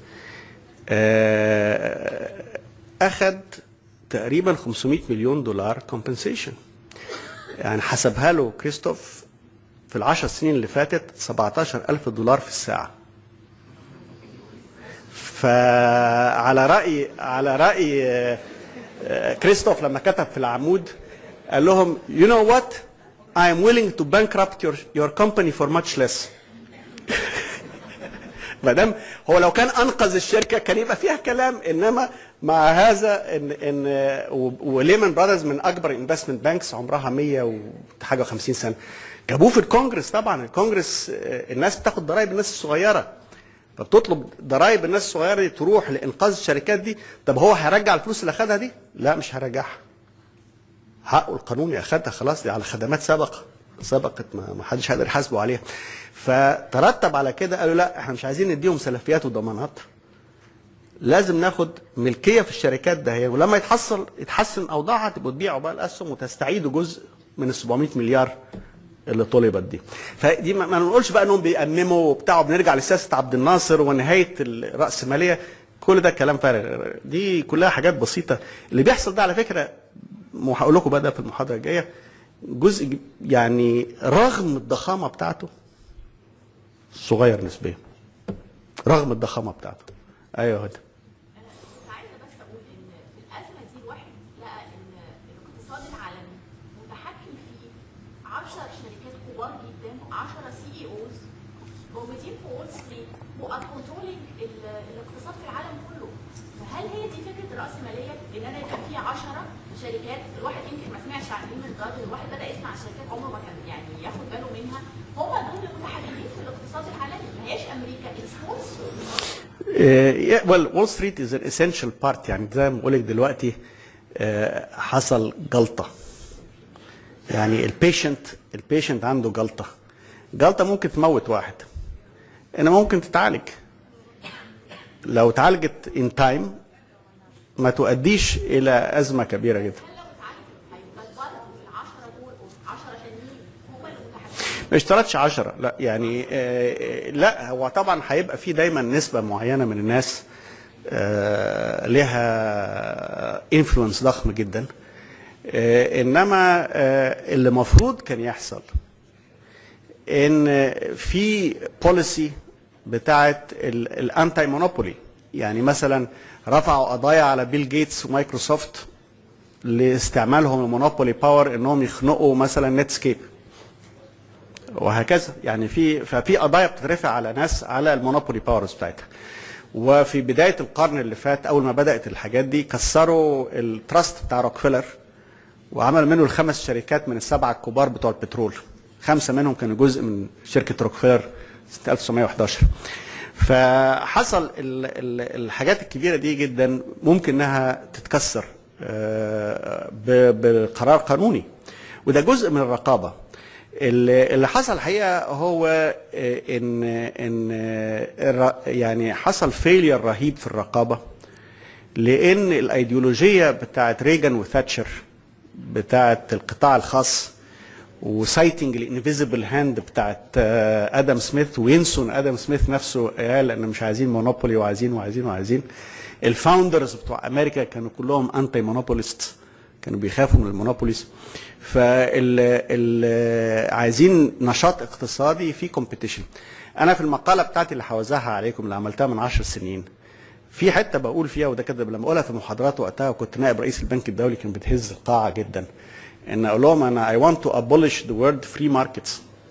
آه اخذ تقريبا 500 مليون دولار كومبنسيشن يعني حسبها له كريستوف في العشر سنين اللي فاتت 17 ألف دولار في الساعة فعلى رأي على رأي آه، آه، كريستوف لما كتب في العمود قال لهم you know what I am willing to bankrupt your, your company for much less ما دام هو لو كان انقذ الشركه كان يبقى فيها كلام انما مع هذا ان ان وليمان براذرز من اكبر انفستمنت بانكس عمرها 100 وحاجه 50 سنه جابوه في الكونجرس طبعا الكونجرس آه، الناس بتاخد ضرائب الناس الصغيره فبتطلب ضرائب الناس الصغيره دي تروح لانقاذ الشركات دي طب هو هيرجع الفلوس اللي اخدها دي؟ لا مش هيرجعها حقه القانوني اخدها خلاص دي على خدمات سبق سبقت ما ما حدش هيقدر يحاسبه عليها فترتب على كده قالوا لا احنا مش عايزين نديهم سلفيات وضمانات لازم ناخد ملكيه في الشركات ده هي ولما يتحصل يتحسن اوضاعها تبقوا تبيعوا بقى الاسهم وتستعيدوا جزء من ال 700 مليار اللي طلبت دي فدي ما ما نقولش بقى انهم بيأمموا وبتاع وبنرجع لسياسه عبد الناصر ونهايه الرأسماليه كل ده كلام فارغ دي كلها حاجات بسيطه اللي بيحصل ده على فكره وهقول لكم بقى ده في المحاضره الجايه جزء ج- يعني رغم الضخامه بتاعته صغير نسبيا رغم الضخامه بتاعته ايوه هدى انا كنت عايزه بس اقول ان في الازمه دي الواحد لقى ان الاقتصاد العالمي متحكم فيه 10 شركات كبار جدا 10 سي اي اوز موجودين في وول ستريت وار كنترولينج الاقتصاد في العالم كله فهل هي دي فكره الراسماليه ان انا يبقى في 10 شركات الواحد يمكن ما سمعش عن ليمن جارد الواحد بدا يسمع عن شركات عمره ما كان يعني ياخد باله منها هم دول المتحكمين في الاقتصاد العالمي ما هياش امريكا اتس ويل وول ستريت از ان اسينشال بارت يعني زي ما بقول لك دلوقتي آه، حصل جلطه يعني البيشنت البيشنت عنده جلطه جلطه ممكن تموت واحد انما ممكن تتعالج لو اتعالجت ان تايم ما تؤديش الى ازمه كبيره جدا هل لو اتعالج هيبقى برضه العشرة دول والعشرة تانيين هم المتحكمين ما اشترطش 10 لا يعني آه، لا هو طبعا هيبقى في دايما نسبه معينه من الناس آه، لها انفلونس ضخم جدا آه، انما آه، اللي المفروض كان يحصل ان في بوليسي بتاعت الانتي مونوبولي يعني مثلا رفعوا قضايا على بيل جيتس ومايكروسوفت لاستعمالهم المونوبولي باور انهم يخنقوا مثلا نتسكيب وهكذا يعني في ففي قضايا بتترفع على ناس على المونوبولي باورز بتاعتها وفي بدايه القرن اللي فات اول ما بدات الحاجات دي كسروا التراست بتاع روكفيلر وعمل منه الخمس شركات من السبعه الكبار بتوع البترول خمسه منهم كانوا جزء من شركه روكفيلر سنه 1911 فحصل ال- ال- الحاجات الكبيره دي جدا ممكن انها تتكسر آه، ب- بقرار قانوني وده جزء من الرقابه اللي اللي حصل الحقيقه هو آه، ان ان آه، الر- يعني حصل فيلير رهيب في الرقابه لان الايديولوجيه بتاعت ريجان وثاتشر بتاعت القطاع الخاص وسايتنج الانفيزبل هاند بتاعت آه، ادم سميث وينسون ادم سميث نفسه قال ان مش عايزين مونوبولي وعايزين وعايزين وعايزين الفاوندرز بتوع امريكا كانوا كلهم انتي مونوبوليست كانوا بيخافوا من المونوبوليز فال ال- عايزين نشاط اقتصادي في كومبيتيشن انا في المقاله بتاعتي اللي هوزعها عليكم اللي عملتها من عشر سنين في حته بقول فيها وده كده لما اقولها في محاضرات وقتها وكنت نائب رئيس البنك الدولي كان بتهز القاعه جدا ان اقول لهم انا I want to abolish the word free markets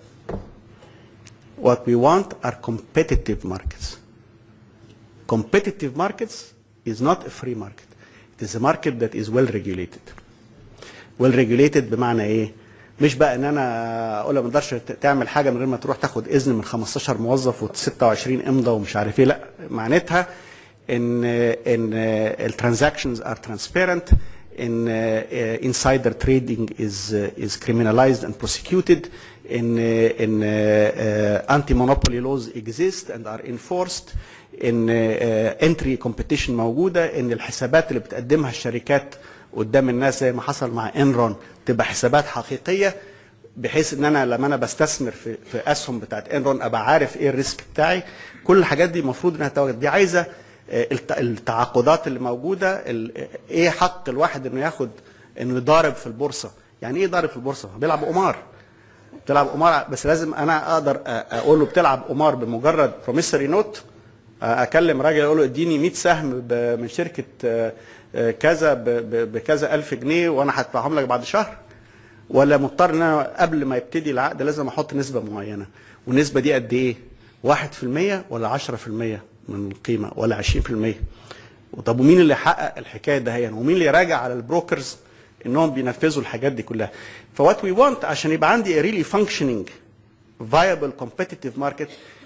what we want are competitive markets competitive markets is not a free market it is a market that is well regulated well regulated بمعنى ايه مش بقى ان انا اقول ما تقدرش تعمل حاجه من غير ما تروح تاخد اذن من 15 موظف و26 امضى ومش عارف ايه لا معناتها ان ان الترانزاكشنز ار ترانسبيرنت ان insider trading is is criminalized and prosecuted ان ان anti monopoly laws exist and are enforced ان entry competition موجوده ان الحسابات اللي بتقدمها الشركات قدام الناس زي ما حصل مع انرون تبقى حسابات حقيقيه بحيث ان انا لما انا بستثمر في في اسهم بتاعت انرون ابقى عارف ايه الريسك بتاعي كل الحاجات دي المفروض انها تواجد دي عايزه آه، الت- التعاقدات اللي موجوده ال- ايه حق الواحد انه ياخد انه يضارب في البورصه يعني ايه يضارب في البورصه بيلعب قمار بتلعب قمار بس لازم انا اقدر أ- اقول له بتلعب قمار بمجرد بروميسري نوت اكلم راجل اقول له اديني 100 سهم ب- من شركه آه، آه، كذا ب- ب- بكذا الف جنيه وانا هدفعهم لك بعد شهر ولا مضطر ان انا قبل ما يبتدي العقد لازم احط نسبه معينه والنسبه دي قد ايه 1% ولا 10% من القيمه ولا 20% طب ومين اللي يحقق الحكايه ده هي ومين اللي يراجع على البروكرز انهم بينفذوا الحاجات دي كلها فوات وي وانت عشان يبقى عندي ريلي فانكشننج viable competitive market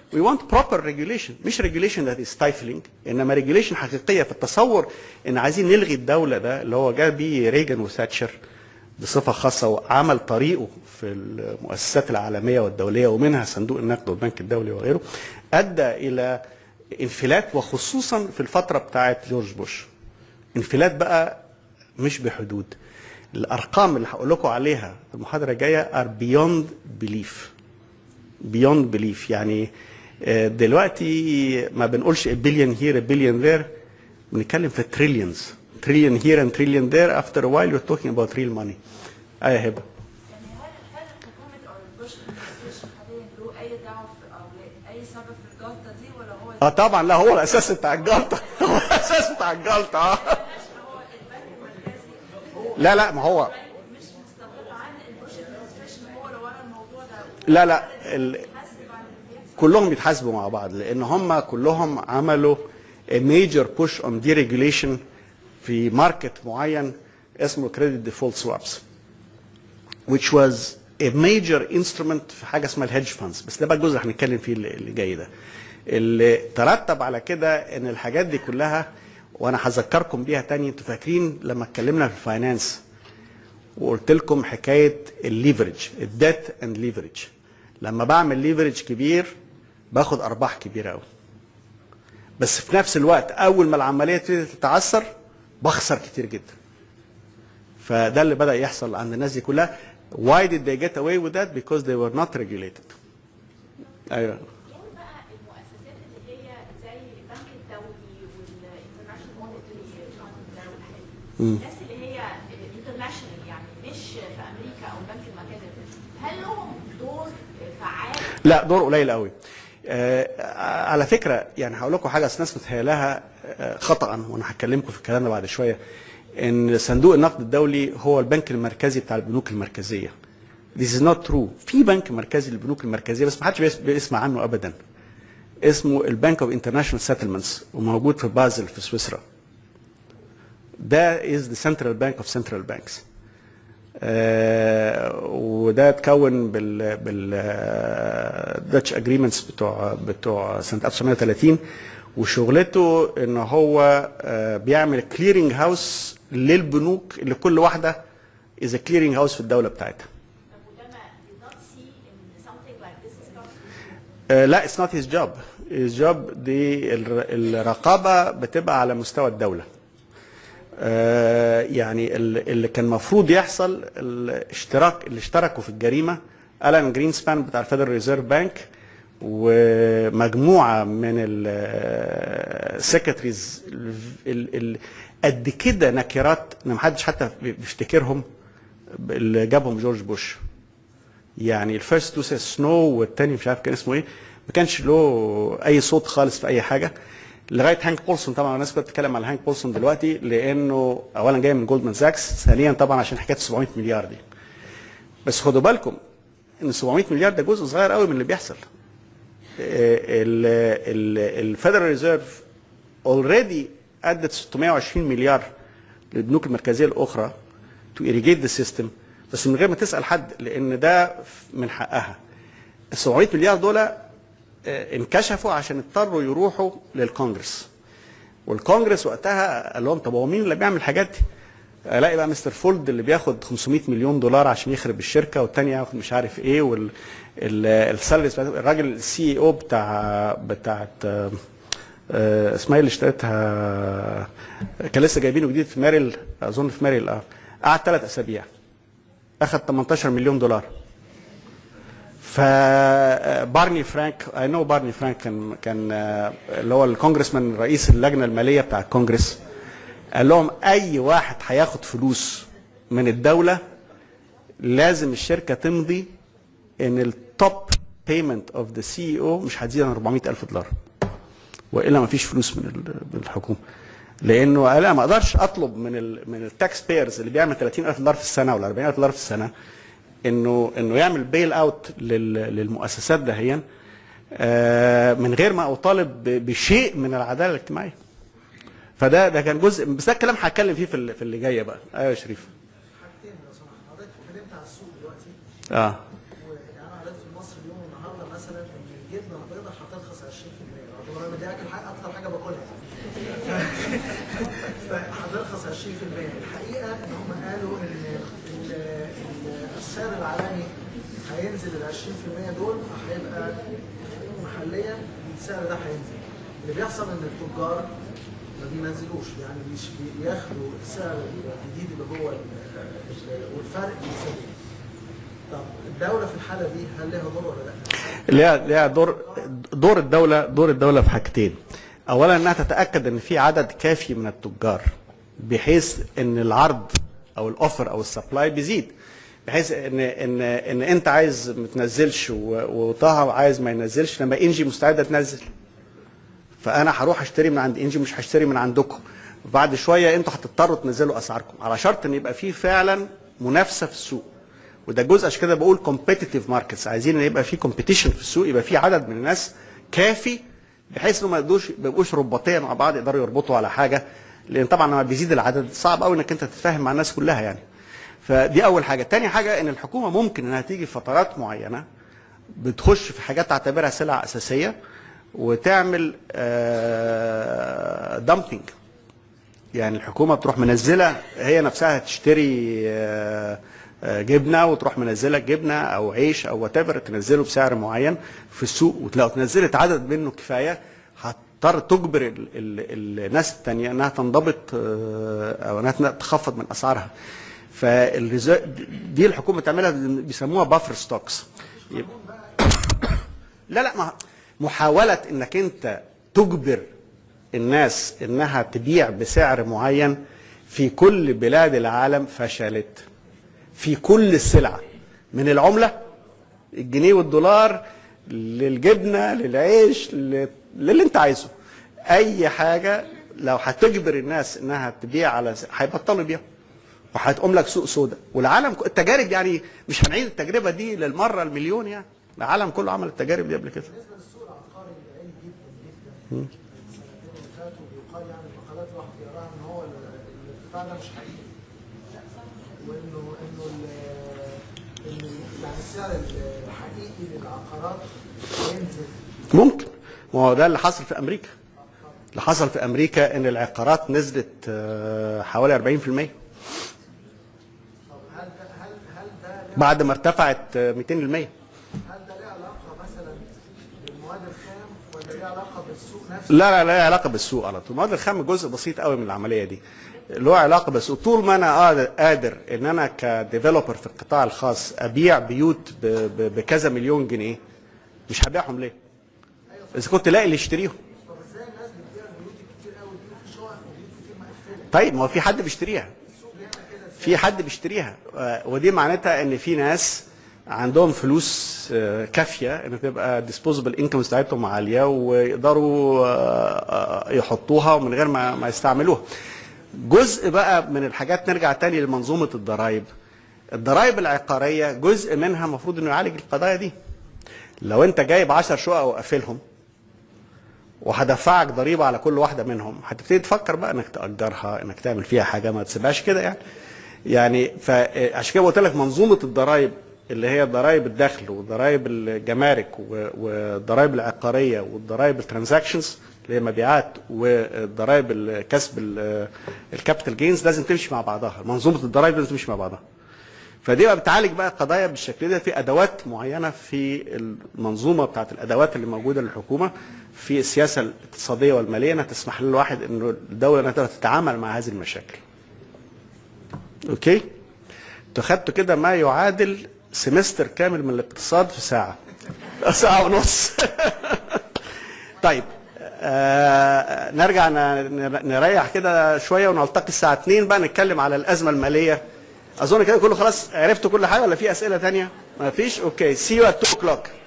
we want proper regulation مش regulation that is stifling انما regulation حقيقيه في التصور ان عايزين نلغي الدوله ده اللي هو جاء بيه ريجن وثاتشر بصفه خاصه وعمل طريقه في المؤسسات العالميه والدوليه ومنها صندوق النقد والبنك الدولي وغيره ادى الى انفلات وخصوصا في الفتره بتاعت جورج بوش انفلات بقى مش بحدود الارقام اللي هقول لكم عليها في المحاضره الجايه are beyond belief beyond belief يعني آه، دلوقتي ما بنقولش a billion here a billion there بنتكلم في trillions trillion here and trillion there after a while you're talking about real money ايه هبه يعني هل هل الحكومه او البوش ادمنستريشن حاليا له اي دعوه في او اي سبب في الجلطه دي ولا هو اه طبعا لا هو الاساس بتاع الجلطه هو الاساس بتاع الجلطه اه هو البنك المركزي لا لا ما هو مش مستقل عن البوش ادمنستريشن هو اللي ورا الموضوع ده لا لا ال... حاسب على اللي بيحصل كلهم بيتحاسبوا مع بعض لان هم كلهم عملوا a major push on deregulation في ماركت معين اسمه credit default swaps which was a major instrument في حاجه اسمها الهيدج فاندز بس ده بقى الجزء اللي هنتكلم فيه اللي اللي جاي ده اللي ترتب على كده ان الحاجات دي كلها وانا هذكركم بيها تاني انتوا فاكرين لما اتكلمنا في الفاينانس وقلت لكم حكايه الليفرج الديت اند ليفرج لما بعمل ليفرج كبير باخد ارباح كبيره قوي بس في نفس الوقت اول ما العمليه تبتدي تتعثر بخسر كتير جدا فده اللي بدا يحصل عند الناس دي كلها why did they get away with that because they were not regulated ايوه يعني بقى المؤسسات اللي هي زي البنك الدولي والانترناشونال مونيتري فاند ده والحاجات دي الناس اللي هي انترناشونال يعني مش في امريكا او البنك المركزي هل لهم دور فعال لا دور قليل قوي آه على فكره يعني هقول لكم حاجه أصل الناس متهيألها آه خطا وانا هكلمكم في الكلام ده بعد شويه ان صندوق النقد الدولي هو البنك المركزي بتاع البنوك المركزيه This is not true في بنك مركزي للبنوك المركزيه بس ما حدش بيس- بيسمع عنه ابدا اسمه البنك اوف انترناشونال سيتلمنتس وموجود في بازل في سويسرا ده is the central bank of central banks آه، وده اتكون بال بال داتش اجريمنتس بتوع بتوع سنه 1930 وشغلته ان هو آه، بيعمل كليرنج هاوس للبنوك اللي كل واحده از كليرنج هاوس في الدوله بتاعتها طب وده ما did not see in something like this is possible آه، لا اتس نوت هيز جوب هيز جوب دي الر- الرقابه بتبقى على مستوى الدوله آه، يعني ال- اللي كان المفروض يحصل الاشتراك اللي اشتركوا في الجريمه الان جرينسبان بتاع الفيدرال ريزيرف بانك ومجموعه من السكرتريز قد كده نكرات ان محدش حتى بيفتكرهم اللي جابهم جورج بوش يعني الفيرست تو سنو والتاني مش عارف كان اسمه ايه ما كانش له اي صوت خالص في اي حاجه لغايه هانك بولسون طبعا الناس كلها بتتكلم على هانك بولسون دلوقتي لانه اولا جاي من جولدمان ساكس ثانيا طبعا عشان حكايه 700 مليار دي بس خدوا بالكم ان 700 مليار ده جزء صغير قوي من اللي بيحصل الفيدرال ريزيرف اوريدي ادت 620 مليار للبنوك المركزيه الاخرى تو irrigate ذا سيستم بس من غير ما تسال حد لان ده من حقها ال 700 مليار دول آه، انكشفوا عشان اضطروا يروحوا للكونجرس والكونجرس وقتها قال لهم طب هو مين اللي بيعمل الحاجات دي؟ الاقي بقى مستر فولد اللي بياخد 500 مليون دولار عشان يخرب الشركه والتاني ياخد مش عارف ايه وال السالريز بتاعت- الراجل السي اي او بتاع بتاعت آه، آه، اسمها إيه اللي اشتريتها كان لسه جايبينه جديد في ماريل اظن في ماريل اه قعد ثلاث اسابيع اخذ 18 مليون دولار فبارني فرانك اي نو بارني فرانك كان كان آه، اللي هو الكونجرسمان رئيس اللجنه الماليه بتاع الكونجرس قال لهم اي واحد هياخد فلوس من الدوله لازم الشركه تمضي ان التوب بيمنت اوف ذا سي او مش هتزيد عن 400 الف دولار والا ما فيش فلوس من ال- من الحكومه لانه قال انا ما اقدرش اطلب من ال من التاكس بيرز اللي بيعمل 30000 دولار في السنه ولا 40000 دولار في السنه انه انه يعمل بيل اوت للمؤسسات دهيا آه، من غير ما اطالب ب- بشيء من العداله الاجتماعيه فده ده كان جزء بس ده الكلام هتكلم فيه في اللي, في اللي جايه بقى ايوه يا شريف حاجتين لو سمحت حضرتك اتكلمت على السوق دلوقتي اه ويعني انا قريت في مصر اليوم النهارده مثلا ان الجبنه البيضاء هترخص 20% رغم ان دي اكل حاجه اكتر حاجه باكلها فهترخص 20% الحقيقه ان هم قالوا ان ال- ال- السعر العالمي هينزل ال 20% دول هيبقى محليا السعر ده هينزل اللي بيحصل ان التجار ما بينزلوش يعني بيش- بياخدوا السعر الجديد اللي جوه ال- ال- والفرق بيسيبوه طب الدولة في الحالة دي هل لها دور ولا لا؟ ليها ليها دور دور الدوله دور الدوله في حاجتين اولا انها تتاكد ان في عدد كافي من التجار بحيث ان العرض او الاوفر او السبلاي بيزيد بحيث ان ان ان انت عايز ما تنزلش و- وطه عايز ما ينزلش لما انجي مستعده تنزل فانا هروح اشتري من عند انجي مش هشتري من عندكم بعد شويه انتوا هتضطروا تنزلوا اسعاركم على شرط ان يبقى في فعلا منافسه في السوق وده جزء عشان كده بقول كومبيتيتيف ماركتس عايزين ان يبقى في كومبيتيشن في السوق يبقى في عدد من الناس كافي بحيث انهم ما يقدروش ما يبقوش رباطيه مع بعض يقدروا يربطوا على حاجه لان طبعا لما بيزيد العدد صعب قوي انك انت تتفاهم مع الناس كلها يعني فدي اول حاجه تاني حاجه ان الحكومه ممكن انها تيجي في فترات معينه بتخش في حاجات تعتبرها سلع اساسيه وتعمل دامبنج يعني الحكومه بتروح منزله هي نفسها تشتري آه، آه، جبنه وتروح منزله جبنه او عيش او وات تنزله بسعر معين في السوق وتلاقوا نزلت عدد منه كفايه هتضطر تجبر ال ال الناس التانية انها تنضبط آه، او انها تخفض من اسعارها فالرزق دي الحكومه تعملها بيسموها بافر ستوكس لا لا ما محاولة انك انت تجبر الناس انها تبيع بسعر معين في كل بلاد العالم فشلت في كل السلع من العملة الجنيه والدولار للجبنة للعيش لل- للي انت عايزه اي حاجة لو هتجبر الناس انها تبيع على س- هيبطلوا يبيعوا وهتقوم لك سوق سوداء والعالم ك- التجارب يعني مش هنعيد التجربة دي للمرة المليون يعني العالم كله عمل التجارب دي قبل كده بالنسبة للسوق العقاري اللي عالي جدا جدا السنتين اللي فاتوا بيقال يعني المقالات الواحد بيقراها ان هو ال- الارتفاع ده مش حقيقي وانه انه ال- ان يعني السعر الحقيقي للعقارات هينزل ممكن ما هو ده اللي حصل في امريكا اللي حصل في امريكا ان العقارات نزلت آه، حوالي 40% طب هل ده هل هل ده له- بعد ما ارتفعت آه، 200% هل ده له علاقه مثلا بالمواد الخام ولا له علاقه بالسوق نفسه؟ لا لا لا علاقه بالسوق على طول المواد الخام جزء بسيط قوي من العمليه دي له علاقه بالسوق طول ما انا قادر, قادر ان انا كديفلوبر في القطاع الخاص ابيع بيوت ب- ب- بكذا مليون جنيه مش هبيعهم ليه؟ اذا كنت لاقي اللي يشتريهم طب ازاي الناس بتبيع البيوت كتير قوي دي وفي شقق وبيوت كتير مقفله؟ طيب ما هو في حد بيشتريها في حد بيشتريها آه، ودي معناتها ان في ناس عندهم فلوس آه، كافيه ان تبقى ديسبوزبل انكمز بتاعتهم عاليه ويقدروا آه، آه، يحطوها من غير ما ما يستعملوها. جزء بقى من الحاجات نرجع تاني لمنظومه الضرائب. الضرائب العقاريه جزء منها المفروض انه يعالج القضايا دي. لو انت جايب 10 شقق وقافلهم وهدفعك ضريبه على كل واحده منهم هتبتدي تفكر بقى انك تاجرها انك تعمل فيها حاجه ما تسيبهاش كده يعني يعني فعشان كده قلت لك منظومه الضرائب اللي هي ضرائب الدخل وضرائب الجمارك و- والضرائب العقاريه والضرائب الترانزاكشنز اللي هي مبيعات والضرائب الكسب ال- الكابيتال جينز لازم تمشي مع بعضها منظومه الضرائب لازم تمشي مع بعضها فدي بقى بتعالج بقى قضايا بالشكل ده في ادوات معينه في المنظومه بتاعت الادوات اللي موجوده للحكومه في السياسه الاقتصاديه والماليه انها تسمح للواحد انه الدوله انها تقدر تتعامل مع هذه المشاكل. اوكي؟ انتوا خدتوا كده ما يعادل سمستر كامل من الاقتصاد في ساعه. ساعه ونص. طيب آه نرجع ن- ن- نريح كده شويه ونلتقي الساعه 2 بقى نتكلم على الازمه الماليه اظن كده كله خلاص عرفتوا كل حاجه ولا في اسئله تانية؟ ما فيش اوكي سي يو ات 2 o'clock